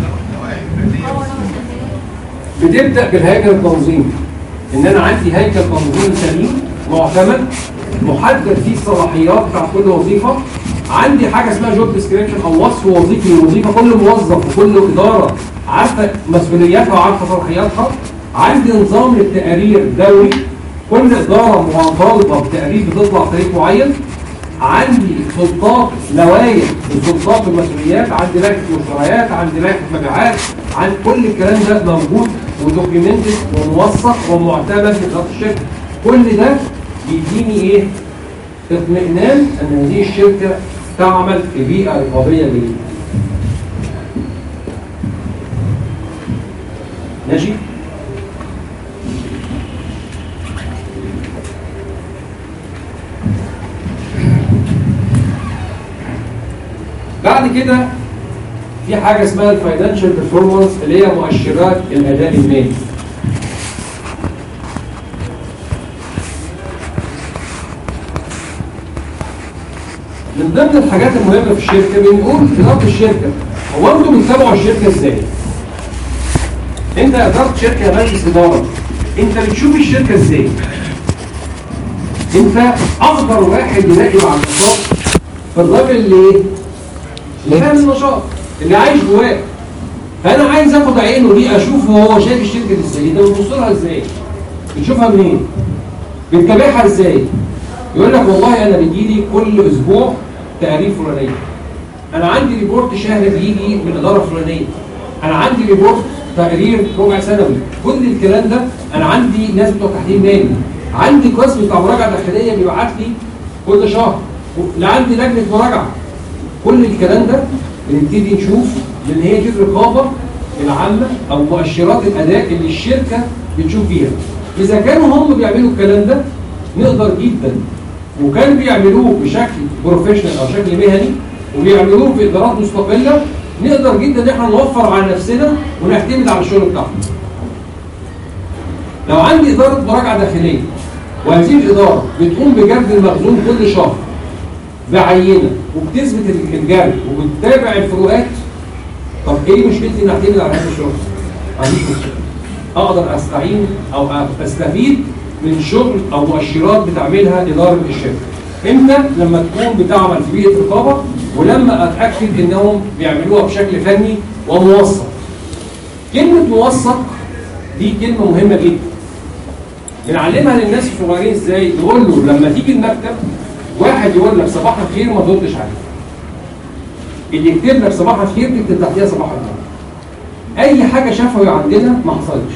بتبدا بالهيكل التنظيمي ان انا عندي هيكل تنظيمي سليم معتمد محدد فيه الصلاحيات بتاع كل وظيفه عندي حاجه اسمها جوب ديسكريبشن او وصف وظيفي للوظيفه كل موظف وكل اداره عارفه مسؤولياتها وعارفه صلاحياتها عندي نظام للتقارير دوري كل اداره مطالبه بتقارير بتطلع في تاريخ معين عندي سلطات لوائح السلطات والمسؤوليات عندي لائحه مشتريات عندي لائحه مبيعات عندي كل الكلام ده موجود ودوكيومنتد وموثق ومعتمد في اداره الشركه كل ده بيديني ايه؟ اطمئنان ان هذه الشركه تعمل في بيئه رقابيه جيده. ماشي؟ بعد كده في حاجه اسمها الفاينانشال بيرفورمانس اللي هي مؤشرات الاداء المالي. من ضمن الحاجات المهمه في الشركه بنقول اداره الشركه هو انتوا بتتابعوا الشركه ازاي؟ انت اداره شركه يا مجلس اداره انت بتشوف الشركه ازاي؟ انت اكبر واحد يراقب على النشاط في الراجل اللي ايه؟ اللي فاهم النشاط اللي عايش جواه فانا عايز اخد عينه دي اشوف هو شايف الشركه دي ازاي انت بتبص لها ازاي؟ بتشوفها منين؟ بتتابعها ازاي؟ يقول لك والله انا بيجي لي كل اسبوع تقارير فلانيه انا عندي ريبورت شهري بيجي من الاداره الفلانيه انا عندي ريبورت تقرير ربع سنوي كل الكلام ده انا عندي ناس بتوع تحليل مالي عندي قسم بتاع مراجعه داخليه بيبعت لي كل شهر لا عندي لجنه مراجعه كل الكلام ده بنبتدي نشوف لان هي دي الرقابه العامه او مؤشرات الاداء اللي الشركه بتشوف فيها اذا كانوا هم بيعملوا الكلام ده نقدر جدا وكان بيعملوه بشكل بروفيشنال او شكل مهني وبيعملوه في ادارات مستقله نقدر جدا ان احنا نوفر على نفسنا ونعتمد على الشغل بتاعنا. لو عندي اداره مراجعه داخليه وهذه الاداره بتقوم بجرد المخزون كل شهر بعينه وبتثبت الجرد وبتتابع الفروقات طب ايه مشكلتي ان اعتمد على هذا الشغل؟ ما عنديش مشكله. اقدر استعين او استفيد من شغل او مؤشرات بتعملها اداره الشركه. امتى؟ لما تكون بتعمل في بيئه رقابه ولما اتاكد انهم بيعملوها بشكل فني وموثق. كلمه موثق دي كلمه مهمه جدا. بنعلمها للناس الصغيرين ازاي؟ نقول له لما تيجي المكتب واحد يقول لك صباح الخير ما تردش عليه. اللي يكتب لك صباح الخير تكتب تحتيها صباح الخير. اي حاجه شفوي عندنا ما حصلتش.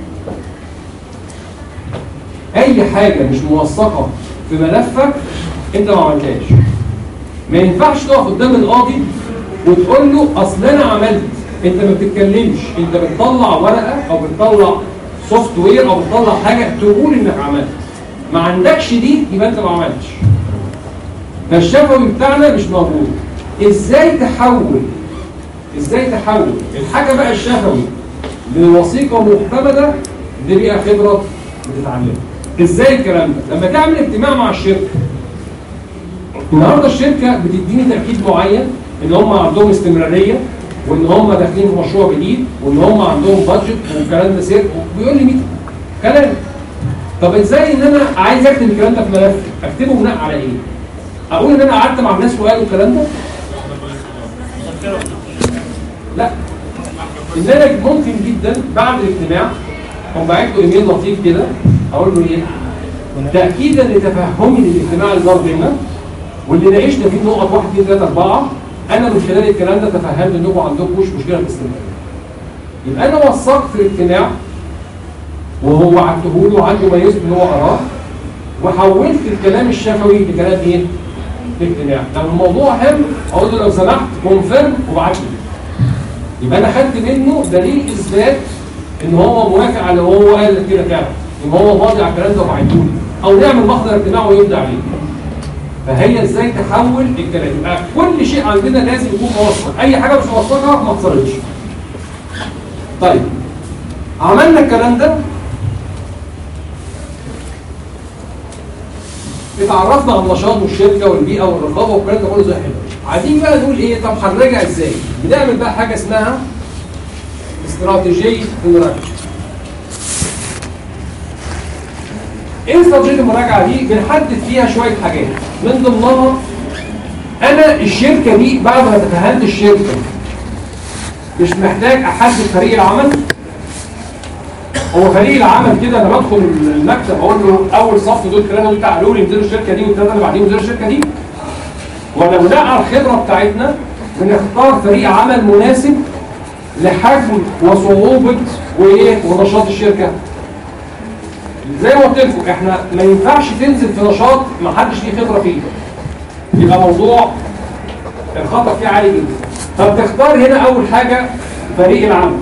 اي حاجه مش موثقه في ملفك انت ما عملتهاش ما ينفعش تقف قدام القاضي وتقول له اصل انا عملت انت ما بتتكلمش انت بتطلع ورقه او بتطلع سوفت وير او بتطلع حاجه تقول انك عملت ما عندكش دي يبقى انت ما عملتش فالشفوي بتاعنا مش موجود ازاي تحول ازاي تحول الحاجه بقى الشفوي لوثيقه معتمده دي بقى خبره بتتعلمها ازاي الكلام ده لما تعمل اجتماع مع الشركه النهارده الشركه بتديني تاكيد معين ان هم عندهم استمراريه وان هم داخلين في مشروع جديد وان هم عندهم بادجت والكلام ده سير وبيقول لي 100 كلام طب ازاي ان انا عايز اكتب الكلام ده في ملف اكتبه بناء على ايه؟ اقول ان انا قعدت مع الناس وقالوا الكلام ده؟ لا ان انا ممكن جدا بعد الاجتماع هم بعت له ايميل لطيف كده اقول له ايه؟ تاكيدا لتفهمي للاجتماع اللي دار بينا واللي ناقشنا فيه نقط 1 2 3 4 انا من خلال الكلام ده تفهمت انكم عندكمش مشكله في الاستمراريه. يبقى انا وثقت الاجتماع وهو بعته له عنده ما يثبت ان هو قراه وحولت الكلام الشفوي لكلام ايه؟ اجتماع. لو الموضوع هام اقول له لو سمحت كونفيرم وابعت لي. يبقى انا خدت منه دليل اثبات ان هو موافق على اللي هو قال كده فعلا ان هو ماضي على الكلام ده وبعته لي او نعمل محضر اجتماع ويبدا عليه. فهي ازاي تحول الكلام يبقى كل شيء عندنا لازم يكون موثق اي حاجه مش موثقه ما حصلتش طيب عملنا الكلام ده اتعرفنا على النشاط والشركه والبيئه والرقابه والكلام ده كله زي حلو عايزين بقى نقول ايه طب هنراجع ازاي بنعمل بقى حاجه اسمها استراتيجيه المراجعه ايه استراتيجيه المراجعه دي بنحدد فيها شويه حاجات من ضمنها انا الشركه دي بعد ما تفهمت الشركه مش محتاج احدد فريق العمل هو فريق العمل كده انا بدخل المكتب اقول له اول صف دول ثلاثه دول تعالوا لي انزلوا الشركه دي والثلاثه اللي بعدين انزلوا الشركه دي ولا بناء على الخبره بتاعتنا بنختار فريق عمل مناسب لحجم وصعوبه وايه ونشاط الشركه زي ما قلت لكم احنا ما ينفعش تنزل في نشاط ما حدش ليه خبره فيه يبقى موضوع الخطر فيه عالي جدا فبتختار هنا اول حاجه فريق العمل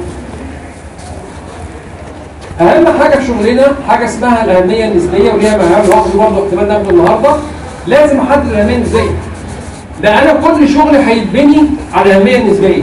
اهم حاجه في شغلنا حاجه اسمها الاهميه النسبيه وليها مهام لوحده برضه احتمال ناخده النهارده لازم احدد الاهميه النسبيه ده انا كل شغلي هيتبني على الاهميه النسبيه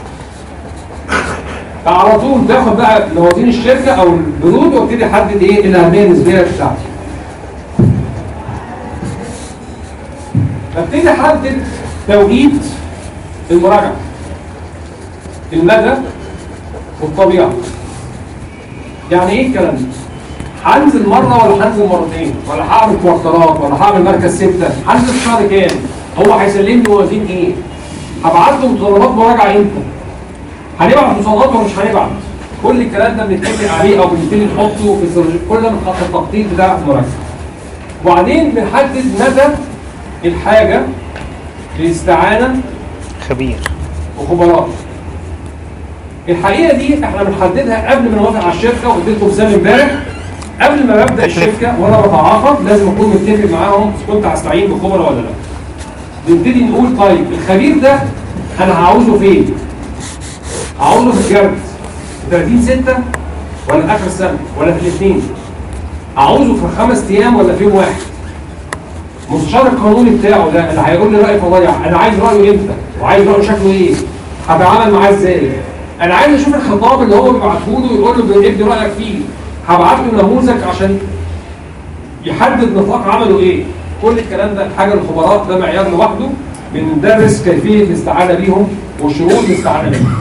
على طول باخد بقى موازين الشركه او البنود وابتدي احدد ايه الاهميه النسبيه بتاعتي ابتدي احدد توقيت المراجعه المدى والطبيعه يعني ايه الكلام ده؟ هنزل مره ولا هنزل مرتين ولا هعمل كوارترات ولا هعمل مركز سته هنزل في شهر كام هو هيسلمني موازين ايه هبعت له متطلبات مراجعه امتى هنبعت مصادرات ولا مش هنبعت كل الكلام ده بنتفق عليه او بنبتدي نحطه في السر- كل ده من خط التخطيط بتاع المراجعه وبعدين بنحدد مدى الحاجه لاستعانه خبير وخبراء الحقيقه دي احنا بنحددها قبل ما نوافق على الشركه واديتكم مثال امبارح قبل ما ببدا الشركه وانا بتعاقد لازم اكون متفق معاهم اذا كنت هستعين بخبراء ولا لا نبتدي نقول طيب الخبير ده انا هعوزه فين؟ هعوزه في الجرد في 30 6 ولا اخر السنه ولا في الاثنين؟ هعوزه في خمس ايام ولا في يوم واحد؟ مستشار القانوني بتاعه ده اللي هيقول لي راي فظيع انا عايز رايه امتى وعايز رايه شكله ايه هتعامل معاه ازاي انا عايز اشوف الخطاب اللي هو بيبعته له ويقول له ابني رايك فيه هبعت له نموذج عشان يحدد نطاق عمله ايه كل الكلام ده حاجه للخبراء ده معيار لوحده بندرس كيفيه الاستعانه بيهم وشروط الاستعانه بيهم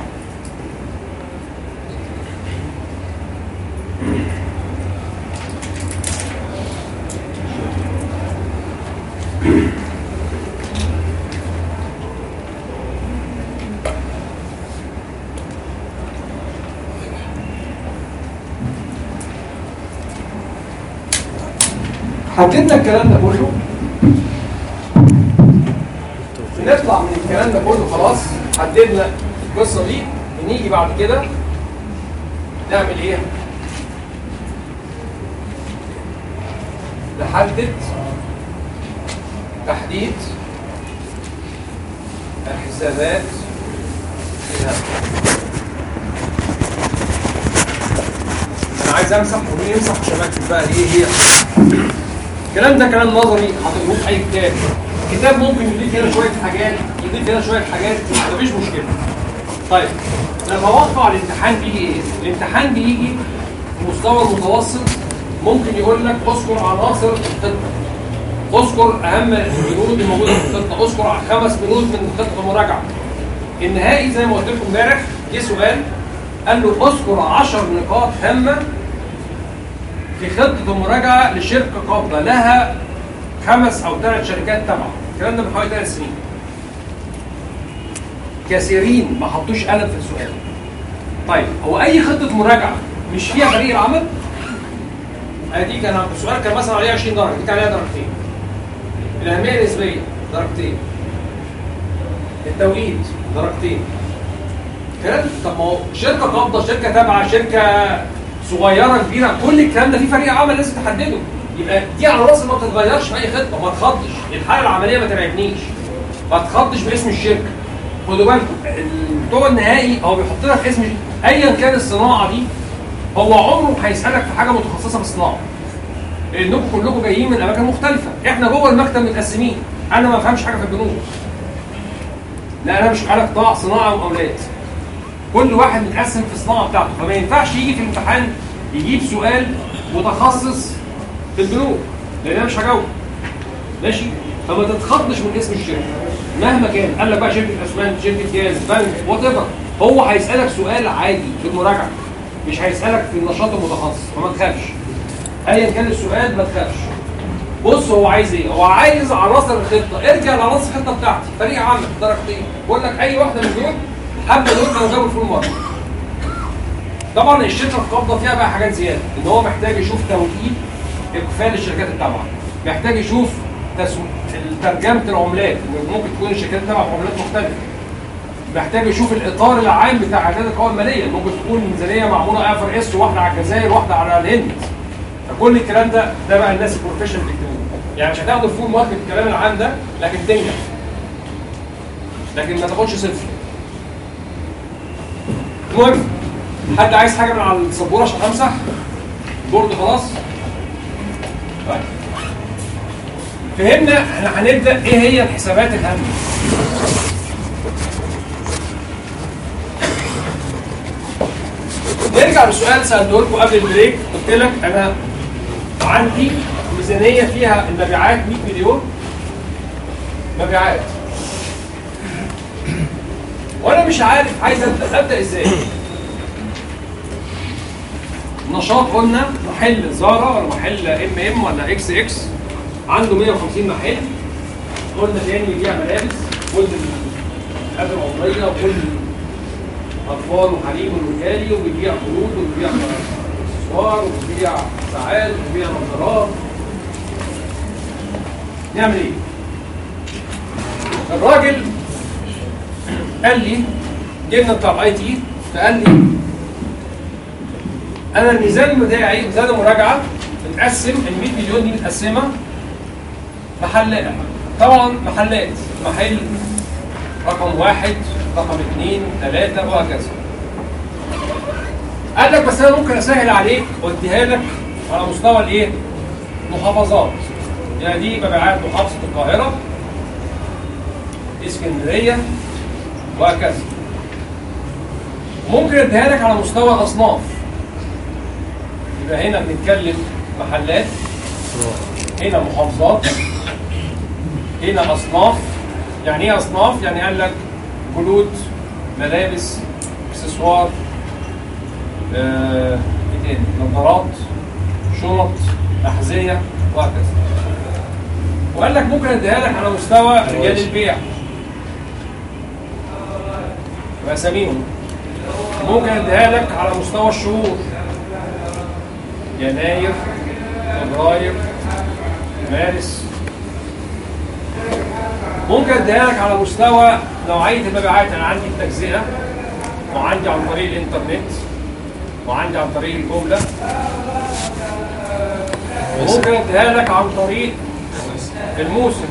حددنا الكلام ده كله نطلع من الكلام ده كله خلاص حددنا القصه دي ونيجي بعد كده نعمل ايه؟ نحدد تحديد الحسابات الهامة. انا عايز امسح ومين يمسح عشان اكتب بقى ايه هي الكلام ده كلام نظري هتقروه في اي كتاب الكتاب ممكن يضيف هنا شويه حاجات يضيف هنا شويه حاجات مفيش مشكله طيب لما اوقع الامتحان بيجي ايه؟ الامتحان بيجي في مستوى المتوسط ممكن يقول لك اذكر عناصر الخطه اذكر اهم البنود الموجوده في الخطه اذكر خمس بنود من خطه المراجعه النهائي زي ما قلت لكم امبارح جه سؤال قال له اذكر 10 نقاط هامه في خطه المراجعه لشركه قابله لها خمس او ثلاث شركات تبعها الكلام ده من حوالي ثلاث سنين كثيرين ما حطوش قلم في السؤال طيب هو اي خطه مراجعه مش فيها فريق العمل ادي كان السؤال كان مثلا عليه 20 درجه دي كان عليها درجتين الاهميه النسبيه درجتين التوقيت درجتين كلام طب ما هو شركه قابضه شركه تابعه شركه صغيره كبيره كل الكلام ده فيه فريق عمل لازم تحدده يبقى دي على راسي ما بتتغيرش في اي خطه ما تخضش الحاله العمليه ما ترعبنيش ما تخضش باسم الشركه خدوا بالكم بتوع النهائي هو بيحط لك اسم ايا كان الصناعه دي هو عمره ما هيسالك في حاجه متخصصه في الصناعه لانكم كلكم جايين من اماكن مختلفه احنا جوه المكتب متقسمين انا ما بفهمش حاجه في البنوك لا انا مش على قطاع صناعه ومقاولات كل واحد متقسم في الصناعه بتاعته فما ينفعش يجي في الامتحان يجيب سؤال متخصص في البنوك لان انا مش هجاوب ماشي فما تتخضش من اسم الشركه مهما كان قال لك بقى شركه اسمنت شركه جاز بنك وات ايفر هو هيسالك سؤال عادي في المراجعه مش هيسالك في النشاط المتخصص فما تخافش ايا كان السؤال ما تخافش بص هو عايز ايه؟ هو عايز عناصر الخطه، ارجع لعناصر الخطه بتاعتي، فريق عمل درجتين، بقول لك اي واحده من دول حابه دول كانوا جابوا الفول مره. طبعا الشركه القابضه فيها بقى حاجات زياده، ان هو محتاج يشوف توكيل اقفال الشركات التابعه، محتاج يشوف تسويق ترجمه العملات، إن ممكن تكون الشركات تابعه بعملات مختلفه. محتاج يشوف الاطار العام بتاع اعداد القوائم الماليه، ممكن تكون ميزانيه معموله اف اس واحده على الجزائر واحده على الهند. فكل الكلام ده ده بقى الناس البروفيشنال بيكتبوه يعني مش هتاخد الفول مارك الكلام العام ده لكن تنجح لكن ما تاخدش صفر المهم حد عايز حاجه من على السبوره عشان امسح بورد خلاص طيب فهمنا احنا هنبدا ايه هي الحسابات الهامه نرجع لسؤال سالته لكم قبل البريك قلت لك انا عندي ميزانيه فيها المبيعات 100 مليون مبيعات وانا مش عارف عايز ابدا ابدا ازاي نشاط قلنا محل زارا ولا محل ام ام ولا اكس اكس عنده 150 محل قلنا تاني بيبيع ملابس كل الحاجات العمريه وكل اطفال وحريم ورجالي وبيبيع خلود وبيبيع اكسسوار وبيبيع ساعات وبيبيع نظارات نعمل ايه؟ الراجل قال لي جبنا بتاع الاي تي فقال لي انا الميزان بتاعي ميزان المراجعه متقسم ال 100 مليون دي متقسمه محلات طبعا محلات محل رقم واحد رقم اثنين ثلاثة وهكذا قال لك بس انا ممكن اسهل عليك واديها لك على مستوى الايه؟ محافظات يعني دي مبيعات محافظة القاهرة اسكندرية وهكذا ممكن اديها لك على مستوى الاصناف يبقى هنا بنتكلم محلات هنا محافظات هنا اصناف يعني ايه اصناف يعني قال لك جلود ملابس اكسسوار آه، ايه تاني نظارات شنط احذيه وهكذا وقال لك ممكن اديها لك على مستوى رجال البيع واساميهم ممكن اديها لك على مستوى الشهور يناير فبراير مارس ممكن اديها لك على مستوى نوعيه المبيعات انا عندي التجزئه وعندي عن طريق الانترنت وعندي عن طريق الجمله وممكن اديها لك عن طريق الموسم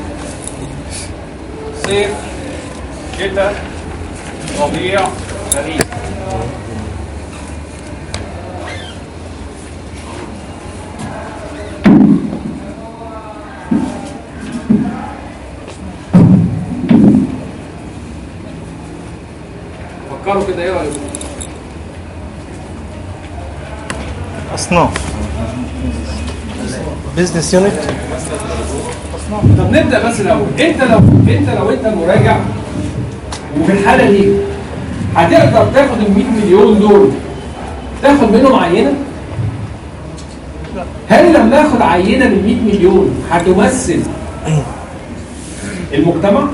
صيف شتاء ربيع خريف فكروا كده ايه رايكم؟ اصناف بزنس يونت طب نبدا بس الاول انت لو انت لو انت مراجع وفي الحاله دي هتقدر تاخد ال 100 مليون دول تاخد منهم عينه؟ هل لما اخد عينه من 100 مليون هتمثل المجتمع؟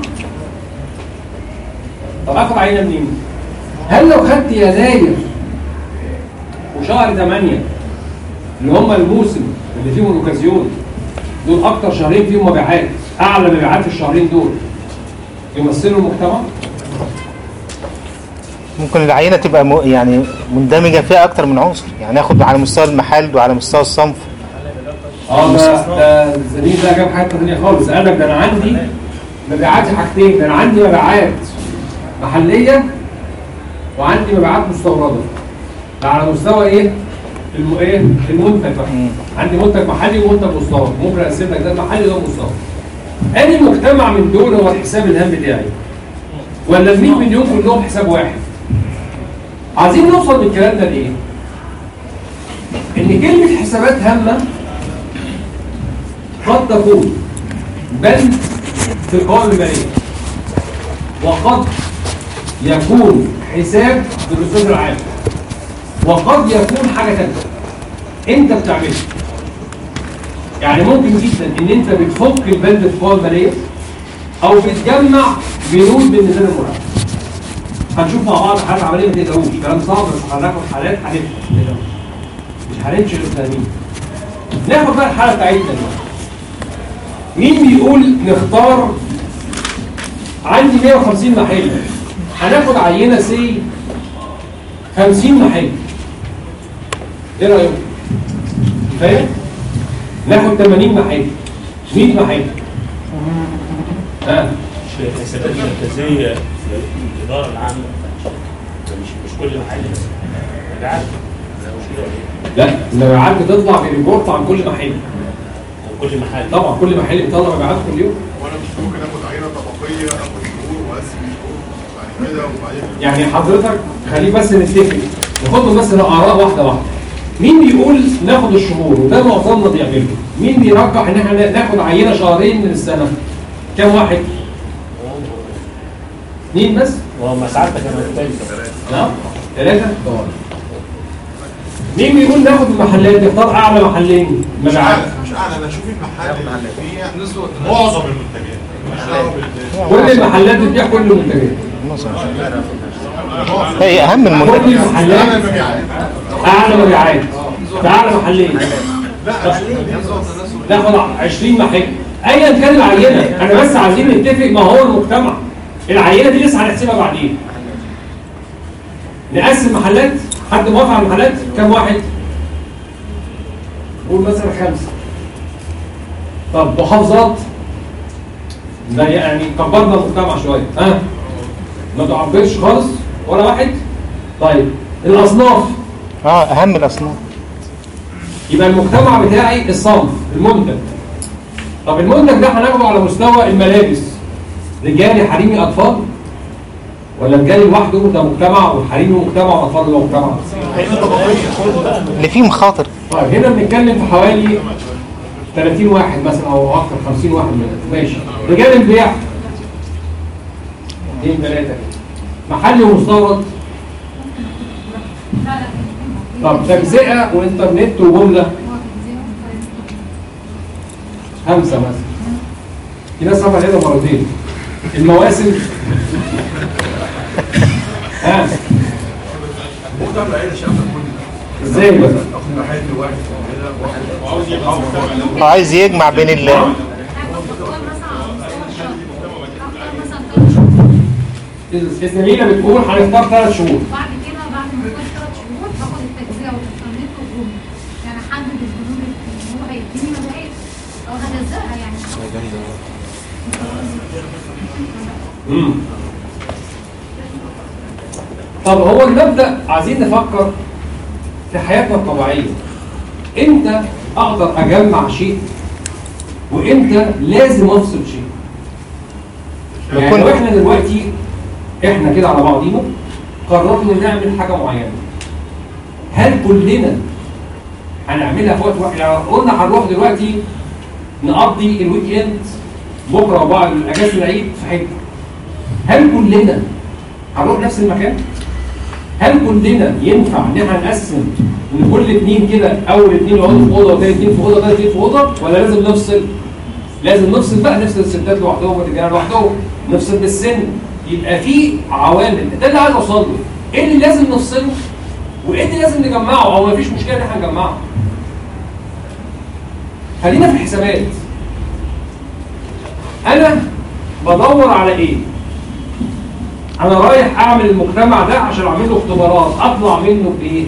طب اخد عينه منين؟ هل لو خدت يناير وشهر 8 اللي هم الموسم اللي فيهم الاوكازيون دول اكتر شهرين فيهم مبيعات اعلى مبيعات في الشهرين دول يمثلوا المجتمع؟ ممكن العينه تبقى م... يعني مندمجه فيها اكتر من عنصر يعني اخد على مستوى المحل وعلى مستوى الصنف اه ده ده الزميل ده جاب حاجه ثانيه خالص قال لك ده انا عندي مبيعاتي حاجتين ده انا عندي مبيعات محليه وعندي مبيعات مستورده ده على مستوى ايه؟ الم... ايه؟ المنتج بقى عندي منتج محلي ومنتج مستورد ممكن اقسم لك ده محلي وده مستورد انهي مجتمع من دول هو الحساب الهام بتاعي؟ ولا ال 100 مليون كلهم حساب واحد؟ عايزين نوصل من الكلام ده لايه؟ ان كلمه حسابات هامه قد تكون بند في القوائم الماليه وقد يكون حساب في الاستاذ العام وقد يكون حاجه ثالثه انت بتعملها يعني ممكن جدا ان انت بتفك البند في القوائم الماليه او بتجمع بنود من ميزان المراقبه هنشوف مع بعض حالات عمليه ما تقلقوش كلام صعب بس هناخد حالات هنفهم مش هنمشي غير فاهمين ناخد بقى الحاله بتاعتنا دلوقتي مين بيقول نختار عندي 150 محل هناخد عينه سي 50 محل ايه رايكم؟ فاهم؟ ناخد 80 محل 100 محل ها الحسابات المركزيه الاداره العامه مش مش كل محل بس انا عارف مش كده ولا ايه؟ لا المبيعات بتطلع بريبورت عن كل محل كل محل طبعا كل محل بيطلع مبيعات كل يوم وانا مش ممكن اخد عينه طبقيه اخد شهور واقسم شهور بعد كده وبعدين يعني حضرتك خليه بس نتفق ناخدهم بس الاراء واحده واحده مين بيقول ناخد الشهور وده معظمنا بيعمله مين بيرجح ان احنا ناخد عينه شهرين من السنه كام واحد اثنين بس وما ساعتك انا الثالثه نعم ثلاثة مين بيقول ناخد المحلات يختار اعلى محلين مش مبيعات عارف مش عارف انا اشوف المحل اللي فيه معظم المنتجات مش دعوه كل المحلات بتبيع كل المنتجات هي اهم كل المنتجات المحلات اعلى مبيعات في اعلى محلين ناخد 20 محل ايا كان العينه انا بس عايزين نتفق ما هو المجتمع العينه دي لسه هنحسبها بعدين نقسم محلات حد موافق على المحلات كم واحد قول مثلا خمسه طب محافظات ده يعني كبرنا المجتمع شويه ها ما تعبرش خالص ولا واحد طيب الاصناف اه اهم الاصناف يبقى المجتمع بتاعي الصنف المنتج طب المنتج ده هناخده على مستوى الملابس رجالي حريمي اطفال ولا رجالي لوحده ده مجتمع والحريمي مجتمع واطفال ده مجتمع اللي فيه مخاطر طيب هنا بنتكلم في حوالي 30 واحد مثلا او اكثر 50 واحد من ماشي رجال البيع اثنين ثلاثه محلي ومستورد طب تجزئه وانترنت وجمله خمسه مثلا في ناس رفعت ايدها مرتين المواسم ها مختار العيله شافه كل ازاي بقى اخد محل واحد كده واحد وعاوز يبقى عايز يجمع بين ال الزميله بتقول هنختار ثلاث شهور بعد كده بعد ما تكون ثلاث شهور باخد التجزئه والانترنت والجمله يعني احدد البنود اللي هو هيديني مبيعات او هجزئها يعني مم. طب هو المبدأ عايزين نفكر في حياتنا الطبيعية امتى اقدر اجمع شيء وامتى لازم افصل شيء يعني لو احنا دلوقتي احنا كده على بعضينا قررنا نعمل حاجة معينة هل كلنا هنعملها في وقت واحد يعني قلنا هنروح دلوقتي نقضي الويك اند بكره وبعد اجازه العيد في حته هل كلنا هنروح نفس المكان؟ هل كلنا ينفع ان احنا نقسم ان كل اتنين كده اول اتنين يقعدوا في اوضه وتاني اتنين في اوضه وتالت اتنين في اوضه ولا لازم نفصل؟ لازم نفصل بقى نفصل الستات لوحدهم والرجاله لوحدهم نفصل بالسن يبقى في عوامل ده اللي عايز اوصل له ايه اللي لازم نفصله وايه اللي لازم نجمعه او مفيش مشكله ان احنا نجمعه خلينا في الحسابات انا بدور على ايه انا رايح اعمل المجتمع ده عشان اعمل له اختبارات اطلع منه بايه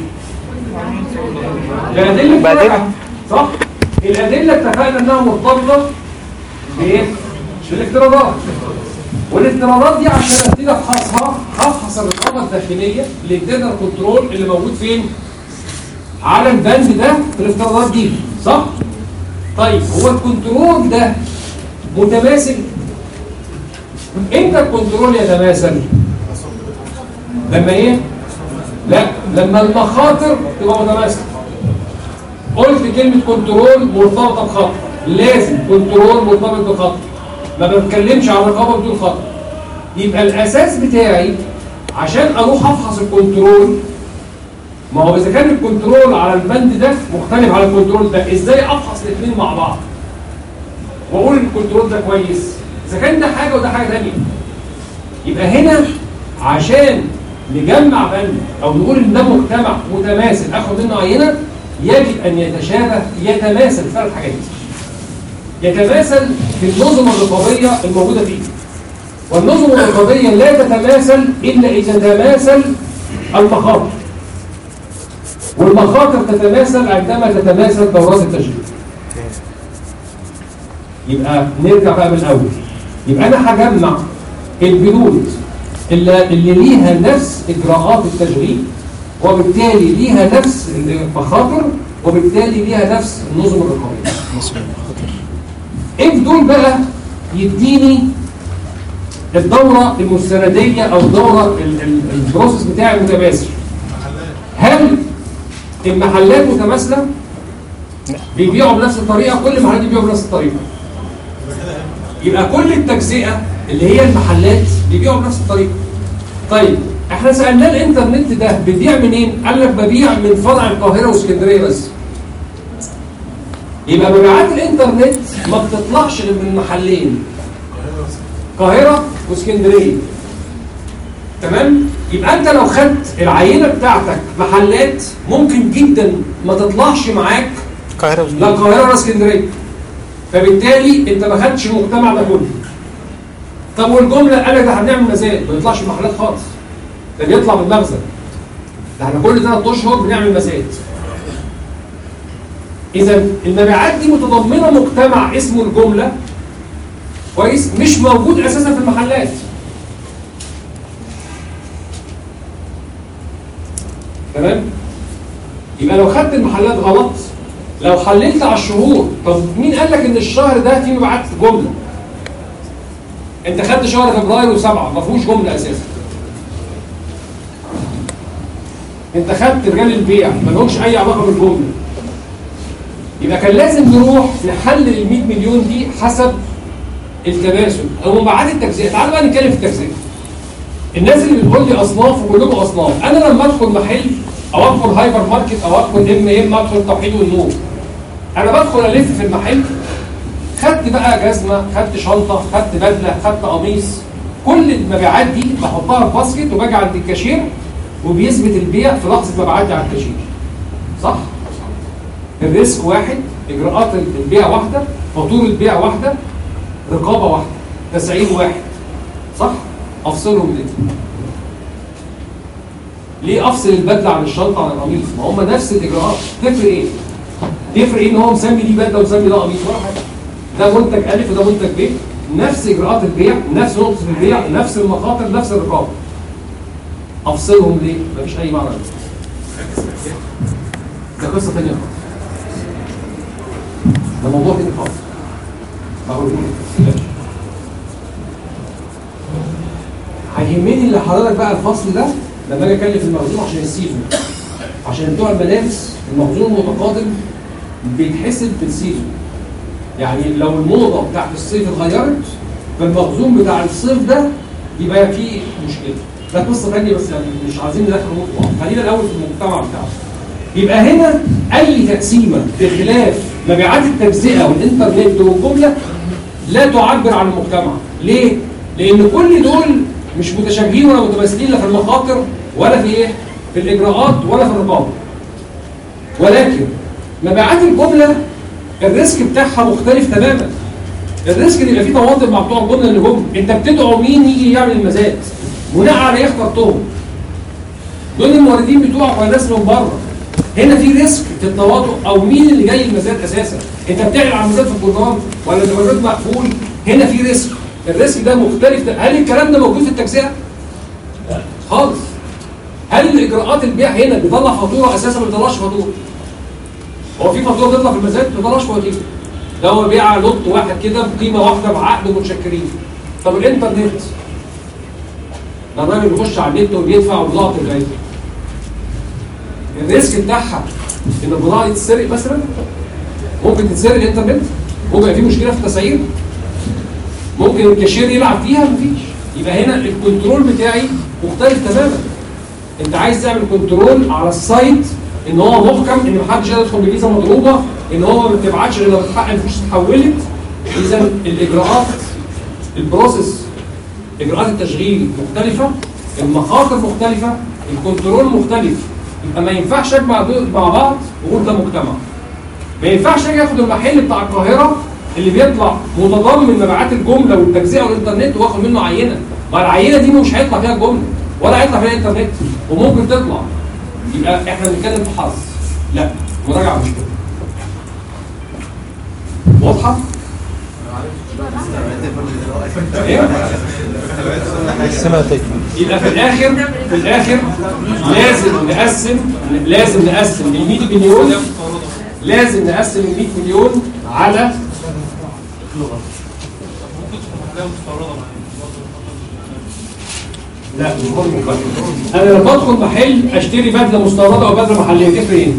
الادله بتاعتها صح الادله اتفقنا انها مرتبطه بايه بالافتراضات والافتراضات دي عشان ابتدي افحصها هفحص الرقابه الداخليه الانترنال كنترول اللي موجود فين على البند ده في الافتراضات دي صح طيب هو الكنترول ده متماثل امتى الكنترول يتماثل لما ايه لا لما المخاطر تبقى متماثله قلت كلمه كنترول مرتبطه بخطر لازم كنترول مرتبط بخطر ما بتكلمش عن رقابه بدون خطر يبقى الاساس بتاعي عشان اروح افحص الكنترول ما هو اذا كان الكنترول على البند ده مختلف على الكنترول ده ازاي افحص الاثنين مع بعض واقول ان الكنترول ده كويس اذا كان ده حاجه وده حاجه ثانيه يبقى هنا عشان نجمع بند او نقول ان ده مجتمع متماثل اخد منه عينه يجب ان يتشابه يتماثل ثلاث حاجات يتماثل في النظم الرقابيه الموجوده فيه والنظم الرقابيه لا تتماثل الا اذا تماثل المخاطر والمخاطر تتماثل عندما تتماثل دورات التشغيل يبقى نرجع بقى من الاول يبقى انا هجمع البنود اللي, اللي ليها نفس اجراءات التشغيل وبالتالي ليها نفس المخاطر وبالتالي ليها نفس النظم الرقابيه ايه دول بقى يديني الدوره المستنديه او الدوره ال- ال- البروسيس بتاعي متماثل هل المحلات متماثله بيبيعوا بنفس الطريقه كل المحلات بيبيعوا بنفس الطريقه يبقى كل التجزئه اللي هي المحلات بيبيعوا بنفس الطريقه طيب احنا سالناه الانترنت ده بتبيع منين قال لك ببيع من فرع القاهره واسكندريه بس يبقى مبيعات الانترنت ما بتطلعش غير من محلين القاهره واسكندريه تمام يبقى انت لو خدت العينه بتاعتك محلات ممكن جدا ما تطلعش معاك القاهرة لا القاهره ولا اسكندريه فبالتالي انت ما خدتش المجتمع ده كله طب والجمله قال لك ده هنعمل مزاد ما يطلعش من المحلات خالص ده بيطلع من المخزن ده احنا كل ثلاث اشهر بنعمل مزاد اذا المبيعات دي متضمنه مجتمع اسمه الجمله كويس مش موجود اساسا في المحلات تمام يبقى لو خدت المحلات غلط لو حللت على الشهور طب مين قال لك ان الشهر ده فيه مبيعات جمله انت خدت شهر فبراير وسبعه ما فيهوش جمله اساسا انت خدت رجال البيع ما لهمش اي علاقه بالجمله يبقى كان لازم نروح نحلل ال 100 مليون دي حسب التماثل او مبيعات التجزئه تعالوا بقى نتكلم في التجزئه الناس اللي بتقول لي اصناف وكلكم اصناف انا لما ادخل محل او ادخل هايبر ماركت او ادخل ام ام ادخل توحيد والنور انا بدخل الف في المحل خدت بقى جزمه خدت شنطه خدت بدله خدت قميص كل المبيعات دي بحطها في باسكت وباجي عند الكاشير وبيثبت البيع في لحظه مبيعاتي على الكاشير صح الريسك واحد اجراءات البيع واحده فاتوره البيع واحده رقابه واحده تسعير واحد صح افصلهم ليه ليه افصل البدله عن الشنطه عن القميص ما هم نفس الاجراءات تفرق ايه تفرق ايه ان هو مسمي دي بدله ومسمي ده قميص ولا حاجه ده منتج الف وده منتج ب نفس اجراءات البيع نفس نقطه البيع نفس المخاطر نفس الرقابه افصلهم ليه مفيش اي معنى ده قصه ثانيه خالص ده موضوع تاني خالص بقول لك هيهمني اللي حضرتك بقى الفصل ده لما اجي اتكلم في المخزون عشان السيزون عشان بتوع الملابس المخزون المتقادم بيتحسب بالسيزون يعني لو الموضه بتاعت الصيف اتغيرت فالمخزون بتاع الصيف ده يبقى فيه مشكله ده قصه ثانيه بس يعني مش عايزين ندخل نقطه خلينا الاول في المجتمع بتاعنا يبقى هنا اي تقسيمه بخلاف مبيعات التجزئه والانترنت والجمله لا تعبر عن المجتمع ليه لان كل دول مش متشابهين ولا متماثلين لا في المخاطر ولا في ايه في الاجراءات ولا في الرقابه ولكن مبيعات الجمله الريسك بتاعها مختلف تماما الريسك اللي يبقى فيه تواطؤ مع بتوع الجمله اللي جم انت بتدعو مين يجي يعمل المزاد بناء على ايه اخترتهم دول الموردين بتوعك ولا ناس من بره هنا في ريسك في التواطؤ او مين اللي جاي المزاد اساسا انت بتعلن عن مزاد في الجرنان ولا المزاد مقفول هنا في ريسك الريسك ده مختلف هل الكلام ده موجود في التجزئه خالص هل الاجراءات البيع هنا بيطلع فاتوره اساسا ما بيطلعش فاتوره هو في فاتوره بتطلع في المزاد ما بيطلعش فواتير ده هو بيع لوت واحد كده بقيمه واحده بعقد متشكرين طب الانترنت ده الراجل بيخش على النت وبيدفع وبضاعه الجايزه الريسك بتاعها ان البضاعه دي تتسرق مثلا ممكن تتسرق الانترنت ممكن يبقى في مشكله في التسعير ممكن الكاشير يلعب فيها مفيش يبقى هنا الكنترول بتاعي مختلف تماما انت عايز تعمل كنترول على السايت ان هو محكم ان محدش يقدر يدخل بفيزا مضروبه ان هو ما بتبعتش غير لما تحقق الفلوس اتحولت اذا الاجراءات البروسيس اجراءات التشغيل مختلفه المخاطر مختلفه الكنترول مختلف يبقى ما ينفعش اجمع دول مع بعض واقول ده مجتمع ما ينفعش اجي اخد المحل بتاع القاهره اللي بيطلع متضمن مبيعات الجمله والتجزئه والانترنت واخد منه عينه ما العينه دي مش هيطلع فيها الجمله ولا هيطلع فيها الانترنت وممكن تطلع يبقى احنا بنتكلم في حظ لا مراجعه مش كده واضحه؟ ايه؟ سمعتك يبقى في الاخر في الاخر لازم نقسم لازم نقسم ال 100 مليون لازم نقسم ال 100 مليون على لا مش مهم انا لما ادخل محل اشتري بدله مستورده او بدله محليه تفرق ايه؟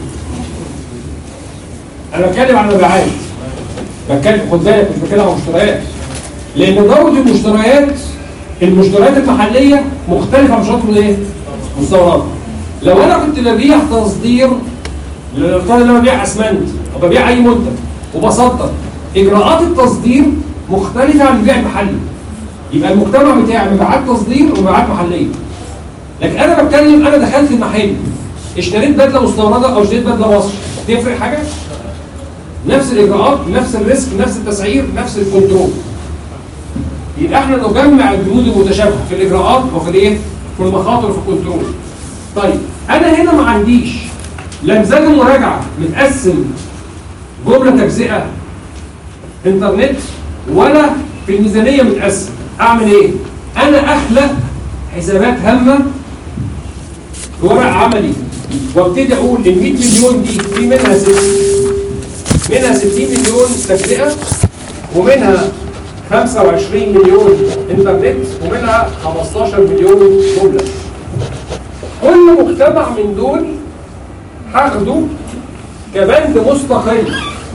انا بتكلم عن مبيعات بتكلم خد بالك مش بتكلم عن مشتريات لان جوده المشتريات المشتريات المحليه مختلفه عن مشتريات الايه؟ مستورده لو انا كنت ببيع تصدير لنفترض ان انا ببيع اسمنت او ببيع اي منتج وبصدر اجراءات التصدير مختلفه عن البيع المحلي يبقى المجتمع بتاعي مبيعات تصدير ومبيعات محليه لكن انا بتكلم انا دخلت المحل اشتريت بدله مستورده او اشتريت بدله مصري تفرق حاجه؟ نفس الاجراءات نفس الريسك نفس التسعير نفس الكنترول يبقى احنا نجمع البنود المتشابهه في الاجراءات وفي الايه؟ في المخاطر وفي الكنترول. طيب انا هنا ما عنديش لا ميزان المراجعه متقسم جمله تجزئه انترنت ولا في الميزانيه متقسم اعمل ايه؟ انا اخلق حسابات هامه في ورق عملي وابتدي اقول ال 100 مليون دي في منها ست منها 60 مليون تجزئه ومنها 25 مليون انترنت ومنها 15 مليون جمله كل مجتمع من دول هاخده كبند مستقل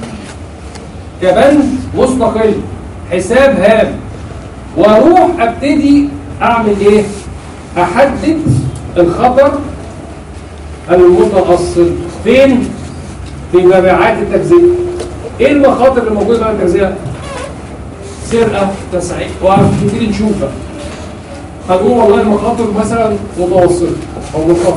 كبند مستقل حساب هام واروح ابتدي اعمل ايه احدد الخطر المتأصل فين في مبيعات التجزئه ايه المخاطر اللي موجوده في التجزئه سرقه تسعير وهنبتدي نشوفها هنقول والله المخاطر مثلا متوسطه او منخفضه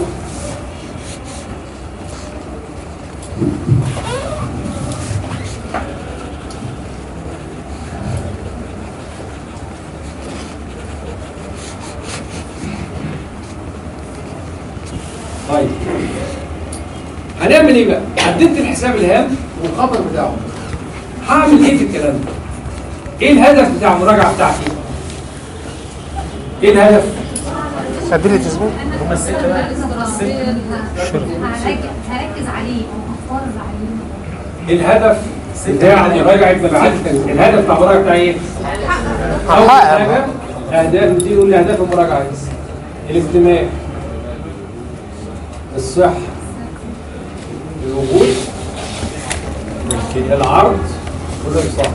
طيب هنعمل ايه بقى؟ حددت الحساب الهام والخطر بتاعه هعمل ايه في الكلام ده؟ ايه الهدف بتاع المراجعه بتاعتي؟ ايه الهدف؟ تعديل التسجيل هركز عليه او هفرض عليه الهدف بتاع مراجعه مبيعات التنزيل الهدف بتاع المراجعه بتاع ايه؟ اول حاجه اهداف دي يقول لي اهداف المراجعه إيه؟ الاجتماع الصحه الوجود العرض والاقتصاد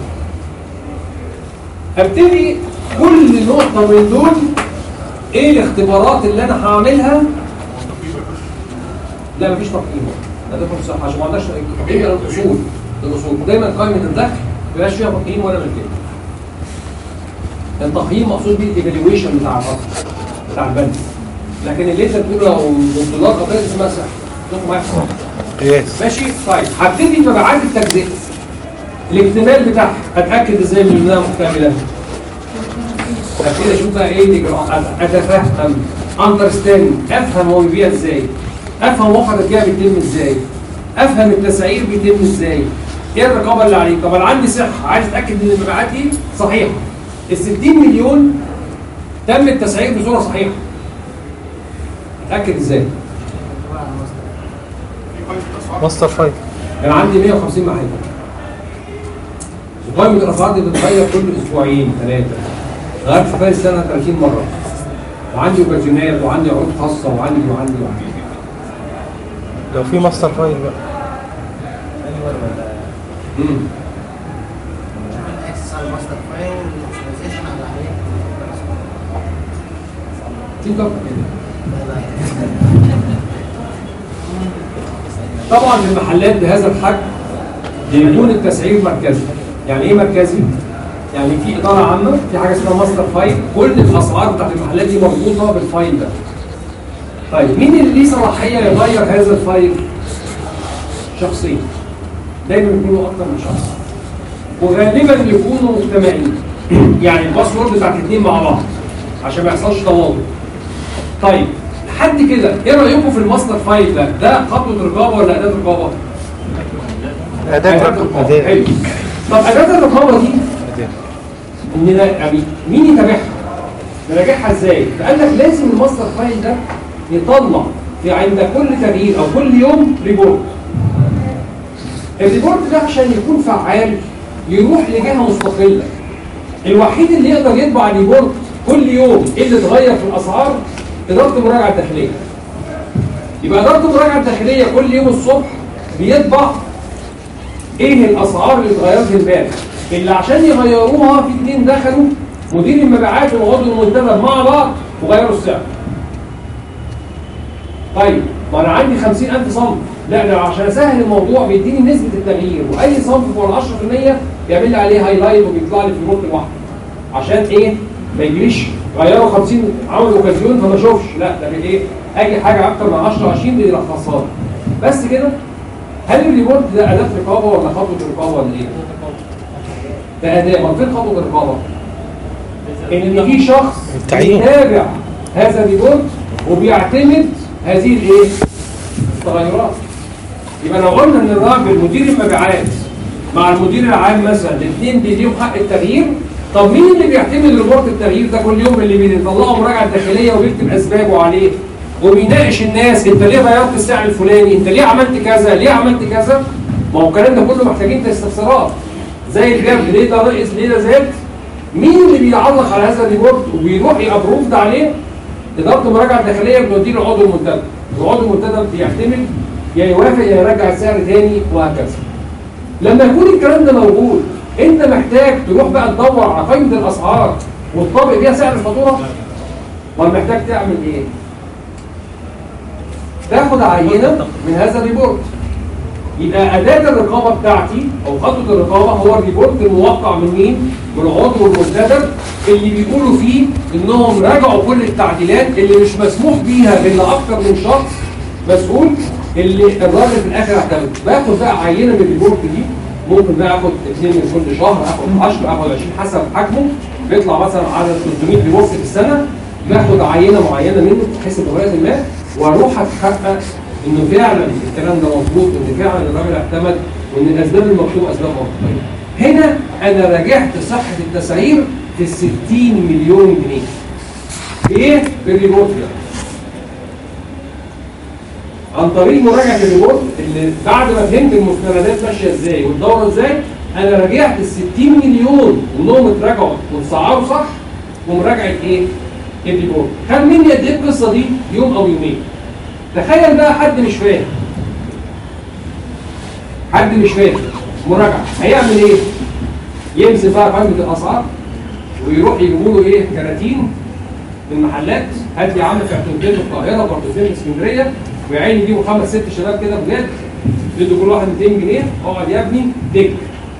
ابتدي كل نقطه من دول ايه الاختبارات اللي انا هعملها لا مفيش تقييم لا ده فرصه عشان ما عندناش تقييم على الاصول الاصول ودايما قائمه الدخل ما بيبقاش فيها تقييم ولا من كده التقييم مقصود بيه الايفالويشن بتاع الخط بتاع البند لكن اللي انت بتقوله لو انطلاق قضيه اسمها صح تاخد معاك قياس ماشي طيب هبتدي بمبيعات التجزئه الاكتمال بتاعها اتاكد ازاي من انها مكتمله ابتدي اشوف بقى ايه الاجراءات اتفهم اندرستاند افهم هو بيبيع ازاي افهم وقت البيع بيتم ازاي افهم التسعير بيتم ازاي ايه الرقابه اللي عليه طب انا عندي صحه عايز اتاكد ان المبيعات دي صحيحه ال 60 مليون تم التسعير بصوره صحيحه اتاكد ازاي ماستر فايل كان عندي 150 محل وقائمة الأسعار دي بتتغير كل أسبوعين ثلاثة غيرت في خلال السنة 30 مرة وعندي اوبرتيونات وعندي عروض خاصة وعندي وعندي وعندي لو في ماستر فايل بقى امم اكسس على الماستر فايل والفيزيشن على العمليه في طبعا طبعا المحلات بهذا الحجم بيكون التسعير مركزي يعني ايه مركزي؟ يعني في اداره عامه في حاجه اسمها ماستر فايل كل الاسعار بتاعت المحلات دي مربوطه بالفايل ده طيب مين اللي ليه صلاحيه يغير هذا الفايل؟ شخصين دايما يكونوا اكتر من شخص وغالبا يكونوا مجتمعين يعني الباسورد بتاعت الاثنين مع بعض عشان ما يحصلش تواضع طيب لحد كده ايه رايكم في الماستر فايل ده ده خطوه رقابه ولا اداه رقابه أداة رقابه حلو طب اداه الرقابه دي ان لا- يعني مين يتابعها نراجعها ازاي فقال لك لازم الماستر فايل ده يطلع في عند كل تغيير او كل يوم ريبورت الريبورت ده عشان يكون فعال يروح لجهه مستقله الوحيد اللي يقدر يطبع ريبورت كل يوم ايه اللي اتغير في الاسعار اداره المراجعه الداخليه يبقى اداره المراجعه الداخليه كل يوم الصبح بيطبع ايه الاسعار اللي اتغيرت امبارح اللي عشان يغيروها في اتنين دخلوا مدير المبيعات والعضو المنتدب مع بعض وغيروا السعر طيب ما انا عندي 50000 صنف لا ده عشان اسهل الموضوع بيديني نسبه التغيير واي صنف فوق ال 10% يعمل لي عليه هايلايت وبيطلع لي في الركن لوحده عشان ايه ما يجريش غيروا 50 عملوا اوكازيون فما اشوفش لا ده بايه اجي حاجه اكتر من 10 20 بيلخصها لي. بس كده هل الريبورت ده اداه رقابه ولا خطوه رقابه ولا ايه؟ ده اداه ما فين خطوه الرقابه؟ ان في شخص التعيين. بيتابع هذا الريبورت وبيعتمد هذه الايه؟ التغيرات يبقى لو قلنا ان الراجل مدير المبيعات مع المدير العام مثلا الاثنين بيديهم حق التغيير طب مين اللي بيعتمد ريبورت التغيير ده كل يوم اللي بيطلعوا مراجعه داخليه وبيكتب اسبابه عليه وبيناقش الناس انت ليه غيرت السعر الفلاني انت ليه عملت كذا ليه عملت كذا ما هو الكلام ده كله محتاجين استفسارات زي الجبر ليه ده ناقص ليه ده زاد مين اللي بيعلق على هذا الريبورت وبيروح يابروف ده عليه اداره المراجعه الداخليه بتوديه للعضو المنتدب العضو المنتدب بيعتمد يا يوافق يا يرجع السعر تاني وهكذا لما يكون الكلام ده موجود انت محتاج تروح بقى تدور على قائمه الاسعار وتطبق بيها سعر الفاتوره ولا محتاج تعمل ايه تاخد عينه من هذا الريبورت يبقى اداه الرقابه بتاعتي او خطوه الرقابه هو الريبورت الموقع من مين من العضو المنتدب اللي بيقولوا فيه انهم راجعوا كل التعديلات اللي مش مسموح بيها غير لاكثر من شخص مسؤول اللي الراجل في الاخر اعتمد باخد بقى عينه من الريبورت دي ممكن بقى اخد اثنين من كل شهر اخد 10 اخد 20 حسب حجمه بيطلع مثلا عدد 300 ريبورت في السنه باخد عينه معينه منه بحيث بطريقه ما واروح اتحقق انه فعلا الكلام ده مظبوط وان فعلا الراجل اعتمد وان الاسباب المكتوبه اسباب منطقيه. هنا انا راجعت صحه التسعير في 60 مليون جنيه. بايه؟ بالريبورت ده. عن طريق مراجعه الريبورت اللي بعد ما فهمت المستندات ماشيه ازاي والدوره ازاي انا راجعت ال 60 مليون انهم اتراجعوا واتسعروا صح ومراجعه ايه؟ الريبورت. خد مني قد ايه القصه دي؟ يوم او يومين. تخيل بقى حد مش فاهم حد مش فاهم مراجعه هيعمل ايه؟ يمسك بقى قائمه الاسعار ويروح يجيبوا له ايه؟ كراتين من المحلات هات لي يا عم كرتونتين في القاهره وكرتونتين في اسكندريه ويا عيني يجيبوا خمس ست شباب كده بجد يدوا كل واحد 200 جنيه اقعد يا ابني دك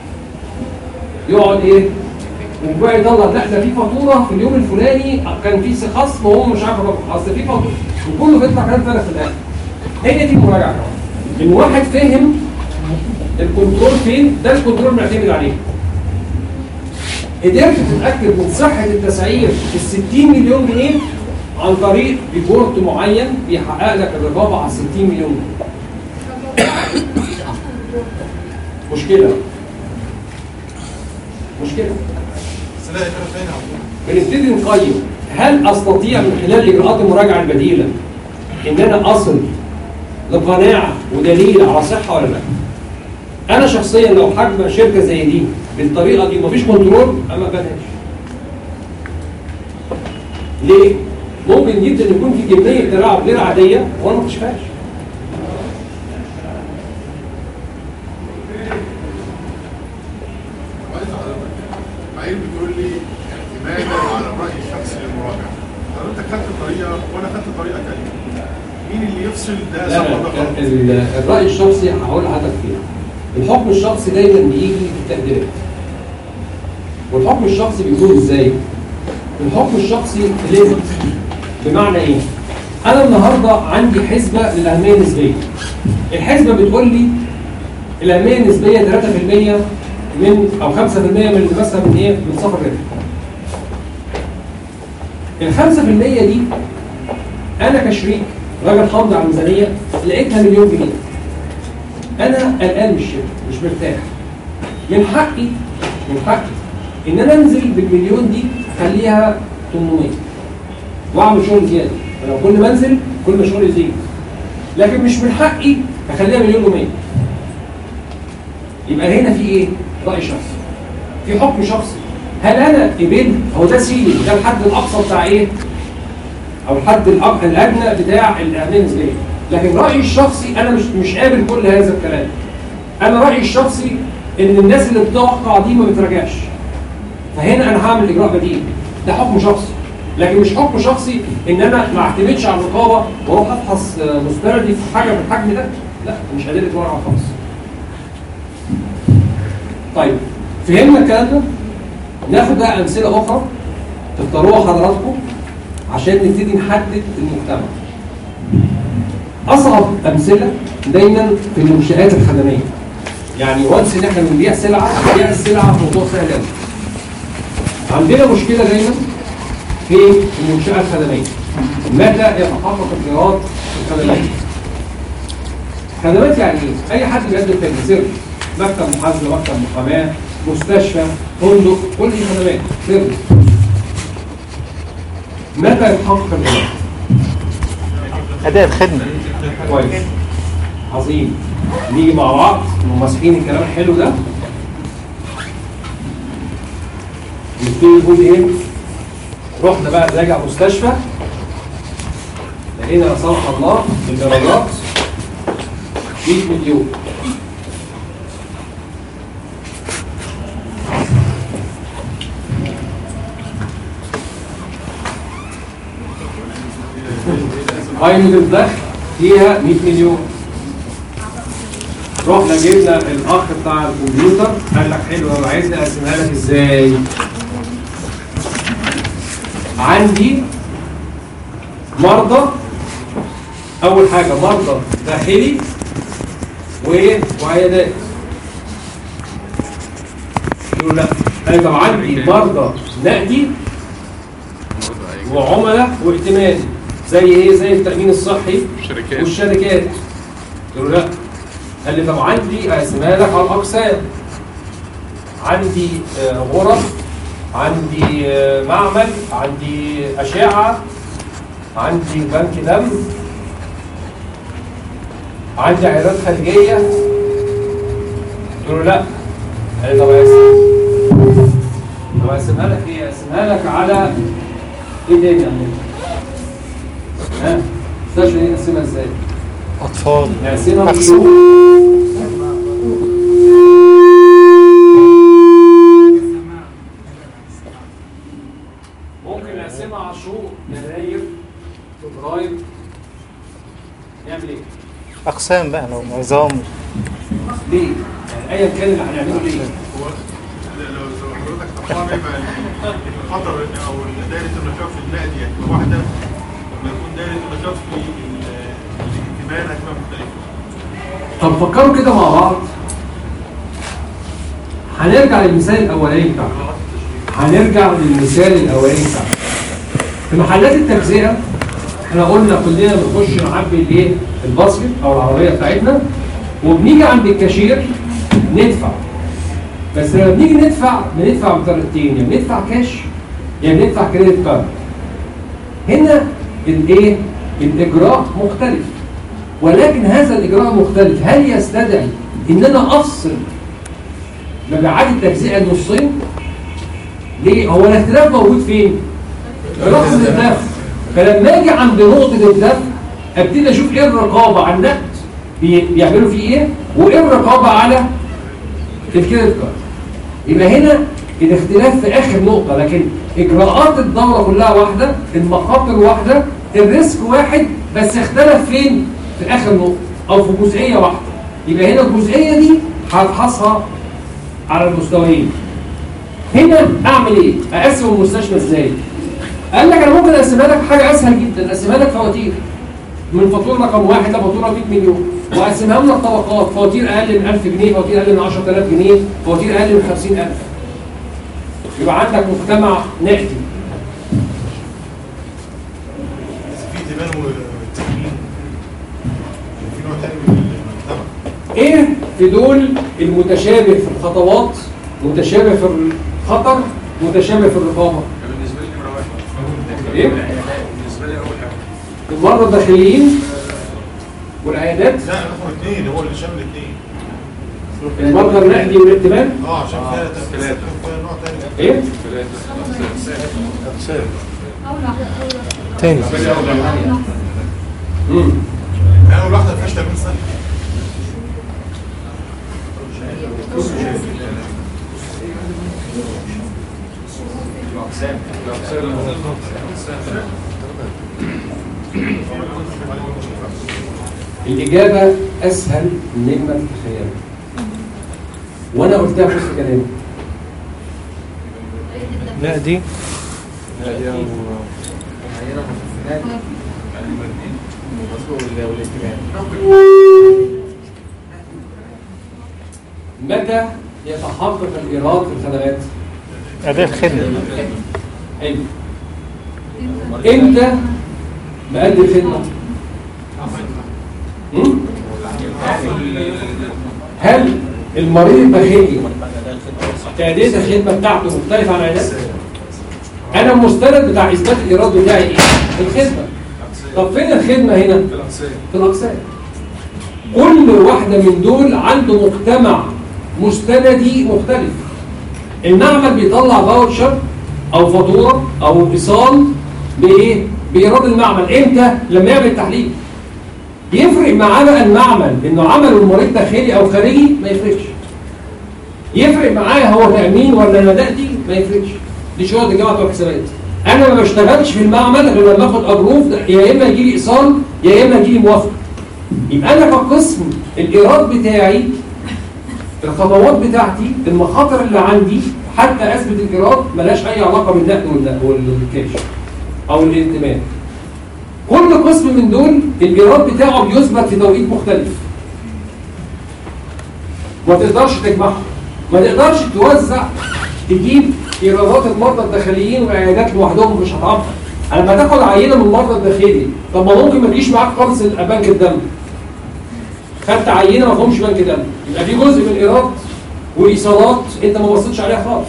يقعد ايه؟ وبقى يطلع لا ده في فاتوره في اليوم الفلاني كان في خصم وهو مش عارف الرقم اصل في فاتوره وكله بيطلع كلام فارغ في الاخر هي دي المراجعه ان واحد فاهم الكنترول فين ده الكنترول بنعتمد عليه قدرت تتاكد من صحه التسعير في ال 60 مليون جنيه عن طريق ريبورت معين بيحقق لك الرقابه على 60 مليون جنيه مشكله مشكله بس لا كده فين يا عبد بنبتدي نقيم هل استطيع من خلال اجراءات المراجعه البديله ان انا اصل لقناعه ودليل على صحه ولا لا؟ انا شخصيا لو حجم شركه زي دي بالطريقه دي مفيش كنترول انا ما بنهاش. ليه؟ ممكن جدا يكون في كميه تلاعب غير عاديه وانا ما اكتشفهاش. وعايز حضرتك معين بتقول لي اعتمادا على الراي الشخصي للمراجعه حضرتك خدت طريقه وانا خدت طريقه ثانيه مين اللي يفصل ده لا صح لا ولا غلط؟ ال- الرأي الشخصي هقول لحضرتك فيه الحكم الشخصي دايما بيجي في التقديرات والحكم الشخصي بيكون ازاي؟ الحكم الشخصي ليميت بمعنى ايه؟ انا النهارده عندي حسبه للاهميه النسبيه الحسبه بتقول لي الاهميه النسبيه 3% من او 5% من مثلا من ايه؟ من صفر الربح ال 5% دي انا كشريك راجل حافظ على الميزانيه لقيتها مليون جنيه انا قلقان من الشركه مش مرتاح من حقي من حقي ان انا انزل بالمليون دي اخليها 800 واعمل شغل زياده فلو كل ما انزل كل ما شغلي يزيد لكن مش من حقي اخليها مليون و100 يبقى هنا في ايه؟ راي شخصي في حكم شخصي هل انا قبلت هو ده سيلي ده الحد الاقصى بتاع ايه؟ او الحد الأق- الادنى بتاع الاهميه النسبيه لكن رايي الشخصي انا مش مش قابل كل هذا الكلام انا رايي الشخصي ان الناس اللي بتوقع دي ما بتراجعش فهنا انا هعمل اجراء بديل ده حكم شخصي لكن مش حكم شخصي ان انا ما اعتمدش على الرقابه واروح افحص آه، مستندي في حاجه بالحجم ده لا مش ادله ورقه خالص طيب فهمنا الكلام ده ناخد بقى امثله اخرى تختاروها حضراتكم عشان نبتدي نحدد المجتمع اصعب امثله دايما في المنشات الخدميه يعني وانس ان احنا بنبيع سلعه بيع السلعه موضوع سهل قوي عندنا مشكله دايما في المنشاه الخدميه متى يتحقق الجراد الخدميه خدمات يعني ايه؟ اي حد بيقدم تجهيز مكتب محاسبه مكتب محاماه مستشفى فندق كل دي خدمات سيرفيس متى يتحقق الجراد؟ اداء الخدمه كويس عظيم نيجي مع بعض ممسحين الكلام الحلو ده نبتدي نقول ايه رحنا بقى نراجع مستشفى لقينا لا سمح الله الدرجات 100 مليون قائمة الدخل فيها 100 مليون رحنا جبنا الاخ بتاع الكمبيوتر قال لك حلو انا عايزني اقسمها لك ازاي عندي مرضى اول حاجه مرضى داخلي وايه وعيادات يقول لا انا طب عندي مرضى نقدي وعملاء وائتماني زي ايه زي التامين الصحي الشركات. والشركات يقول لا قال لي طب عندي اقسمها لك على الاقسام عندي آه، غرف عندي آه، معمل عندي اشعه عندي بنك دم عندي عيادات خارجيه قلت له لا قال لي طب اقسم طب اقسمها لك ايه اقسمها لك على ايه تاني يا عم ها المستشفى دي نقسمها ازاي اطفال نقسمها أحسن. بشروط ممكن نقسمها على شهور يناير فبراير نعمل ايه؟ اقسام بقى لو نظام ليه؟ يعني ايا كان اللي هنعمله ليه؟ هو لو لو حضرتك تختار يبقى الخطر او دائره النشاط في النادي هتبقى واحده لما يكون دائره النشاط في ال- الائتمان هتبقى مختلفه طب فكروا كده مع بعض هنرجع للمثال الاولاني بتاعنا هنرجع للمثال الاولاني بتاعنا في محلات التجزئه احنا قلنا كلنا بنخش نعبي الايه الباسكت او العربيه بتاعتنا وبنيجي عند الكاشير ندفع بس لما بنيجي ندفع بندفع بطريقتين يا بندفع كاش يا بندفع كريدت كارد هنا الايه الاجراء مختلف ولكن هذا الاجراء مختلف هل يستدعي ان انا افصل مبيعات التجزئه النصين ليه هو الاختلاف موجود فين في لحظه الدفع فلما اجي عند نقطه الدفع ابتدي اشوف ايه الرقابه على النقد بي- بيعملوا فيه ايه وايه الرقابه على الكريدت كارد يبقى هنا الاختلاف في اخر نقطه لكن اجراءات الدوره كلها واحده المخاطر واحده الريسك واحد بس اختلف فين في اخر نقطه او في جزئيه واحده يبقى هنا الجزئيه دي هفحصها على المستويين هنا اعمل ايه اقسم المستشفى ازاي قال لك انا ممكن اقسمها لك حاجه اسهل جدا اقسمها لك فواتير من فاتوره رقم واحد لفاتوره 100 مليون واقسمها لك طبقات فواتير اقل من 1000 جنيه فواتير اقل من 10000 جنيه فواتير اقل من 50000 يبقى عندك مجتمع نقدي في ائتمان وتامين في نوع تاني من المجتمع ايه في دول المتشابه في الخطوات متشابه في الخطر متشابه في الرقابه بالنسبه لي نمره واحد ايه بالنسبه لي اول حاجه المرضى الداخليين والعيادات لا رقم اثنين هو اللي شامل اثنين المرضى النقدي والائتمان اه عشان فيها ثلاثه فيها نوع تاني ايه اقسام تاني امم اول واحده ما فيهاش تامين صحي الإجابة أسهل مما تتخيل وأنا قلتها في وسط كلامي لا دي لا دي أبو معينة مفهومات والاهتمام متى يتحقق الإيراد في الخدمات؟ أداء الخدمة حلو امتى بأدي الخدمة؟ هم؟ هل المريض الداخلي تأدية الخدمة بتاعته مختلفة عن عيادات؟ أنا المستند بتاع إثبات الإيراد بتاعي إيه؟ الخدمة طب فين الخدمة هنا؟ في الأقسام كل واحدة من دول عنده مجتمع مستندي مختلف المعمل بيطلع فاوتشر او فاتوره او ايصال بايه بايراد المعمل امتى لما يعمل تحليل يفرق معاه بقى المعمل انه عمله المريض داخلي او خارجي ما يفرقش يفرق معاه هو تامين ولا ندائتي ما يفرقش دي شغل الجامعه بتوع الحسابات انا ما بشتغلش في المعمل غير لما اخد ابروف يا اما يجي لي ايصال يا اما يجي لي موافقه يبقى انا كقسم الايراد بتاعي الخطوات بتاعتي المخاطر اللي عندي حتى اثبت الايراد ملهاش اي علاقه بالنقد والنقد والكاش او الائتمان كل قسم من دول الايراد بتاعه بيثبت في توقيت مختلف ما تقدرش تجمعهم ما تقدرش توزع تجيب ايرادات المرضى الداخليين والعيادات لوحدهم مش هتعرف انا لما تاخد عينه من المرضى الداخلي طب ما ممكن ما تجيش معاك خالص بنك الدم خدت عينه ما فيهمش بنك دم يبقى في جزء من الايراد وايصالات انت ما بصيتش عليها خالص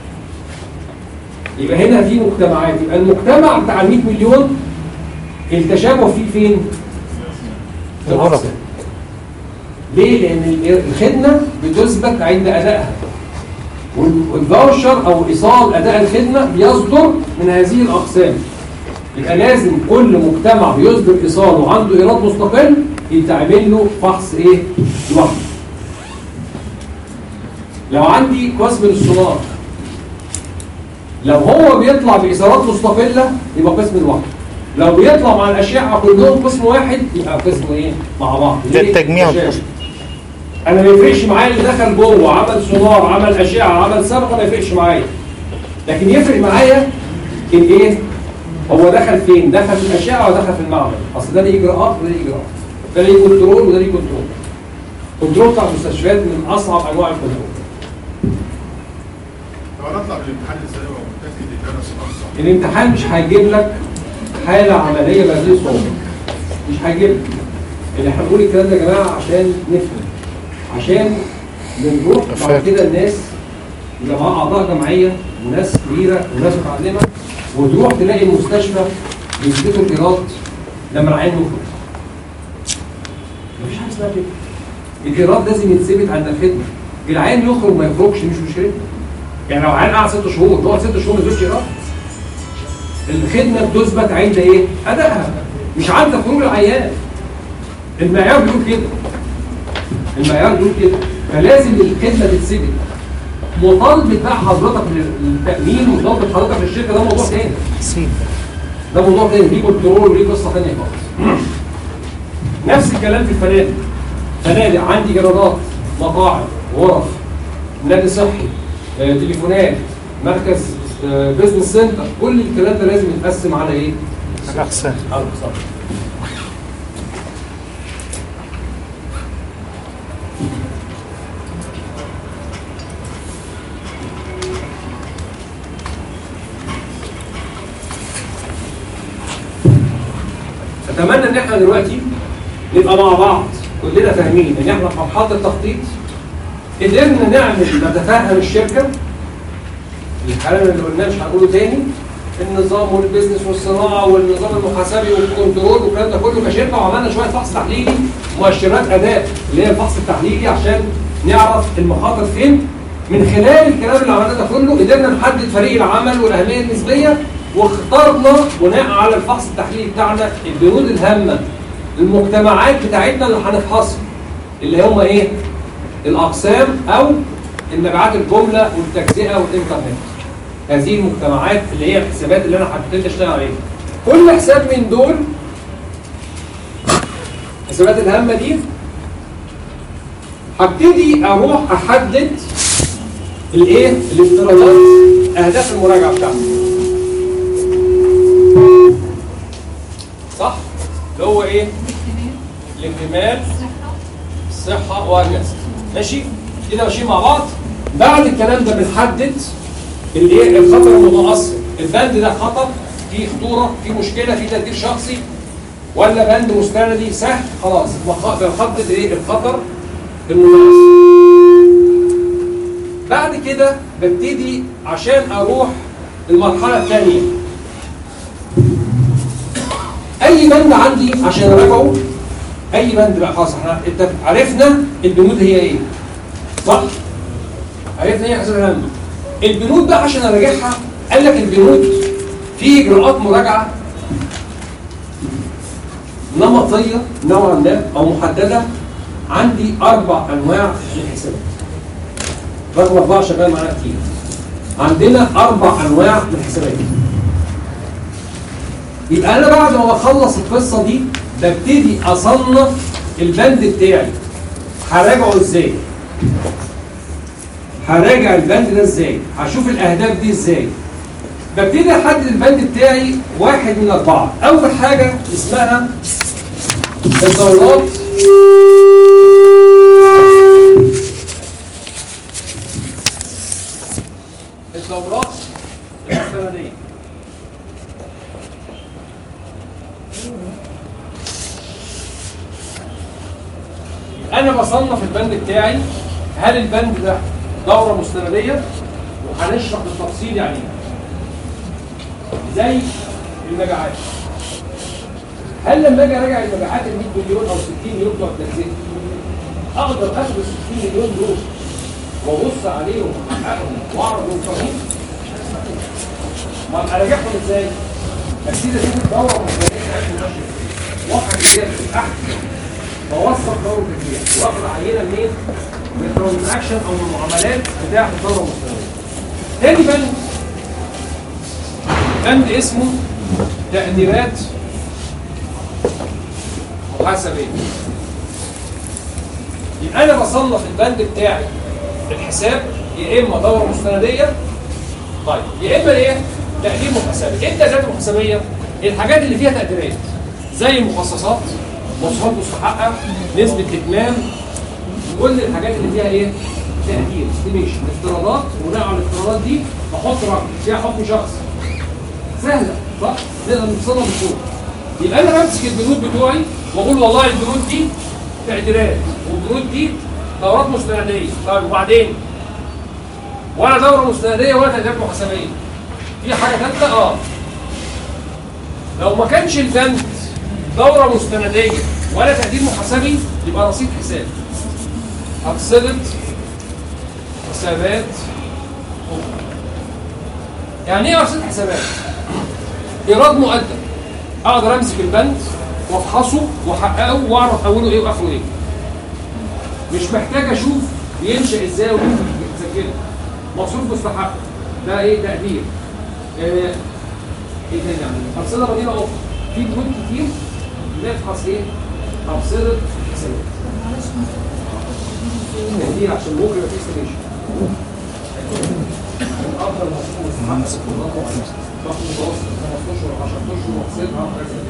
يبقى هنا في مجتمعات يبقى المجتمع بتاع ال 100 مليون التشابه فيه فين؟ في الغرف ليه؟ لان الخدمه بتثبت عند ادائها والفاوشر او ايصال اداء الخدمه بيصدر من هذه الاقسام يبقى لازم كل مجتمع بيصدر ايصال وعنده ايراد مستقل يتعمل له فحص ايه لوحده لو عندي قسم للسونار لو هو بيطلع بايصالات مستقله يبقى قسم لوحده لو بيطلع مع الاشعه كلهم قسم واحد يبقى قسم ايه مع بعض ده ليه؟ التجميع تشابه. والقسم. انا ما يفرقش معايا اللي دخل جوه عمل سونار عمل اشعه عمل صبغه ما يفرقش معايا لكن يفرق معايا الايه هو دخل فين دخل في الاشعه ودخل في المعمل اصل ده ليه اجراءات وده ليه اجراءات ده ليه كنترول وده ليه كنترول كنترول بتاع المستشفيات من اصعب انواع الكنترول طب انا اطلع من الامتحان ازاي وابقى متاكد ان انا صح الامتحان مش هيجيب لك حاله عمليه بهذه الصعوبه مش هيجيب لك اللي احنا بنقول الكلام ده يا جماعه عشان نفهم عشان بنروح بعد كده الناس يبقى معاها اعضاء جمعيه وناس كبيره وناس متعلمه وتروح تلاقي المستشفى بيثبتوا الايراد لما العيان يخرج مفيش حاجه اسمها كده الايراد لازم يتثبت عند الخدمه العيان يخرج ما يخرجش مش مشكله يعني لو عيان قعد ست شهور تقعد ست شهور ما يثبتش ايراد الخدمه بتثبت عند ايه؟ ادائها مش عند خروج العيان المعيار بيقول كده المعيار بيقول كده فلازم الخدمه تتثبت مطالبه بقى حضرتك للتامين ومطالبه حضرتك للشركه ده موضوع تاني ده موضوع تاني ليه كنترول وليه قصه تانيه خالص نفس الكلام في الفنادق فنادق عندي ايرادات مطاعم غرف نادي صحي آه، تليفونات مركز آه، بيزنس سنتر كل الكلام ده لازم يتقسم على ايه؟ الأقسام على الاقسام اتمنى ان احنا دلوقتي نبقى مع بعض كلنا فاهمين ان احنا في مرحله التخطيط قدرنا نعمل نتفهم الشركه الكلام اللي قلناه مش هنقوله تاني النظام والبيزنس والصناعه والنظام المحاسبي والكنترول والكلام ده كله كشركه وعملنا شويه فحص تحليلي مؤشرات اداء اللي هي الفحص التحليلي عشان نعرف المخاطر فين من خلال الكلام اللي عملناه ده كله قدرنا نحدد فريق العمل والاهميه النسبيه واخترنا بناء على الفحص التحليلي بتاعنا البنود الهامه المجتمعات بتاعتنا اللي هنفحصها اللي هم ايه؟ الاقسام او المبيعات الجمله والتجزئه والانترنت هذه المجتمعات اللي هي الحسابات اللي انا حبيت اشتغل عليها كل حساب من دول الحسابات الهامه دي هبتدي اروح احدد الايه الافتراضات اهداف المراجعه بتاعتي صح اللي هو ايه الاكتمال الصحه وهكذا ماشي كده ماشيين مع بعض بعد الكلام ده بنحدد الايه الخطر المتاثر البند ده خطر فيه خطوره فيه مشكله فيه تدبير شخصي ولا بند مستندي سهل خلاص بخ- بنحدد ايه الخطر المتاثر بعد كده ببتدي عشان اروح المرحله الثانيه اي بند عندي عشان اراجعه اي بند بقى خلاص احنا انت عرفنا البنود هي ايه صح عرفنا ايه حسب الهم البنود بقى عشان اراجعها قال لك البنود في اجراءات مراجعه نمطيه نوعا ما او محدده عندي اربع انواع من الحسابات رقم اربعه شغال معانا كتير عندنا اربع انواع من الحسابات يبقى انا بعد ما بخلص القصه دي ببتدي اصنف البند بتاعي هراجعه ازاي هراجع البند ده ازاي هشوف الاهداف دي ازاي ببتدي احدد البند بتاعي واحد من اربعه اول حاجه اسمها الدورات الدورات المستنديه انا بصنف البند بتاعي هل البند ده دوره مستنديه وهنشرح بالتفصيل يعني ايه زي المبيعات هل لما اجي اراجع المبيعات ال 100 مليون او 60 مليون بتوع التجزئه اقدر اخد ال 60 مليون دول وابص عليهم واحققهم واعرف اوصلهم ما اراجعهم ازاي؟ ابتدي اشوف الدوره المستنديه بتاعتهم ماشيه ازاي واحد كده تحت بوصف دوره التجزئه واخد عينه منين؟ من الترانزاكشن او من المعاملات بتاعت الدوره المستنديه تاني بند بند اسمه تقديرات محاسبيه يبقى انا بصنف البند بتاعي الحساب يا اما دوره مستنديه طيب يا اما ايه تقدير محاسبي ايه التقديرات المحاسبيه الحاجات اللي فيها تقديرات زي المخصصات مواصفات مستحقه نسبه اتمام كل الحاجات اللي فيها ايه تقدير استيميشن افتراضات بناء على الافتراضات دي بحط رقم فيها حكم شخص سهله صح نقدر نوصلها بسهوله يبقى انا بمسك البنود بتوعي واقول والله البنود دي تقديرات والبنود دي دورات مستنديه طيب وبعدين ولا دوره مستنديه ولا تقديرات محاسبيه في حاجه ثالثه اه لو ما كانش البند دوره مستنديه ولا تقدير محاسبي يبقى رصيد حساب أقصدت حسابات أخرى. يعني ايه رصيد حسابات؟ إيراد مقدم أقدر أمسك البند وأفحصه وأحققه وأعرف أوله إيه وآخره إيه. مش محتاج أشوف بينشأ إزاي ويتسجل مصروف مستحق ده إيه تقدير إيه إيه تاني يعني أبصرة بديلة أخرى في بنود كتير نفحص إيه؟ أبصرة حسابات كتير عشان بكره يبقى في استيميشن افضل مصروف مستحق ضغط متوسط 5 اشهر 10 اشهر وحسابها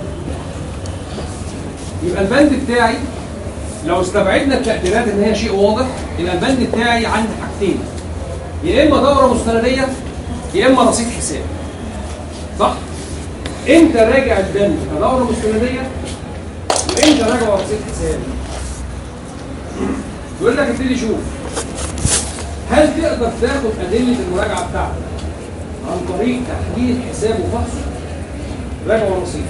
يبقى البند بتاعي لو استبعدنا التقديرات ان هي شيء واضح يبقى البند بتاعي عندي حاجتين يا اما دوره مستنديه يا اما رصيد حساب صح؟ انت راجع البند كدوره مستنديه وانت راجع رصيد حساب يقول لك ابتدي شوف هل تقدر تاخد ادله المراجعه بتاعتك عن طريق تحليل الحساب وفحصه راجع ورصيد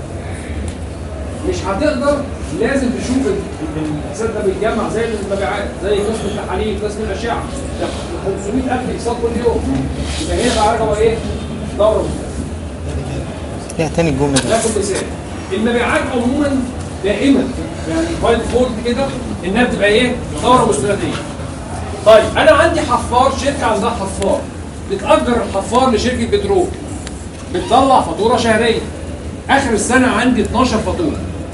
مش هتقدر لازم تشوف ال- ال- الحساب ده بيتجمع زي المبيعات زي قسم التحاليل قسم الاشعه ده 500000 اكسات كل يوم يبقى هنا بقى رقم ايه؟ دوره مستقبلية. فيها تاني الجمله دي ناخد مثال المبيعات عموما دائما يعني باي ديفولت كده انها بتبقى ايه؟ دوره مستنديه طيب انا عندي حفار شركه عندها حفار بتأجر الحفار لشركه بترول بتطلع فاتوره شهريه اخر السنه عندي 12 فاتوره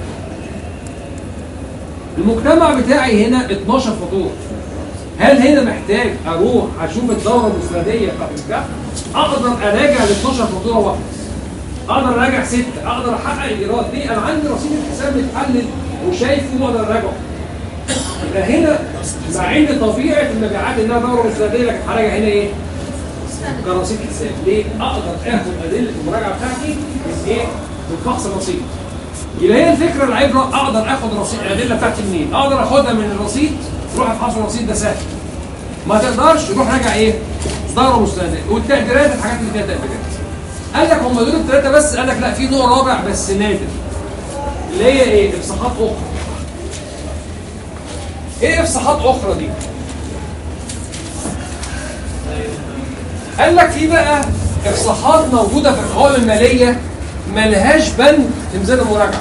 المجتمع بتاعي هنا 12 فاتوره هل هنا محتاج اروح اشوف الدوره المستنديه بتاعت الكف اقدر اراجع ال 12 فاتوره واحده اقدر اراجع سته اقدر احقق الايراد ليه انا عندي رصيد الحساب متحلل وشايفه واقدر اراجعه يبقى هنا مع ان طبيعه المبيعات انها دوره مستنديه لكن هراجع هنا ايه؟ كرصيد حساب ليه؟ اقدر اخد ادله المراجعه بتاعتي من ايه؟ من فحص الرصيد يبقى هي الفكره العبره اقدر اخد رصيد الادله بتاعتي منين؟ اقدر اخدها من الرصيد روح افحص الرصيد ده سهل ما تقدرش روح راجع ايه؟ دوره مستنديه والتقديرات الحاجات اللي فيها تقديرات قال لك هم دول الثلاثه بس قال لك لا في نوع رابع بس نادر اللي هي ايه؟ افصاحات اخرى ايه افصاحات اخرى دي؟ قال لك في بقى افصاحات موجوده في القوائم الماليه ملهاش بند في ميزان المراجعه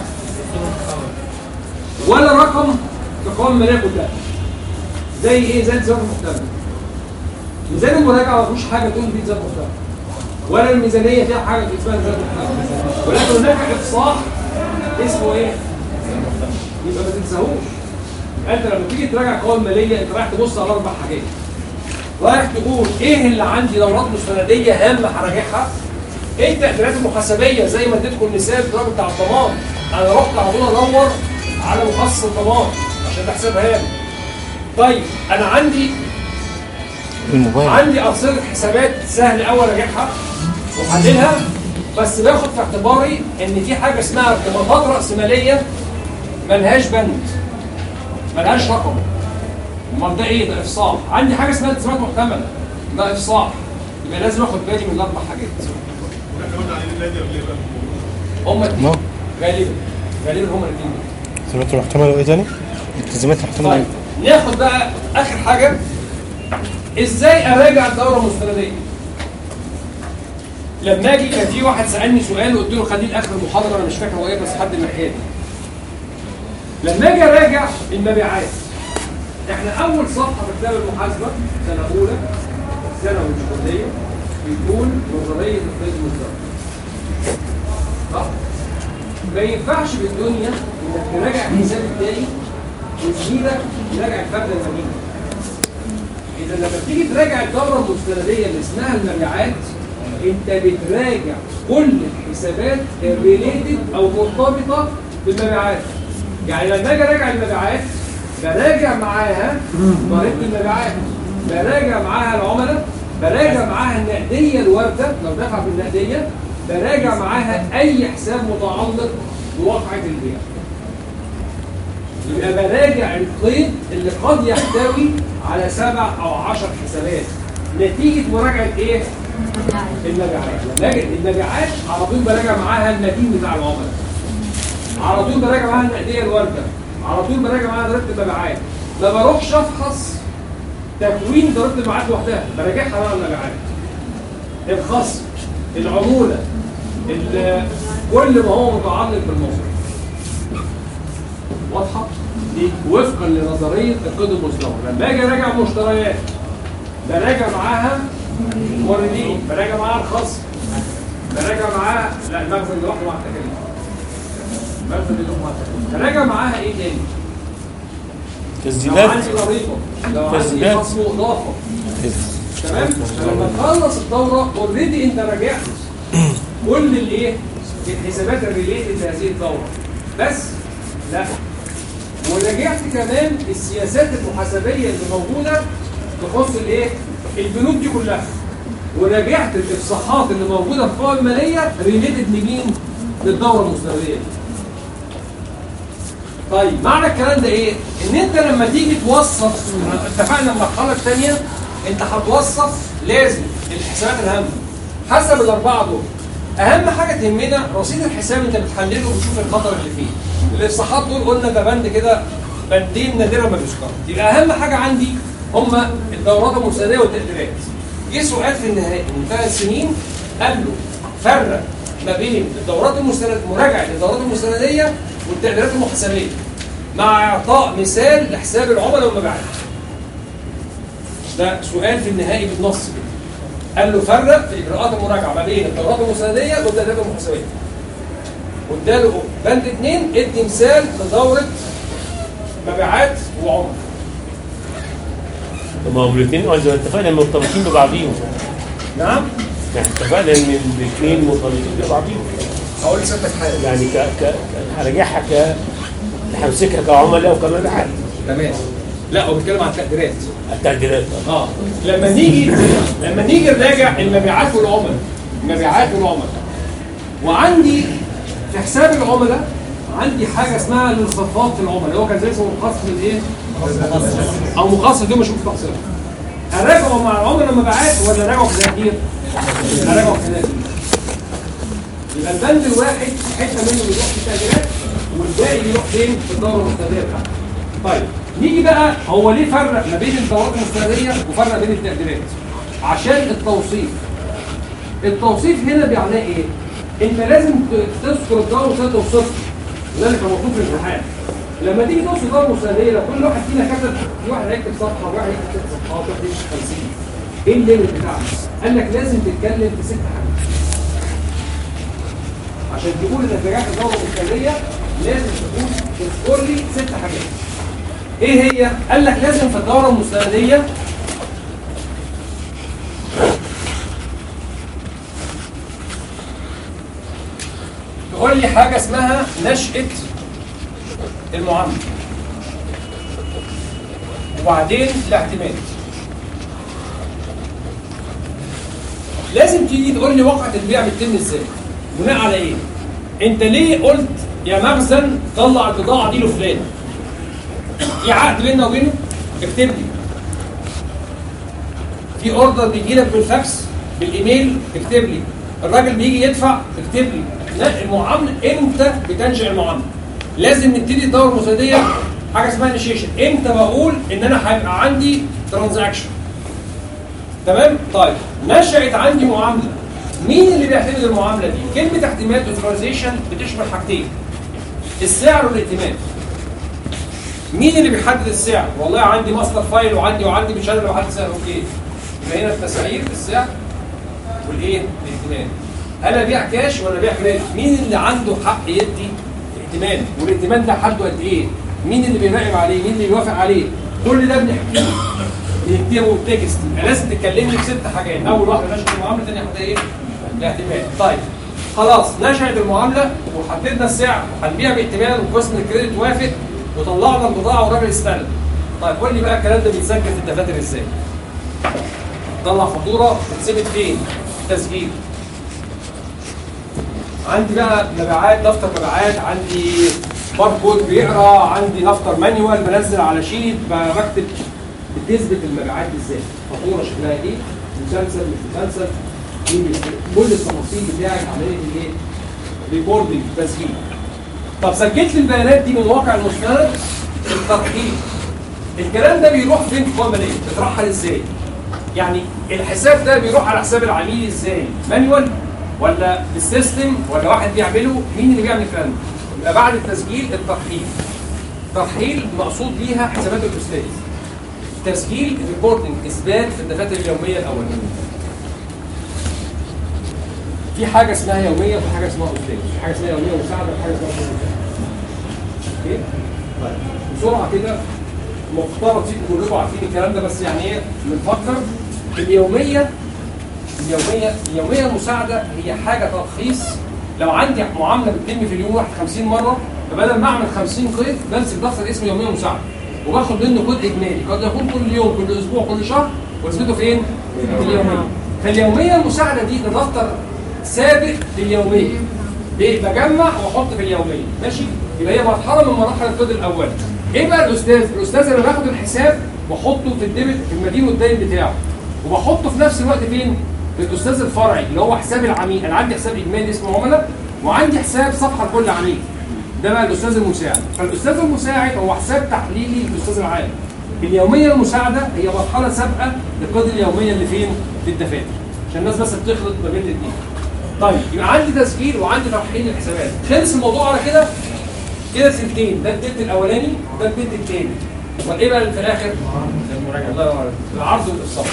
ولا رقم في القوائم الماليه كلها زي ايه زي التزامات المحتمل ميزان المراجعه ما فيهوش حاجه تقول فيه التزامات محتمل ولا الميزانيه فيها حاجه اسمها التزامات محتمل ولكن هناك افصاح اسمه ايه يبقى ما تنساهوش انت لما تيجي تراجع قوائم ماليه انت رايح تبص على اربع حاجات رايح تقول ايه اللي عندي دورات مستنديه هامه هراجعها ايه التقديرات المحاسبيه زي ما اديتكم المثال الراجل بتاع الضمان انا رحت على طول ادور على مخصص الضمان عشان تحسبها لي طيب انا عندي الموبايل عندي ارصده حسابات سهل قوي اراجعها واحللها بس باخد في اعتباري ان في حاجه اسمها ارتباطات راسماليه ملهاش بند ملهاش رقم امال ده ايه ده افصاح عندي حاجه اسمها التزامات محتمله ده افصاح يبقى لازم اخد بالي من الاربع حاجات واحنا قلنا عليه النادي قبل ايه بقى؟ هما اتنين غالبا غالبا هما الاثنين التزامات المحتملة وايه تاني؟ التزامات المحتملة طيب ناخد بقى اخر حاجه ازاي اراجع الدوره المستنديه لما اجي كان في واحد سالني سؤال وقلت له خليه لاخر المحاضره انا مش فاكر هو ايه بس حد من الحياه لما اجي اراجع المبيعات احنا اول صفحه في كتاب المحاسبه سنه اولى سنه والشهريه بيقول نظريه الفايز المزدوج صح ما ينفعش في الدنيا انك تراجع حساب التاني وزميلك يراجع الفرد المدينه اذا لما بتيجي تراجع الدوره المستنديه اللي اسمها المبيعات انت بتراجع كل الحسابات الريليتد او مرتبطه بالمبيعات يعني لما اجي اراجع المبيعات براجع معاها ضريبه المبيعات براجع معاها العملاء براجع معاها النقديه الوارده لو دفع في النقديه براجع معاها اي حساب متعلق بواقعه البيع يبقى براجع القيد اللي قد يحتوي على سبع او عشر حسابات نتيجه مراجعه ايه؟ المبيعات لما اجي المبيعات على طول براجع معاها المدين بتاع العملاء على طول براجع معاها النقديه الوارده على طول براجع معاها ضريبه المبيعات ما بروحش افحص تكوين ضريبه المبيعات لوحدها براجعها مع المبيعات الخصم العموله ال- كل ما هو متعلق بالمصرف واضحه دي وفقا لنظريه القيد المزدوج لما اجي اراجع مشتريات براجع معاها موردين براجع معاها الخصم براجع معاها لا المخزن لوحده مع التكاليف المخزن لوحده مع التكاليف براجع معاها ايه تاني؟ تسديدات لو عندي ضريبه لو عندي تسديدات. خصم واضافه تمام فلما تخلص الدوره اوريدي انت راجعت كل الايه الحسابات الريليتد لهذه الدوره بس لا وراجعت كمان السياسات المحاسبيه اللي موجوده تخص الايه البنود دي كلها وراجعت الافصاحات اللي موجوده في القوائم الماليه ريليتد لمين للدوره المستنديه دي طيب معنى الكلام ده ايه؟ ان انت لما تيجي توصف اتفقنا المرحله الثانيه انت هتوصف لازم الحسابات الهامه حسب الاربعه دول اهم حاجه تهمنا رصيد الحساب انت بتحلله وتشوف الخطر اللي فيه الافصاحات دول قلنا ده بند كده بندين نادرا ما بيذكروا يبقى اهم حاجه عندي هم الدورات المستنديه والتقديرات جه سؤال في النهايه من ثلاث سنين قال له فرق ما بين الدورات المستند مراجعه الدورات المستنديه والتقديرات المحاسبيه مع اعطاء مثال لحساب العملاء والمبيعات ده سؤال في النهائي بالنص كده قال له فرق في اجراءات المراجعه ما بين الدورات المسانديه والتدريبات المحاسبيه واداله بند اثنين ادي مثال لدوره مبيعات وعمر طب ما هو الاثنين اه زي ما اتفقنا مرتبطين ببعضيهم نعم يعني اتفقنا ان الاثنين مرتبطين ببعضيهم هقول لسيادتك حاجه يعني ك ك هرجعها ك همسكها كعملاء وكمبيعات تمام لا هو بيتكلم عن التقديرات التقديرات اه لما نيجي لما نيجي نراجع المبيعات والعملاء المبيعات والعملاء وعندي في حساب العملاء عندي حاجه اسمها الانخفاض في العملاء اللي هو كان زي اسمه مخصص الايه؟ او مخصص دي مش مخصص اراجعه مع العملاء المبيعات ولا اراجعه في تقدير؟ اراجعه في تقدير يبقى البند الواحد حته منه بيروح في التقديرات والباقي بيروح فين؟ في الدوره المستنديه بتاعته. طيب نيجي بقى هو ليه فرق ما بين الدورات المستنديه وفرق بين التقديرات؟ عشان التوصيف. التوصيف هنا بيعناه ايه؟ انت لازم ت- تذكر الدوره المستنديه توصفها. وده اللي كان مطلوب في الامتحان. لما تيجي توصف الدوره المستنديه لو كل واحد فينا كتب في واحد هيكتب صفحه وواحد هيكتب ست صفحات وواحد هيكتب 50 ايه الليمت بتاعك؟ قال لك لازم تتكلم في ست حاجات. عشان تقول انك نجحت الدوره المستنديه لازم تقول تذكر لي ست حاجات. ايه هي؟ قال لك لازم في الدوره المستنديه تقول لي حاجه اسمها نشأة المعامله. وبعدين الاعتماد. لازم تيجي تقول لي واقعة البيع بتتم ازاي؟ بناء على ايه؟ انت ليه قلت يا مخزن طلع البضاعه دي لفلان؟ في عقد بيننا وبينه؟ اكتب لي. في اوردر بيجي لك بالفاكس بالايميل اكتب لي. الراجل بيجي يدفع اكتب لي. لا المعامله امتى بتنشئ المعامله؟ لازم نبتدي الدوره المساعديه حاجه اسمها انيشيشن، امتى بقول ان انا هيبقى عندي ترانزاكشن؟ تمام؟ طيب نشأت عندي معامله مين اللي بيعتمد المعامله دي؟ كلمه اعتماد اوثرايزيشن بتشمل حاجتين السعر والائتمان مين اللي بيحدد السعر؟ والله عندي ماستر فايل وعندي وعندي مش انا اللي بحدد السعر اوكي يبقى هنا التسعير السعر والايه؟ الائتمان انا ابيع كاش ولا ابيع كريدت؟ مين اللي عنده حق يدي ائتمان؟ والائتمان ده حده قد ايه؟ مين اللي بيراقب عليه؟ مين اللي بيوافق عليه؟ كل ده بنحكيه بنكتبه تكست يبقى لازم تتكلمني في ست حاجات اول واحده نشأة المعامله ثاني واحده ايه؟ الاعتماد طيب خلاص نشأت المعامله وحددنا السعر وهنبيع بائتمان وقسم الكريدت وافق وطلعنا البضاعه والراجل استلم طيب قول لي بقى الكلام ده بيتسجل في الدفاتر ازاي؟ طلع فاتوره تتثبت فين؟ تسجيل عندي بقى مبيعات دفتر مبيعات عندي باركود بيقرا عندي دفتر مانيوال بنزل على شيت بكتب بتثبت المبيعات ازاي فاتوره شكلها ايه مسلسل مش مسلسل مين بيشتري؟ كل التفاصيل بتاعت عمليه الايه ريكوردنج تسجيل طب سجلت لي البيانات دي من واقع المستند الترحيل الكلام ده بيروح فين في القوائم الماليه بيترحل ازاي يعني الحساب ده بيروح على حساب العميل ازاي مانيوال ولا بالسيستم ولا واحد بيعمله مين اللي بيعمل الكلام ده يبقى بعد التسجيل الترحيل ترحيل مقصود بيها حسابات الاستاذ تسجيل ريبورتنج اثبات في الدفاتر اليوميه الاولانيه في حاجه اسمها يوميه وفي حاجه اسمها استاذ في حاجه اسمها يوميه مساعده وفي حاجه اسمها أستاذ. اوكي طيب بسرعه كده مفترض فيكم كلكم عارفين الكلام ده بس يعني ايه بنفكر اليوميه اليوميه اليوميه المساعده هي حاجه تلخيص لو عندي معامله بتتم في اليوم واحد 50 مره فبدل ما اعمل 50 قيد بمسك دفتر اسمه يوميه مساعده وباخد منه كود اجمالي قد يكون كل يوم كل اسبوع كل شهر واثبته فين؟ في اليوميه فاليوميه المساعده دي ده دفتر سابق لليوميه ليه؟ بجمع واحط في اليوميه ماشي؟ يبقى هي مرحله من مراحل القيد الاول ايه بقى الاستاذ؟ الاستاذ انا باخد الحساب واحطه في الديبت في المدين والدين بتاعه وبحطه في نفس الوقت فين؟ في الاستاذ الفرعي اللي هو حساب العميل انا عندي حساب اجمالي اسمه عملاء وعندي حساب صفحه لكل عميل ده بقى الاستاذ المساعد فالاستاذ المساعد هو حساب تحليلي للاستاذ العام اليوميه المساعده هي مرحله سابقه للقيد اليوميه اللي فين؟ في الدفاتر عشان الناس بس بتخلط ما بين الاثنين طيب يبقى عندي تسجيل وعندي ترحيل الحسابات خلص الموضوع على كده كده سنتين ده البيت الاولاني وده البيت الثاني امال ايه بقى اللي في الاخر؟ المراجعه الله ينور عليك العرض والافصال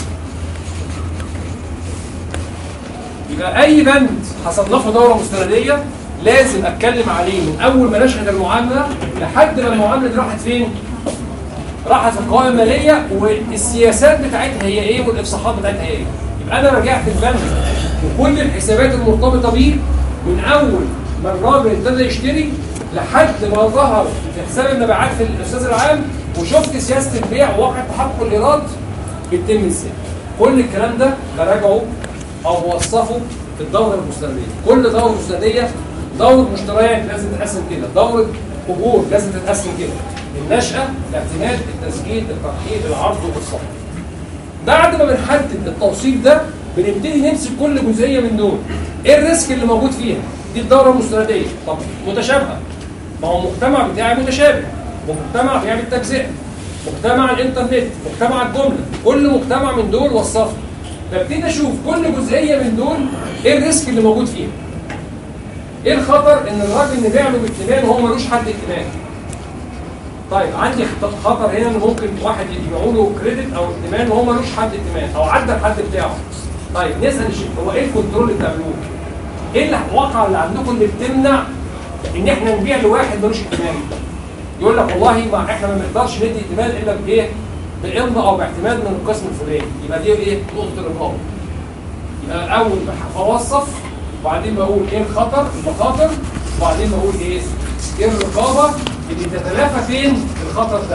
يبقى اي بند هصنفه دوره مستنديه لازم اتكلم عليه من اول ما نشهد المعامله لحد ما المعامله دي راحت فين؟ راحت في القوائم الماليه والسياسات بتاعتها هي ايه والافصاحات بتاعتها ايه؟ يبقى انا راجعت البند وكل الحسابات المرتبطه بيه من اول ما الراجل ابتدى يشتري لحد ما ظهر في حساب المبيعات في الاستاذ العام وشفت سياسه البيع وواقع تحقق الايراد بيتم ازاي. كل الكلام ده براجعه او بوصفه في الدوره المستنديه. كل دوره مستنديه دوره مشتريات لازم تتقسم كده، دوره اجور لازم تتقسم كده. النشأة، الاعتماد، التسجيل، الترحيل، العرض والصرف. بعد ما بنحدد التوصيف ده بنبتدي نمسك كل جزئيه من دول. ايه الريسك اللي موجود فيها؟ دي الدوره المستنديه. طب متشابهه. ما هو المجتمع بتاعي متشابه. مجتمع بيعمل تجزئه. مجتمع الانترنت، مجتمع الجمله، كل مجتمع من دول وصفه. ببتدي اشوف كل جزئيه من دول ايه الريسك اللي موجود فيها. ايه الخطر ان الراجل نبيع له بالائتمان وهو ملوش حد ائتمان؟ طيب عندي خطر هنا ان ممكن واحد يبيعوا له كريدت او ائتمان وهو ملوش حد ائتمان او عدى الحد بتاعه. طيب نسال الشيء هو ايه الكنترول اللي بتعملوه؟ ايه الواقع اللي عندكم اللي بتمنع ان احنا نبيع لواحد ملوش ائتمان؟ يقول لك والله ما احنا ما نقدرش ندي ائتمان الا بايه؟ بامضاء او باعتماد من القسم الفلاني، يبقى دي ايه؟ نقطه الرقابه. يبقى الاول اوصف وبعدين بقول ايه الخطر المخاطر وبعدين بقول ايه؟ ايه الرقابه اللي تتلافى فين الخطر ده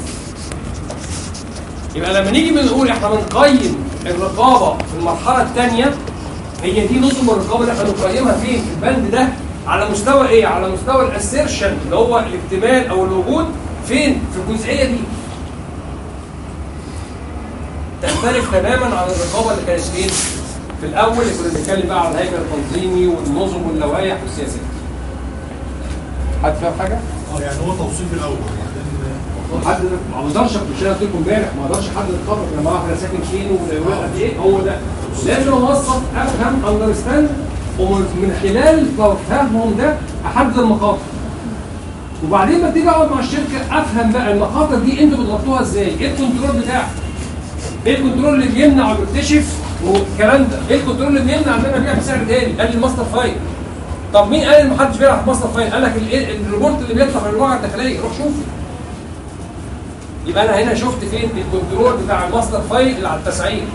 يبقى لما نيجي بنقول احنا بنقيم الرقابه في المرحله الثانيه هي دي نظم الرقابه اللي احنا بنقيمها فين في البند ده على مستوى ايه على مستوى الاسيرشن اللي هو الاكتمال او الوجود فين في الجزئيه دي تختلف تماما عن الرقابه اللي كانت فين في الاول اللي كنا بنتكلم بقى على الهيكل التنظيمي والنظم واللوائح والسياسات حد فاهم حاجه؟ اه يعني هو توصيف الاول حد ما اقدرش مش انا قلت لكم امبارح ما اقدرش احدد الخطر لما اعرف انا ساكن فين ولا قد ايه هو ده لازم اوصف افهم اندرستاند ومن خلال فهمهم ده احدد المخاطر وبعدين ببتدي اقعد مع الشركه افهم بقى المخاطر دي انتوا بتغطوها ازاي؟ ايه الكنترول بتاعك؟ ايه الكنترول اللي بيمنع وبيكتشف والكلام ده؟ ايه الكنترول اللي بيمنع ان انا ابيع بسعر تاني؟ قال لي الماستر فايل طب مين قال ان محدش بيلعب في ماستر فايل؟ قال لك ال- الريبورت اللي بيطلع من الواقع الداخليه روح شوفه يبقى انا هنا شفت فين الكنترول بتاع الماستر فايل اللي على التسعير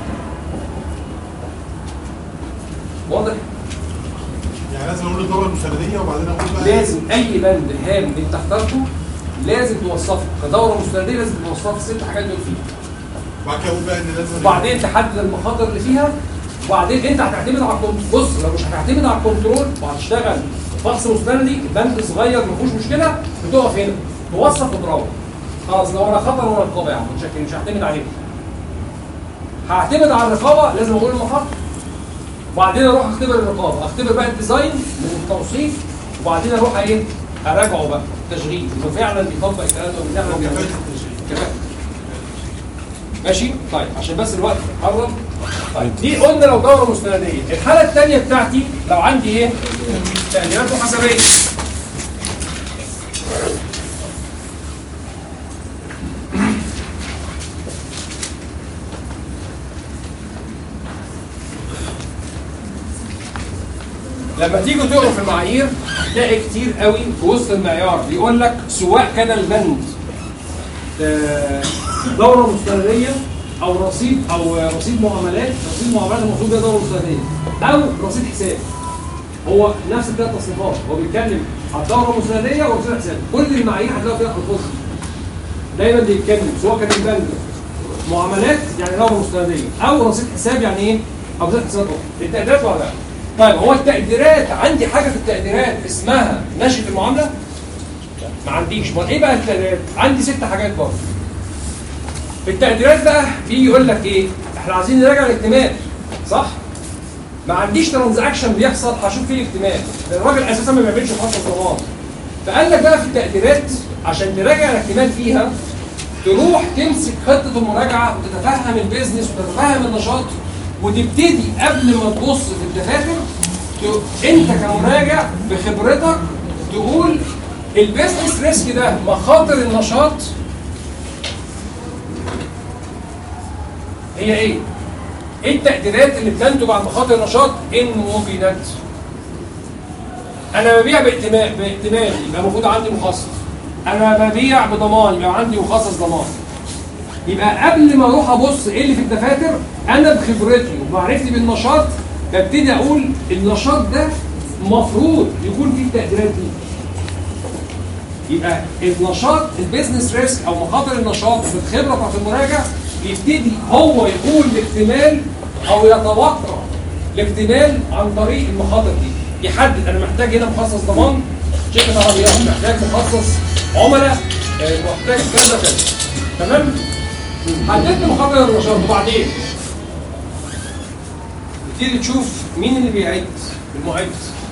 واضح يعني لازم اقول الدوره المستنديه وبعدين اقول بقى لازم اي بند هام انت اخترته لازم توصفه كدوره مستنديه لازم توصفه الست حاجات دول فيه وبعد كده اقول بقى ان لازم وبعدين تحدد المخاطر اللي فيها وبعدين انت هتعتمد على الكنترول بص لو مش هتعتمد على الكنترول وهتشتغل فحص مستندي بند صغير ما فيهوش مشكله بتقف هنا توصف وتروح خلاص لو ولا خطر ولا رقابه يا عم مش هك- مش هعتمد عليهم هعتمد على الرقابه لازم اقول المخاطر وبعدين اروح اختبر الرقابه اختبر بقى الديزاين من التوصيف وبعدين اروح ايه اراجعه بقى تشغيل انه فعلا بيطبق الكلام ده وفعلا بيعمل كفاءه ماشي طيب عشان بس الوقت قرب طيب دي قلنا لو دوره مستنديه الحاله الثانيه بتاعتي لو عندي ايه تقديرات محاسبيه لما تيجوا تقروا في المعايير هتلاقي كتير قوي في وسط المعيار بيقول لك سواء كان البند آه، دوره مستنديه او رصيد او رصيد معاملات رصيد معاملات المفروض ده دوره مستنديه او رصيد حساب هو نفس الثلاث تصنيفات هو بيتكلم على الدوره المستنديه ورصيد حساب كل المعايير هتلاقوا فيها خطوط دايما بيتكلم سواء كان البند معاملات يعني دوره مستنديه او رصيد حساب يعني ايه او رصيد حساب اخرى التقديرات ولا لا طيب هو التقديرات عندي حاجه في التقديرات اسمها نشأة المعامله ما عنديش امال ايه بقى التقديرات عندي ست حاجات برضه في التقديرات بقى بيجي يقول لك ايه احنا عايزين نراجع الاكتمال صح ما عنديش ترانزاكشن بيحصل هشوف فيه الاكتمال الراجل اساسا ما بيعملش فحص ضمان فقال لك بقى في التقديرات عشان تراجع الاكتمال فيها تروح تمسك خطه المراجعه وتتفهم البيزنس وتتفهم النشاط وتبتدي قبل ما تبص في الدفاتر ت- انت كمراجع بخبرتك تقول البيزنس ريسك ده مخاطر النشاط هي ايه؟ ايه التقديرات اللي بتنتج عن مخاطر النشاط ان وجدت؟ انا ببيع بائتمان بائتمان يبقى المفروض عندي مخصص انا ببيع بضمان يبقى عندي مخصص ضمان يبقى قبل ما اروح ابص ايه اللي في الدفاتر انا بخبرتي ومعرفتي بالنشاط ببتدي اقول النشاط ده المفروض يكون فيه التقديرات دي يبقى النشاط البيزنس ريسك او مخاطر النشاط بالخبره بتاعت المراجع يبتدي هو يقول الاحتمال او يتوقع الاحتمال عن طريق المخاطر دي يحدد انا محتاج هنا مخصص ضمان شركه عربيات محتاج مخصص عملاء آه، محتاج كذا كذا تمام حددت مخاطر النشاط وبعدين تبتدي تشوف مين اللي بيعد المعد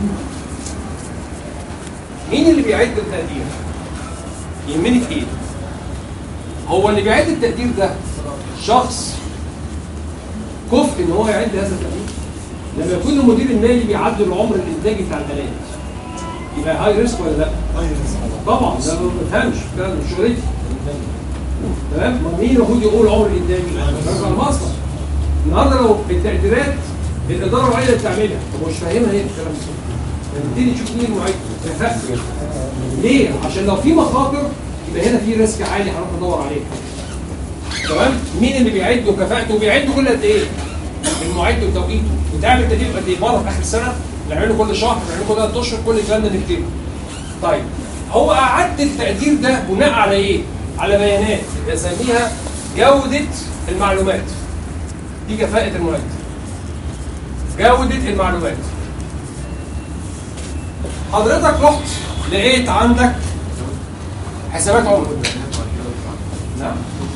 مين اللي بيعد التقدير يهمني في ايه هو اللي بيعد التقدير ده شخص كفء ان هو يعد هذا التقدير لما يكون المدير المالي بيعدل العمر الانتاجي بتاع الالات يبقى هاي ريسك ولا لا؟ هاي ريسك طبعا ده ما بفهمش الكلام ده مش شغلتي تمام؟ ما مين المفروض يقول عمر الانتاجي؟ رجع المصنع النهارده لو التقديرات الاداره الوحيده اللي بتعملها طب مش فاهمها هي الكلام ده نبتدي نشوف مين المعد كفاءة ليه؟ عشان لو في مخاطر يبقى هنا في ريسك عالي هنروح ندور عليه تمام؟ مين اللي بيعد وكفاءته وبيعد كل قد ايه؟ المعد وتوقيته بتعمل تدريب قد ايه؟ مره في اخر السنه نعمله كل شهر نعمله كل ثلاث اشهر كل الكلام ده نكتبه طيب هو اعد التقدير ده بناء على ايه؟ على بيانات بسميها جوده المعلومات دي كفاءه المعد جوده المعلومات حضرتك رحت لقيت عندك حسابات عمر نعم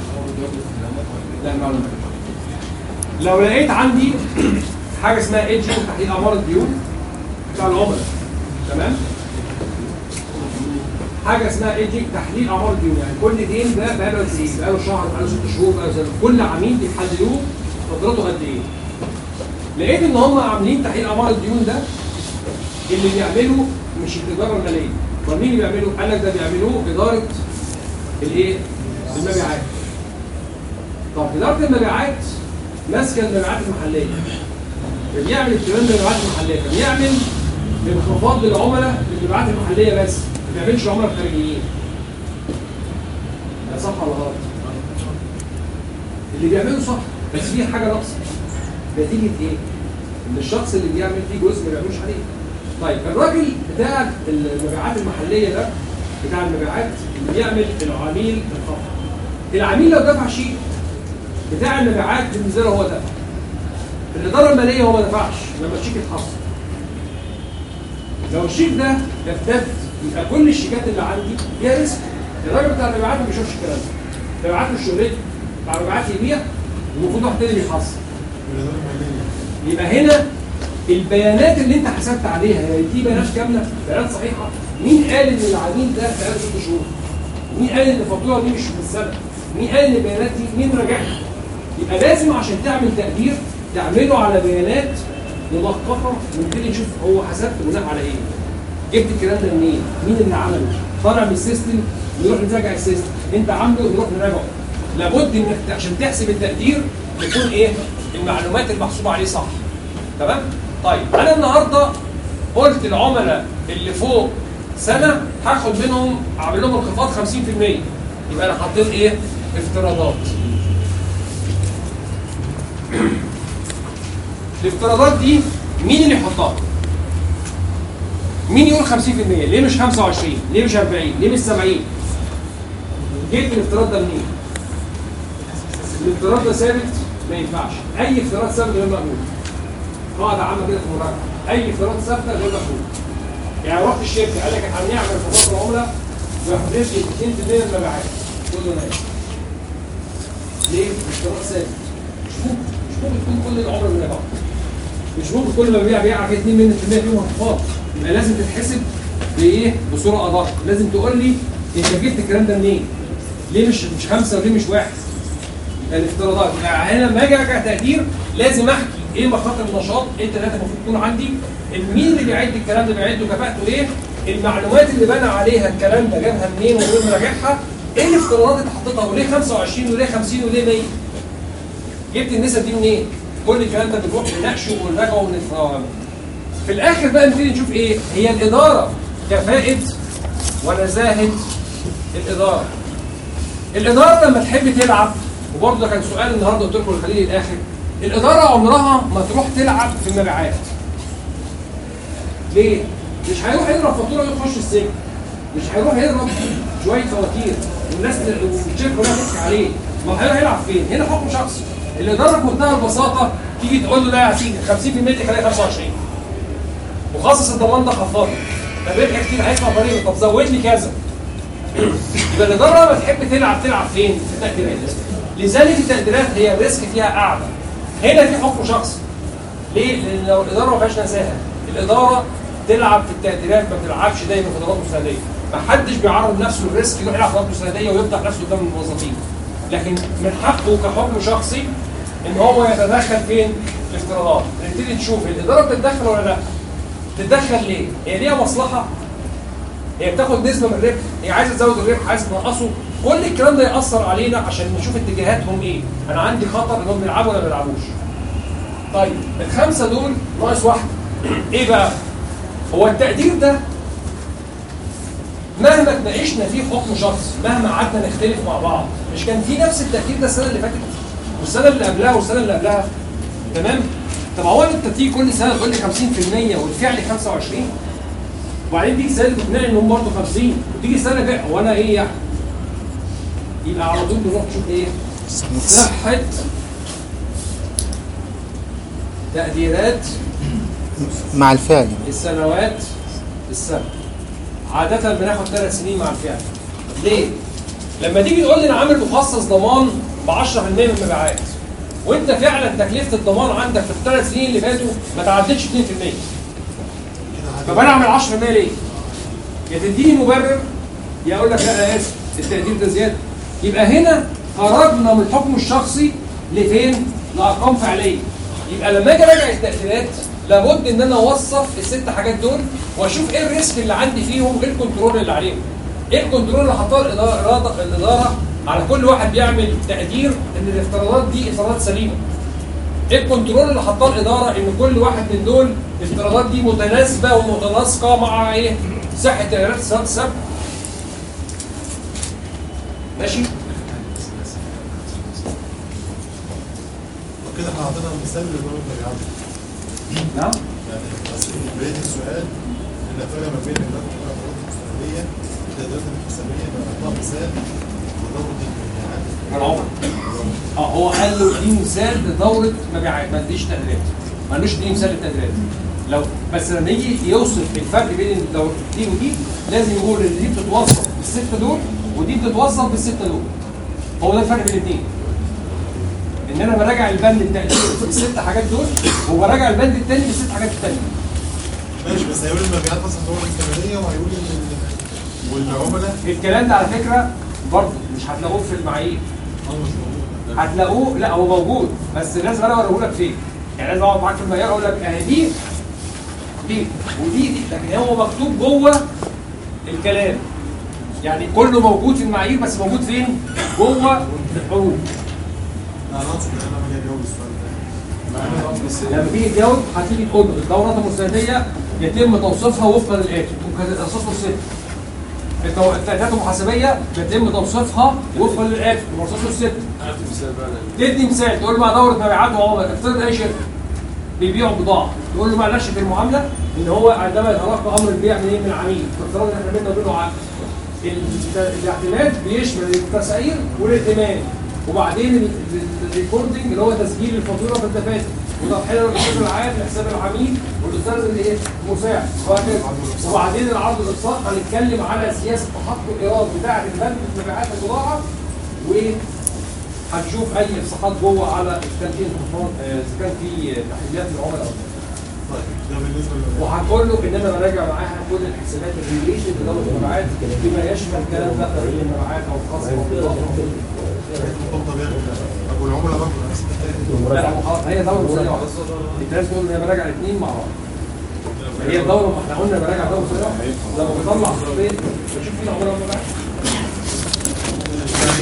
لا المعلومات لو لقيت عندي حاجه اسمها ايدج تحليل اعمار الديون بتاع العملاء تمام حاجه اسمها ايدج تحليل اعمار الديون يعني كل دين ده بقاله قد ايه؟ بقاله شهر بقاله ست شهور بقاله سنه كل عميل بيحللوه فترته قد ايه؟ لقيت ان هم عاملين تحليل اعمار الديون ده اللي بيعمله مش الاداره الماليه امال مين اللي بيعمله؟ قال لك ده بيعملوه اداره الايه؟ المبيعات طب اداره المبيعات ماسكه المبيعات المحليه بيعمل الكلام ده للمبيعات المحليه فبيعمل انخفاض للعملاء للمبيعات المحليه بس ما بيعملش عملاء خارجيين ده صح ولا غلط؟ اللي بيعمله صح بس في حاجه ناقصه نتيجه ايه؟ ان الشخص اللي بيعمل فيه جزء ما بيعملوش عليه طيب الراجل بتاع المبيعات المحليه ده بتاع المبيعات اللي بيعمل العميل الخفض العميل لو دفع شيء بتاع المبيعات بالنسبه له هو دفع الاداره الماليه هو ما دفعش لما الشيك اتحصل لو الشيك ده ارتد يبقى كل الشيكات اللي عندي فيها ريسك الراجل بتاع المبيعات ما بيشوفش الكلام ده المبيعات مش شغلته بتاع المبيعات يبيع المفروض واحد تاني بيحصل يبقى هنا البيانات اللي انت حسبت عليها هي دي بيانات كامله بيانات صحيحه مين قال ان العميل ده بقاله ست شهور مين قال ان الفاتوره دي مش في السنه مين قال ان البيانات دي مين راجعها يبقى لازم عشان تعمل تقدير تعمله على بيانات مدققه ونبتدي نشوف هو حسبت بناء على ايه جبت الكلام ده منين مين اللي عمله طالع من السيستم نروح نراجع السيستم انت عامله نروح نراجعه لابد انك عشان تحسب التقدير يكون ايه المعلومات المحسوبه عليه صح تمام طيب انا النهارده قلت العملاء اللي فوق سنه هاخد منهم اعمل لهم انخفاض 50% يبقى انا حطيت ايه افتراضات الافتراضات دي مين اللي يحطها مين يقول 50% ليه مش 25 ليه مش 40 ليه مش 70 جبت الافتراض ده منين الافتراض ده ثابت ما ينفعش اي افتراض ثابت غير مقبول قاعده عامه كده في المراجعه اي افتراض ثابته غير مقبول يعني رحت الشركه قال لك هنعمل انخفاض العمله وهنرجع 2% من المبيعات تقول له ماشي ليه؟ افتراض ثابت مش ممكن مش ممكن تكون كل العمر من بعض مش ممكن كل ما ببيع بيع في 2 من 100 فيهم انخفاض يبقى لازم تتحسب بايه؟ بصوره ادق لازم تقول لي انت جبت الكلام ده منين؟ ليه مش مش خمسه وليه مش واحد؟ الافتراضات يعني انا لما اجي ارجع تقدير لازم احكي ايه مخاطر النشاط ايه الثلاثه المفروض تكون عندي مين اللي بيعد الكلام ده بيعده كفاءته ايه المعلومات اللي بنى عليها الكلام ده جابها منين ومين مراجعها ايه الافتراضات اللي حطيتها وليه 25 وليه 50 وليه 100 جبت النسب دي منين؟ كل الكلام ده بنروح نناقشه ونراجعه ونفهمه في الاخر بقى نبتدي نشوف ايه هي الاداره كفاءه ونزاهه الاداره الاداره لما تحب تلعب وبرضه ده كان سؤال النهارده قلت لكم خليه للاخر الاداره عمرها ما تروح تلعب في المبيعات ليه؟ مش هيروح يضرب فاتوره ويخش السجن مش هيروح يضرب شويه فواتير والناس والشركه كلها تضحك عليه ما هيروح يلعب فين؟ هنا حكم شخصي الاداره بمنتهى البساطه تيجي تقول له لا يا سيدي 50% تخليها 25 وخصص الضمان ده خفاضه طب ربح كتير هيدفع ضريبه طب زود لي كذا يبقى الاداره لما تحب تلعب تلعب فين؟ في التقديرات لذلك التقديرات هي الريسك فيها اعلى هنا في حكم شخصي ليه؟ لان لو الاداره ما فيهاش نزاهه الاداره تلعب في التقديرات ما بتلعبش دايما في ادارات مساعديه ما حدش بيعرض نفسه للريسك يروح يلعب في ادارات مساعديه ويفتح نفسه قدام الموظفين لكن من حقه كحكم شخصي ان هو يتدخل فين؟ في الافتراضات نبتدي نشوف الاداره بتتدخل ولا لا؟ تتدخل ليه؟ هي ليها مصلحه هي بتاخد نسبه من الربح هي عايزه تزود الربح عايزه تنقصه كل الكلام ده ياثر علينا عشان نشوف اتجاهاتهم ايه انا عندي خطر انهم بيلعبوا ولا ما بيلعبوش طيب الخمسه دول ناقص واحده ايه بقى هو التقدير ده مهما اتناقشنا فيه حكم شخص مهما قعدنا نختلف مع بعض مش كان في نفس التقدير ده السنه اللي فاتت والسنه اللي قبلها والسنه اللي قبلها تمام طب هو انت تيجي كل سنه تقول لي 50% والفعل 25 وبعدين تيجي سنه تقنعني انهم برضه 50 وتيجي سنه بقى هو انا ايه يعني؟ يبقى على طول بنروح نشوف ايه؟ صحه تقديرات مع الفعل السنوات السنه عاده بناخد ثلاث سنين مع الفعل ليه؟ لما تيجي تقول لي انا عامل مخصص ضمان ب 10% من المبيعات وانت فعلا تكلفه الضمان عندك في الثلاث سنين اللي فاتوا ما تعدتش 2% طب انا اعمل 10% ليه؟ يا تديني مبرر يا اقول لك لا انا اسف التقدير ده زياده يبقى هنا خرجنا من الحكم الشخصي لفين؟ لارقام فعليه يبقى لما اجي اراجع التقديرات لابد ان انا اوصف الست حاجات دول واشوف ايه الريسك اللي عندي فيهم ايه الكنترول اللي عليهم ايه الكنترول اللي حطاه الاداره الاداره على كل واحد بيعمل تقدير ان الافتراضات دي افتراضات سليمه ايه الكنترول اللي حطاه الاداره ان كل واحد من دول الافتراضات دي متناسبه ومتناسقه مع ايه صحه تقديرات السنوات السابقه ماشي وكده احنا عطينا مثال للبرامج المبيعات نعم يعني بس بقيه السؤال ان الفرق ما بين الادارات المستقبليه والتقديرات الحسابيه بنحطها مثال لدوره المبيعات العمر اه هو قال له دي مثال لدوره مبيعات ما تديش تقديرات ما قالوش دي مثال للتقديرات لو بس لما يجي يوصف الفرق بين الدور دي ودي لازم يقول ان دي بتتوصف بالسته دول ودي بتتوصف بالسته دول هو ده الفرق بين الاثنين ان انا براجع البند التقدير بالست حاجات دول وبراجع البند الثاني بالست حاجات الثانيه ماشي بس هيقول المبيعات مثلا الدوره المستقبليه وهيقول ان والعملاء الكلام ده على فكره برضه مش هتلاقوه في المعايير هتلاقوه لا هو موجود بس لازم انا اوريه لك فين يعني لازم اقعد معاك في المعيار اقول لك اهي دي دي ودي دي لكن هو مكتوب جوه الكلام يعني كله موجود في المعايير بس موجود فين؟ جوه الحروف انا اقصد ان انا لما اجي اجاوب السؤال ده لما تيجي تجاوب هتيجي تقول له الدورات المستنديه يتم توصيفها وفقا للاتي ممكن تخصصه ست التو- التعديلات المحاسبيه يتم توصيفها وفقا للاتي مرصوصه ست تدي مثال تقول له مع دوره مبيعات وعملاء افترض اي شركه بيبيعوا بضاعه تقول له معلش في المعامله ان هو عندما يتلقى امر البيع من ايه من العميل فافترض ان احنا بينا وبينه عقد ال- الاعتماد بيشمل التسعير والائتمان وبعدين ال- ال- الريكوردنج اللي هو تسجيل الفاتوره في الدفاتر وتضحيه الاستاذ العام لحساب العميل والاستاذ الايه المساعد وهكذا وبعدين العرض والاقساط هنتكلم على سياسه تحقق الايراد بتاعه البنك في مبيعات البضاعه وهنشوف اي افصاحات جوه على اذا كان في انخفاض آه، اذا كان في تحديات للعملاء او لا. طيب ده بالنسبه للمبيعات وهقول له ان انا براجع معاها كل الحسابات الريليتد لدوله المبيعات بما يشمل كلام بقى تاريخ المبيعات او الخاص بالبضاعه مرتبطه بيها طب والعملاء برضه نفس الحكايه لا لا خلاص هي دوره مسليه واحده انت لازم تقول ان هي براجع الاثنين مع بعض هي الدوره ما احنا قلنا براجع دوره مسليه واحده لما بطلع خطين بشوف فين عملاء المبيعات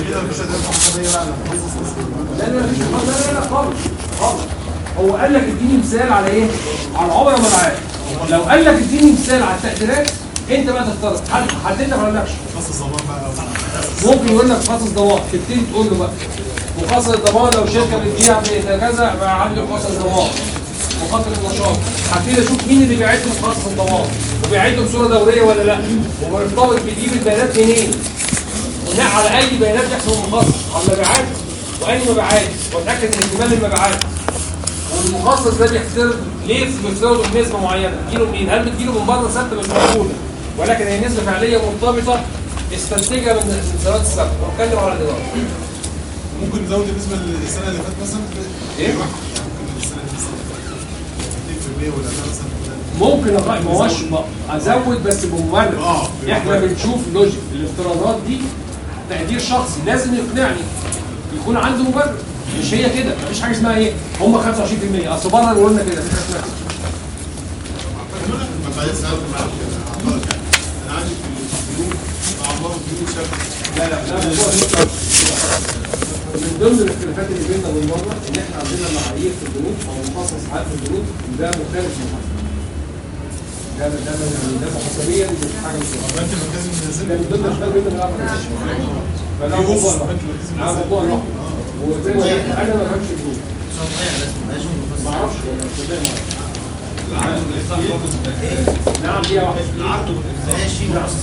لا لا مفيش لا لا لا خالص خالص هو قال لك اديني مثال على ايه؟ على عمر مبيعات لو قال لك اديني مثال على التقديرات انت بقى تختار حد حددنا ما قالكش ممكن يقول لك مخصص ضمان تبتدي تقول له بقى مخصص الضمان لو شركه بتبيع كذا بقى عندي مخصص ضمان مخطط النشاط هبتدي اشوف مين اللي بيعد مخصص الضمان وبيعده بصوره دوريه ولا لا ومرتبط بيجيب البيانات منين بناء على اي بيانات يحصل مخصص على المبيعات واي مبيعات واتاكد من اكتمال المبيعات والمخصص ده بيحترم ليه بيفترضوا بنسبه معينه تجيله منين؟ هل بتجيله من بره ثابته مش موجوده ولكن هي نسبه فعليه مرتبطه استنتجها من من السنوات السابقه واتكلم على الاداره ممكن نزود بالنسبه للسنه اللي فاتت مثلا ايه؟ ممكن السنه اللي فاتت 2% ولا مثلا ممكن أغير- ما هوش ما- ازود بس بمبرر احنا بنشوف لوجيك الافتراضات دي تقدير شخصي لازم يقنعني يكون عنده مبرر مش هي كده مفيش حاجه اسمها ايه هم 25% اصل بره بيقولوا لنا كده مفيش حاجه اسمها كده ما بعد سالت معاك اعتقد يعني انا عندي في البنوك اعمار البنوك شكل لا لا لا موضوع من ضمن الاختلافات اللي بيننا وبين بره ان احنا عندنا معايير في البنوك او مخصص ساعات في البنوك ده مختلف من حاجه ده ده يعني ده محاسبيا مش حاجه مش البنك المركزي منزل ده من ضمن الاشكال بيننا بنلعب فده موضوع لوحده. ده موضوع لوحده. وزي ما قلت انا ما بفهمش البنوك ما اعرفش ولا تصدق ما اعرفش نعم دي واحده العرض ماشي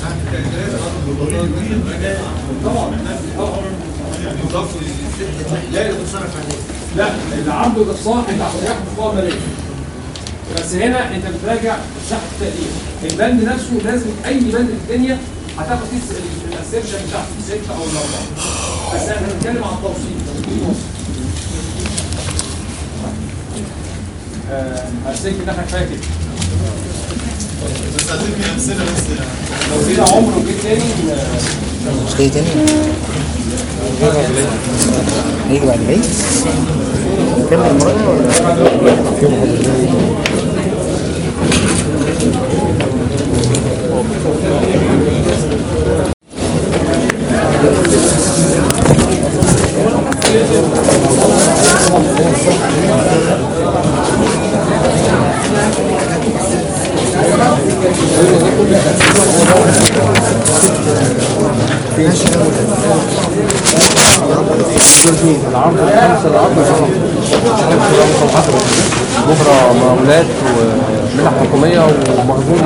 طبعا طبعا لا لا العرض والاقساط بتاع صياح القوى الماليه بس هنا انت بتراجع مساحه التقدير البند نفسه لازم اي بند في الدنيا هتاخد فيه الاسيرشن بتاعته سته او الاربعه بس احنا بنتكلم عن التوصيل توصيل وصل آه، هسيب ان احنا كفايه كده بس عايزين امثله بس لو جينا عمر وجيت تاني مش جاي تاني هيجي بعد العيد كمل المراجعة ولا العرض الخمسة العرض بكرة مقاولات ومنح حكومية ومخزون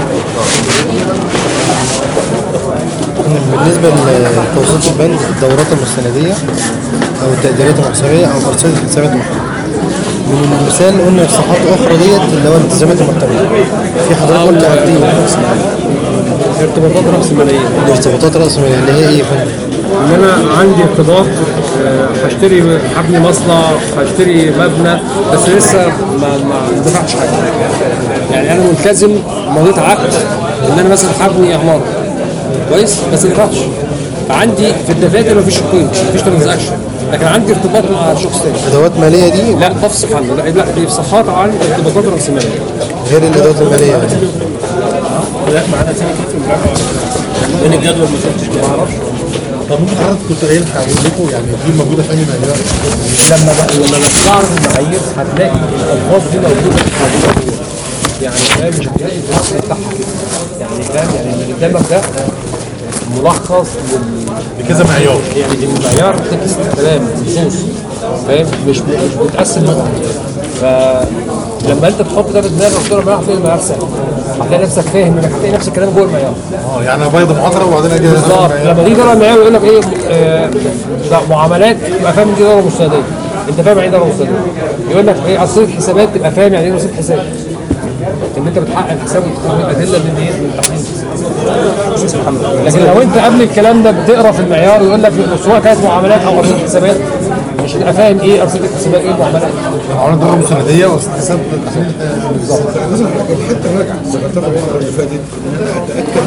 بالنسبة لتوصيل البند الدورات المستندية أو التقديرات المحسوبية أو ترصيد الحسابات المحتملة من المثال قلنا إصلاحات أخرى ديت اللي هو الالتزامات المحتملة في حضرتك قلت قبليه ارتباطات رأس مالية الارتباطات رأس مالية اللي هي إيه يا فندم؟ ان انا عندي ارتباط آه، هشتري هبني مصنع هشتري مبنى بس لسه ما ما دفعتش حاجه يعني انا ملتزم مضيت عقد ان انا مثلا هبني عماره كويس بس ما دفعتش فعندي في الدفاتر مفيش قيد مفيش ترانزاكشن لكن عندي ارتباط مع شخص تاني أدوات مالية دي لا تفصح عنه لا لا دي صحات عن ارتباطات راسماليه غير الأدوات المالية لا معانا تاني كتير في المراجعه من الجدول ما شفتش كده ما اعرفش طب ممكن حضرتك كنت قايل هقول لكم يعني دي موجوده في اي معيار لما بقى لما بتعرض المعايير هتلاقي الالفاظ دي موجوده في المعايير يعني فاهم مش هتلاقي النص بتاعها كده يعني فاهم يعني اللي قدامك ده ملخص بكذا معيار يعني المعيار تكست كلام نصوص فاهم مش مش متقسم نقط فلما انت تحط ده في دماغك وتقول المعيار هتلاقي المعيار سهل هتلاقي نفسك فاهم انك هتلاقي نفس الكلام جوه المعيار اه يعني انا بيض محاضره وبعدين اجي بالظبط لما تيجي تقرا المعيار يقول لك ايه آه، ده معاملات تبقى فاهم دي ضرر مستنديه انت فاهم يعني ايه ضرر مستنديه يقول لك ايه رصيد حسابات تبقى فاهم يعني ايه رصيد حساب ان انت بتحقق الحساب وتكون ادله من ايه من تحليل لكن لو انت قبل الكلام ده بتقرا في المعيار ويقول لك سواء كانت معاملات او رصيد حسابات مش هتبقى فاهم ايه رصيد الحسابات ايه المعاملات عملنا ضرر مسانديه واستحساب بالظبط لازم الحته اللي انا ذكرتها المره اللي فاتت ان انا اتاكد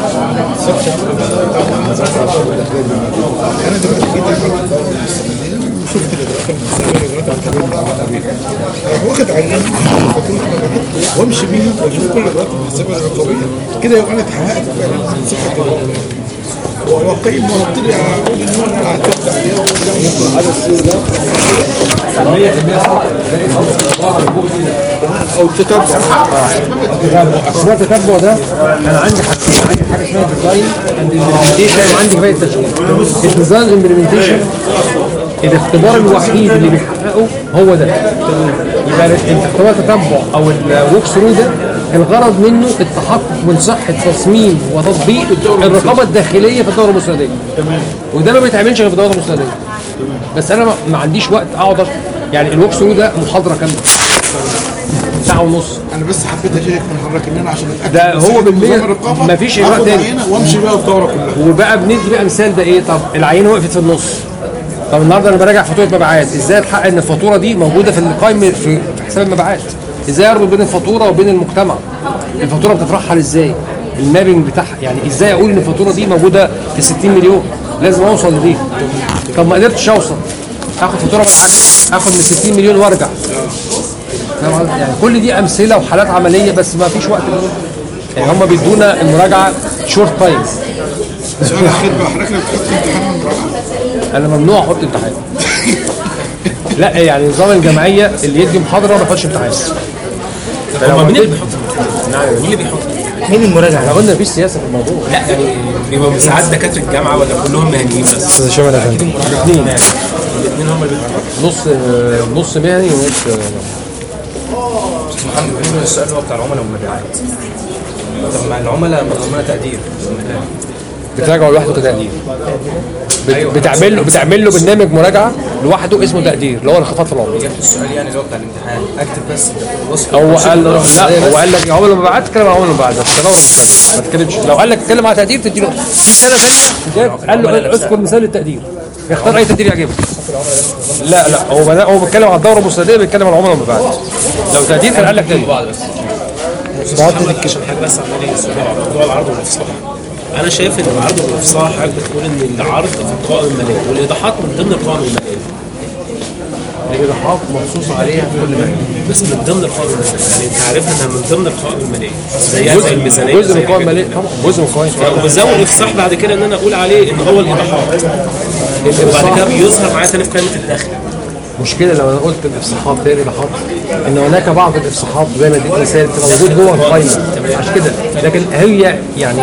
انا دلوقتي جيت اعمل دورة مستندية وشفت الادراك المستندية دلوقتي على الكلام اللي عملنا بيها اروح واخد عينه فكل المبيعات وامشي بيها واشوف كل الادراك المحاسبه الرقابيه كده يبقى انا اتحققت فعلا من صحه الوضع وقيم وابتدي اقول ان انا هتفتح او التتبع اسمها التتبع ده انا عندي حاجتين عندي حاجه اسمها ديزاين اند امبلمنتيشن وعندي كفايه تشغيل الديزاين امبلمنتيشن الاختبار الوحيد اللي بيحققه هو ده يبقى الاختبار التتبع او الوك ثرو ده الغرض منه التحقق من صحه تصميم وتطبيق الرقابه الداخليه في الدوره المستنديه وده ما بيتعملش غير في الدوره المستنديه بس انا ما- ما عنديش وقت اقعد أشرح. يعني الوك ثرو ده محاضره كامله ساعه ونص انا بس حبيت اشارك من حضرتك ان انا عشان اتاكد ده من هو صحة بالمية نظام الرقابة، مفيش إجراء آخد تاني. عينة وامشي بقى الدوره كلها وبقى بندي بقى مثال ده ايه طب العينه وقفت في النص طب النهارده انا براجع فاتوره مبيعات ازاي الحق ان الفاتوره دي موجوده في القائمه في في حساب المبيعات ازاي اربط بين الفاتوره وبين المجتمع الفاتوره بتترحل ازاي المابنج بتاعها يعني ازاي اقول ان الفاتوره دي موجوده في 60 مليون لازم اوصل لدي طب ما قدرتش اوصل اخد فاتوره مبيعات اخد من 60 مليون وارجع فاهم قصدي؟ يعني كل دي امثله وحالات عمليه بس ما فيش وقت لده. يعني هم بيدونا المراجعه شورت تايم سؤال اخير بقى حضرتك لو بتحط امتحان المراجعه انا ممنوع احط امتحان لا يعني نظام الجمعيه اللي يدي محاضره ما يحطش امتحان هو مين اللي بيحط نعم مين اللي بيحط مين المراجعه؟ احنا قلنا مفيش سياسه في الموضوع لا يعني بيبقوا ساعات دكاتره الجامعه ولا كلهم مهنيين بس استاذ شمال يا فندم الاثنين الاثنين هم اللي بيحطوا نص نص مهني ونص استاذ محمد بالنسبه للسؤال اللي هو بتاع العملاء والمبيعات طب ما العملاء مضمونه تقدير بتراجعه لوحده كتقدير بت- بتعمل له بتعمل له برنامج مراجعه لوحده اسمه تقدير اللي هو انخفاض في العمر اجابه السؤال يعني اللي هو بتاع الامتحان اكتب بس وصف هو قال لا بس. هو قال لك عمر المبيعات تتكلم عن عمر المبيعات بس تدور ما تتكلمش لو قال لك اتكلم على تقدير تديله في سنه ثانيه جاب قال له اذكر مثال للتقدير يختار اي تقدير يعجبك لا لا هو بدأ هو بيتكلم على الدوره المستنديه بيتكلم على عمر المبيعات لو تقدير كان قال لك تاني بعض بس بعض عشان حاجه بس عمال يسأل على موضوع العرض والافصاح انا شايف ان العرض والافصاح حاجه بتقول ان العرض في القوائم الماليه والايضاحات من ضمن القوائم الماليه الايضاحات منصوص عليها في كل مكان بس من ضمن القوائم الماليه يعني انت عارفها انها من ضمن القوائم الماليه زيها زي الميزانيه جزء من زي القوائم الحاجات الماليه طبعا جزء من القوائم دي. وبزود افصاح بعد كده ان انا اقول عليه ان هو الايضاحات وبعد كده بيظهر معايا تاني في قائمه الدخل مشكلة لو انا قلت الافصاحات غير الايضاحات ان هناك بعض الافصاحات زي ما اديت مثال بتبقى موجود جوه القائمه عشان كده لكن هي يعني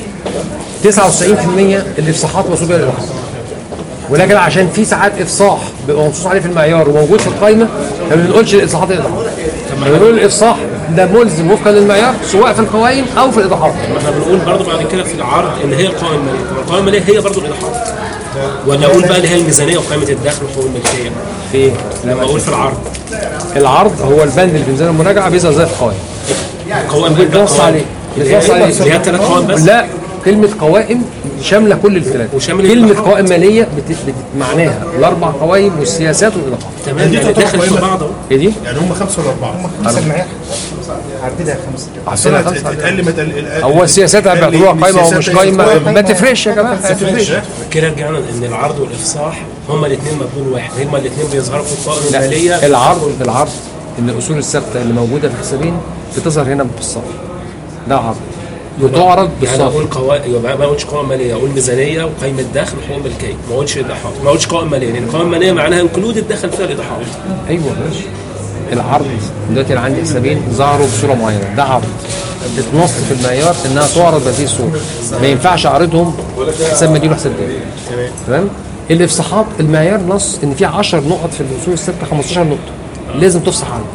99% الافصاحات موصول بها الايضاحات ولكن عشان في ساعات افصاح بيبقى منصوص عليه في المعيار وموجود في القائمه ما بنقولش الاصلاحات الايضاحات بنقول الافصاح ده ملزم وفقا للمعيار سواء في القوائم او في الايضاحات ما احنا بنقول برضه بعد كده في العرض ان هي القوائم الماليه طب القوائم الماليه هي برضه الايضاحات ولا اقول بقى اللي هي الميزانيه وقائمه الدخل وحقوق الملكيه في ايه؟ لما اقول في العرض العرض هو البند اللي في ميزان المراجعه بيظهر زي القوائم قوائم بيتنص عليه اللي هي بيتنص عليه اللي هي ثلاث قوائم بس لا كلمة قوائم شاملة كل الثلاثة وشامل كلمة الإيضاحات. قوائم مالية بت... بت... معناها الأربع قوائم والسياسات والإيضاحات تمام يعني داخل في بعض اهو إيه دي؟ يعني هم خمسه ولا اربعه؟ هم خمسة المعيار عددها خمسة عشان خمسة. اتقل ما تقل هو السياسات قال لي بيعتبروها قايمة السياسات ومش هي قايمة قائمة. ما تفرقش يا جماعة ما تفرقش كده رجعنا ان العرض والافصاح هما الاثنين مضمون واحد هما الاثنين بيظهروا في القوائم لا الماليه العرض العرض ان الاصول الثابته اللي موجوده في الحسابين بتظهر هنا بالصافي ده عرض وتعرض يعني بالصافي اقول قوائم يبقى ما اقولش قوائم ماليه اقول ميزانيه وقائمه دخل وحقوق ملكيه ما اقولش ايضاحات ما اقولش قوائم ماليه لان القوائم الماليه معناها انكلود الدخل فيها الايضاحات ايوه ماشي العرض دلوقتي انا عندي حسابين ظهروا بصوره معينه ده عرض تتنص في المعيار انها تعرض بهذه الصوره ما ينفعش اعرضهم حساب مدين وحساب تاني تمام تمام الافصاحات المعيار نص ان في 10 نقط في الاصول الثابته 15 نقطه لازم تفصح عنها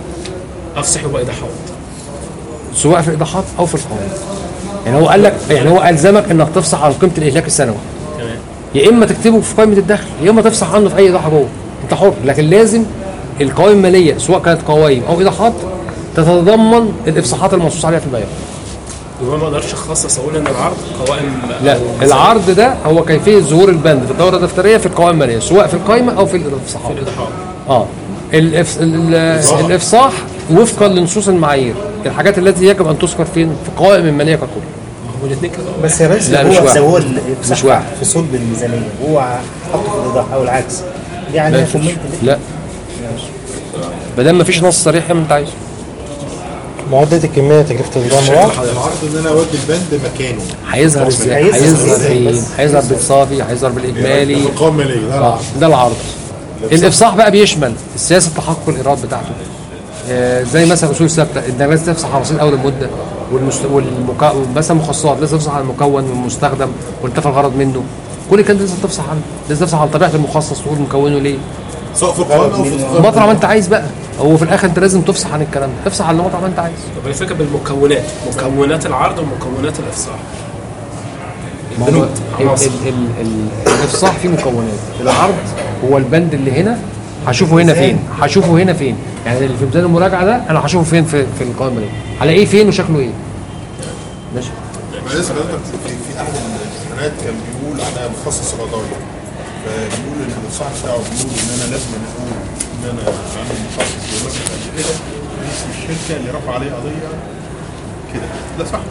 افصح يبقى ايضاحات سواء في الايضاحات او في القوائم يعني هو قال لك يعني هو الزمك انك تفصح عن قيمه الاهلاك السنوي تمام يا اما تكتبه في قائمه الدخل يا اما تفصح عنه في اي ايضاح جوه انت حر لكن لازم القوائم الماليه سواء كانت قوائم او ايضاحات تتضمن الافصاحات المنصوص عليها في المعيار يبقى ما اقدرش اخصص اقول ان العرض قوائم لا أو العرض ده هو كيفيه ظهور البند في الدوره الدفتريه في القوائم الماليه سواء في القائمه او في الافصاحات في الايضاحات اه الإفس... ال- الافصاح وفقا لنصوص المعايير الحاجات التي يجب ان تذكر فين في القوائم الماليه ككل هو الاثنين كده بس يا ريس لا، هو مش واحد. هو مش مش واحد. في صلب الميزانيه هو حطه في الايضاح او العكس يعني لا في ينفعش. لا ما دام ما فيش نص صريح اعمل انت عايزه معدة الكمية تكلفة النظام واحد العرض ان انا اودي البند مكانه هيظهر ازاي؟ هيظهر فين؟ هيظهر بالصافي هيظهر بالاجمالي في القوائم المالية، ده آه، العرض. ده العرض الافصاح بقى بيشمل السياسه تحقق الايراد بتاعته آه، زي مثلا اصول ثابته انك لازم تفصح على رصيد اول المده والمست... والمكا... مثلا مخصصات لازم تفصح عن المكون والمستخدم وانتفى الغرض منه كل الكلام ده لازم تفصح عنه لازم تفصح عن طبيعه المخصص تقول مكونه ليه سواء في القوائم او في النظام مطرح ما انت عايز بقى هو في الاخر انت لازم تفصح عن الكلام ده افصح عن مطرح ما انت عايز طب الفكره بالمكونات مكونات العرض ومكونات الافصاح ما هو ال- ال- ال- ال- الافصاح فيه مكونات العرض هو البند اللي هنا هشوفه هنا فين هشوفه هنا فين يعني اللي في ميزان المراجعه ده انا هشوفه فين في في القائمه دي هلاقيه فين وشكله ايه ماشي معلش حضرتك في في احد الامتحانات كان بيقول على مخصص القضايا فبيقول ان الصح بتاعه بيقول ان انا لازم اقول ان انا عامل مخصص لمبلغ قد كده اسم الشركه اللي رفع عليه قضيه كده ده صح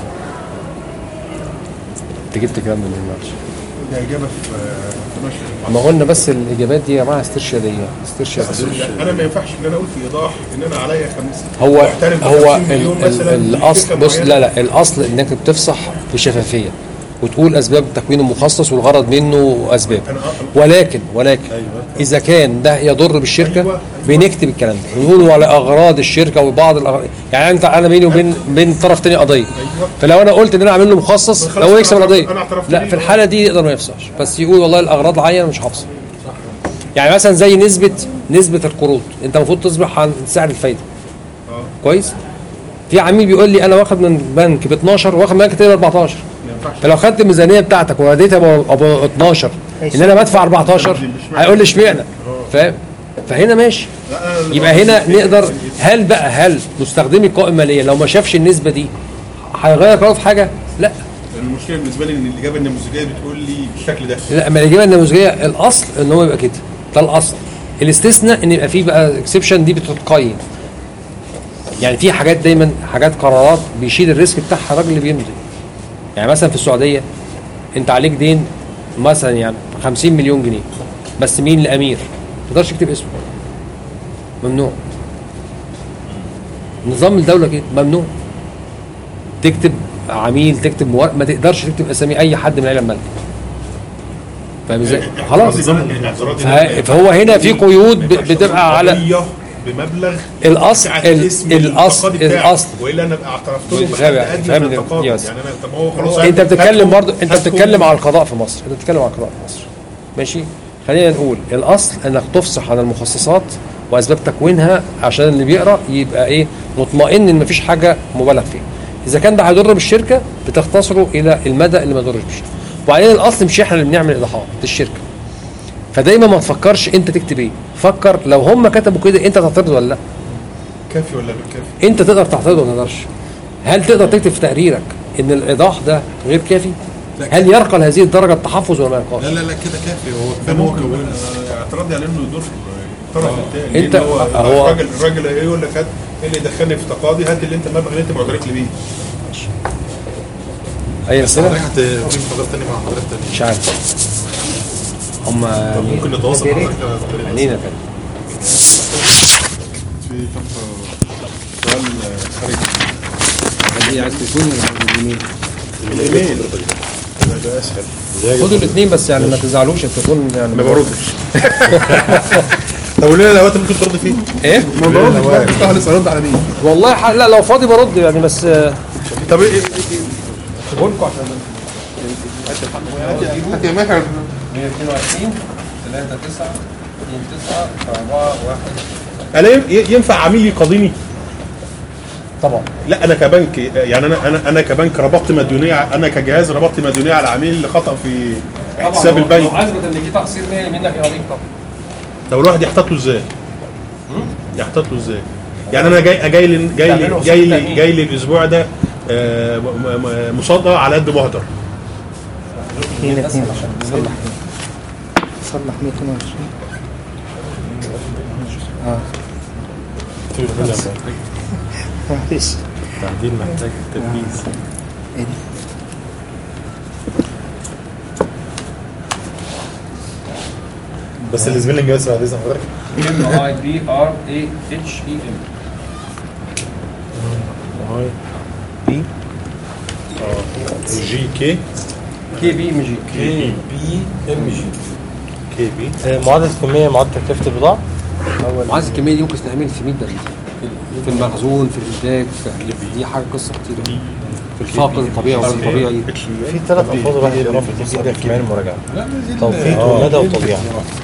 انت جبت كلام من الماتش ده اجابه في في نشر ما قلنا بس الاجابات دي يا جماعه استرشاديه استرشاديه انا ما ينفعش ان انا اقول في ايضاح ان انا عليا 50 هو محترم ب هو 50 مليون ال- ال- مثلاً الاصل لشركة بص معينة. لا لا الاصل انك بتفصح بشفافيه وتقول اسباب تكوين المخصص والغرض منه اسباب ولكن ولكن اذا كان ده يضر بالشركه بنكتب الكلام ده ونقول على اغراض الشركه وبعض الاغراض يعني انت انا بيني وبين بين طرف تاني قضيه فلو انا قلت ان انا اعمل له مخصص خلاص هو يكسب أنا القضيه أنا اعترفت لا بيه. في الحاله دي يقدر ما يفصحش بس يقول والله الاغراض العينه مش هفصل يعني مثلا زي نسبه نسبه القروض انت المفروض تصبح عن سعر الفايده كويس في عميل بيقول لي انا واخد من بنك ب 12 واخد من بنك تاني ب 14 فلو خدت الميزانيه بتاعتك ووديتها ب ب 12 ان انا بدفع 14 هيقول لي اشمعنى فاهم فهنا ماشي يبقى هنا نقدر هل بقى هل مستخدمي القوائم الماليه لو ما شافش النسبه دي هيغير قراره في حاجه؟ لا المشكله بالنسبه لي ان الاجابه النموذجيه بتقول لي بالشكل ده لا ما الاجابه النموذجيه الاصل ان هو يبقى كده ده الاصل الاستثناء ان يبقى فيه بقى اكسبشن دي بتتقيم يعني في حاجات دايما حاجات قرارات بيشيل الريسك بتاعها الراجل اللي بيمضي يعني مثلا في السعوديه انت عليك دين مثلا يعني 50 مليون جنيه بس مين الامير ما تقدرش تكتب اسمه ممنوع نظام الدوله كده ممنوع تكتب عميل تكتب مور... ما تقدرش تكتب اسامي اي حد من العيله المالكه فاهم ازاي؟ خلاص فه- فهو هنا في قيود ب- بتبقى على قضية بمبلغ الاصل سعة ال- الاسم الاصل التقاضي بتاعه. الاصل والا انا ابقى اعترفت له بحد فاهم- ادنى فاهم من ده. التقاضي يس. يعني انا طب هو خلاص انت بتتكلم هاتهم- برضو انت هاتهم- بتتكلم على القضاء في مصر انت بتتكلم على القضاء في مصر ماشي خلينا نقول الاصل انك تفصح عن المخصصات واسباب تكوينها عشان اللي بيقرا يبقى ايه مطمئن ان مفيش حاجه مبالغ فيها اذا كان ده هيضر بالشركه بتختصره الى المدى اللي ما يضرش بالشركه وبعدين الاصل مش احنا اللي بنعمل ايضاحات دي الشركه فدايما ما تفكرش انت تكتب ايه فكر لو هم كتبوا كده انت تعترض ولا لا كافي ولا بالكافي انت تقدر تعترض ولا ما تقدرش هل تقدر تكتب في تقريرك ان الايضاح ده غير كافي هل يرقى لهذه الدرجه التحفظ ولا ما يرقاش لا لا لا كده كافي هو كان هو كون اعتراضي على انه يضر الطرف الثاني انت- لأن هو هو- الراجل الراجل يقول لك هات ايه اللي دخلني في تقاضي هات اللي انت المبلغ اللي انت معترف لي بيه اي اسئله حضرتك هتجيب محاضرات تاني مع حضرتك تاني مش عارف هم طب ممكن نتواصل مع حضرتك على الطريقة دي. علينا كده في طب سؤال خارجي دي عايز تليفون ولا الايميل؟ الايميل ده- ده اسهل خدوا الاثنين بس يعني ما تزعلوش التليفون يعني ما بردش طب قول لنا الاوقات اللي ممكن ترد فيه ايه؟ ما بردش بقى مش هتعرف ارد على مين والله ح... لا لو فاضي برد يعني بس آه، طب ايه سيبوا لكم عشان هات يا ماهر 122 3 9 2 9 4 1 انا ي- ينفع عميل يقاضيني طبعا لا انا كبنك يعني انا انا انا كبنك ربطت مديونيه ع- انا كجهاز ربطت مديونيه على عميل اللي خطا في حساب البنك لو اثبت ان في تقصير مالي منك يا غريب طبعا طب الواحد يحتاط له ازاي؟ يحتاط له ازاي؟ يعني انا جاي جاي لي جاي لي تعمله جاي لي تأمين. جاي لي الاسبوع ده آه، م- م- مصادقه على قد ما اقدر اثنين اثنين صلح صلح 122 اه معلش تعديل محتاج تركيز ايه دي؟ بس السبيلنج بس بعد اذن حضرتك ام اي بي ار اي اتش اي ام اي بي اه جي كي كي بي ام جي كي بي ام جي كي بي آه، معادله الكميه معادله تكلفه البضاعه معادله الكميه دي ممكن تستعمل في 100 بريد في المخزون في الانتاج في دي حاجه قصه كتير في الفاقد الطبيعي والطبيعي في ثلاث الفاظ الواحد يقراهم في الجزء ده كمان المراجعه توقيت وندى وطبيعه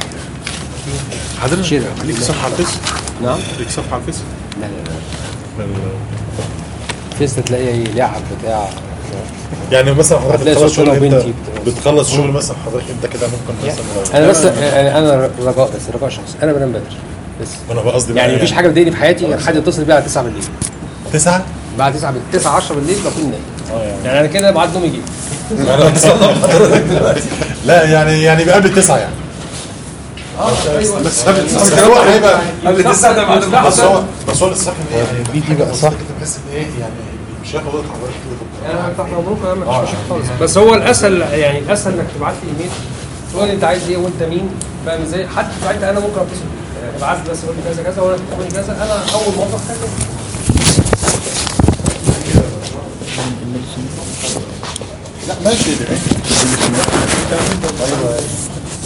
حضرتك ليك صفحه على الفيس؟ نعم ليك صفحه على الفيس؟ لا لا لا فيس تلاقي ايه لعب بتاع يعني مثلا حضرتك هتلاقي بتخلص صورة شغل وبنتي انت بتخلص شغل مثلا حضرتك انت كده ممكن مثلا انا بس يعني انا رجاء بس رجاء شخصي انا بنام بدري بس انا بقى قصدي يعني بقى مفيش حاجه بتضايقني في حياتي غير حد يتصل بيا على 9 بالليل 9 بعد 9 بالليل 9 10 بالليل بكون نايم يعني انا كده بعد نومي جه انا بتصدق حضرتك دلوقتي لا يعني يعني قبل 9 يعني ايوه بس قبل بس هو هيبقى قبل تسعة ده بعد بس تسعة. هو بس هو الصح ان ايه يعني بي دي بقى صح تحس ان ايه يعني مش هياخد وقت حضرتك كده انا تحت امرك انا مفيش مشكله خالص بس هو الاسهل يعني الاسهل انك تبعت لي ايميل تقول لي انت عايز ايه وانت مين فاهم ازاي حتى ساعتها انا ممكن اتصل بيك يعني ابعت لي بس قول لي كذا كذا وانا تقول لي كذا انا اول موظف كذا لا ماشي ده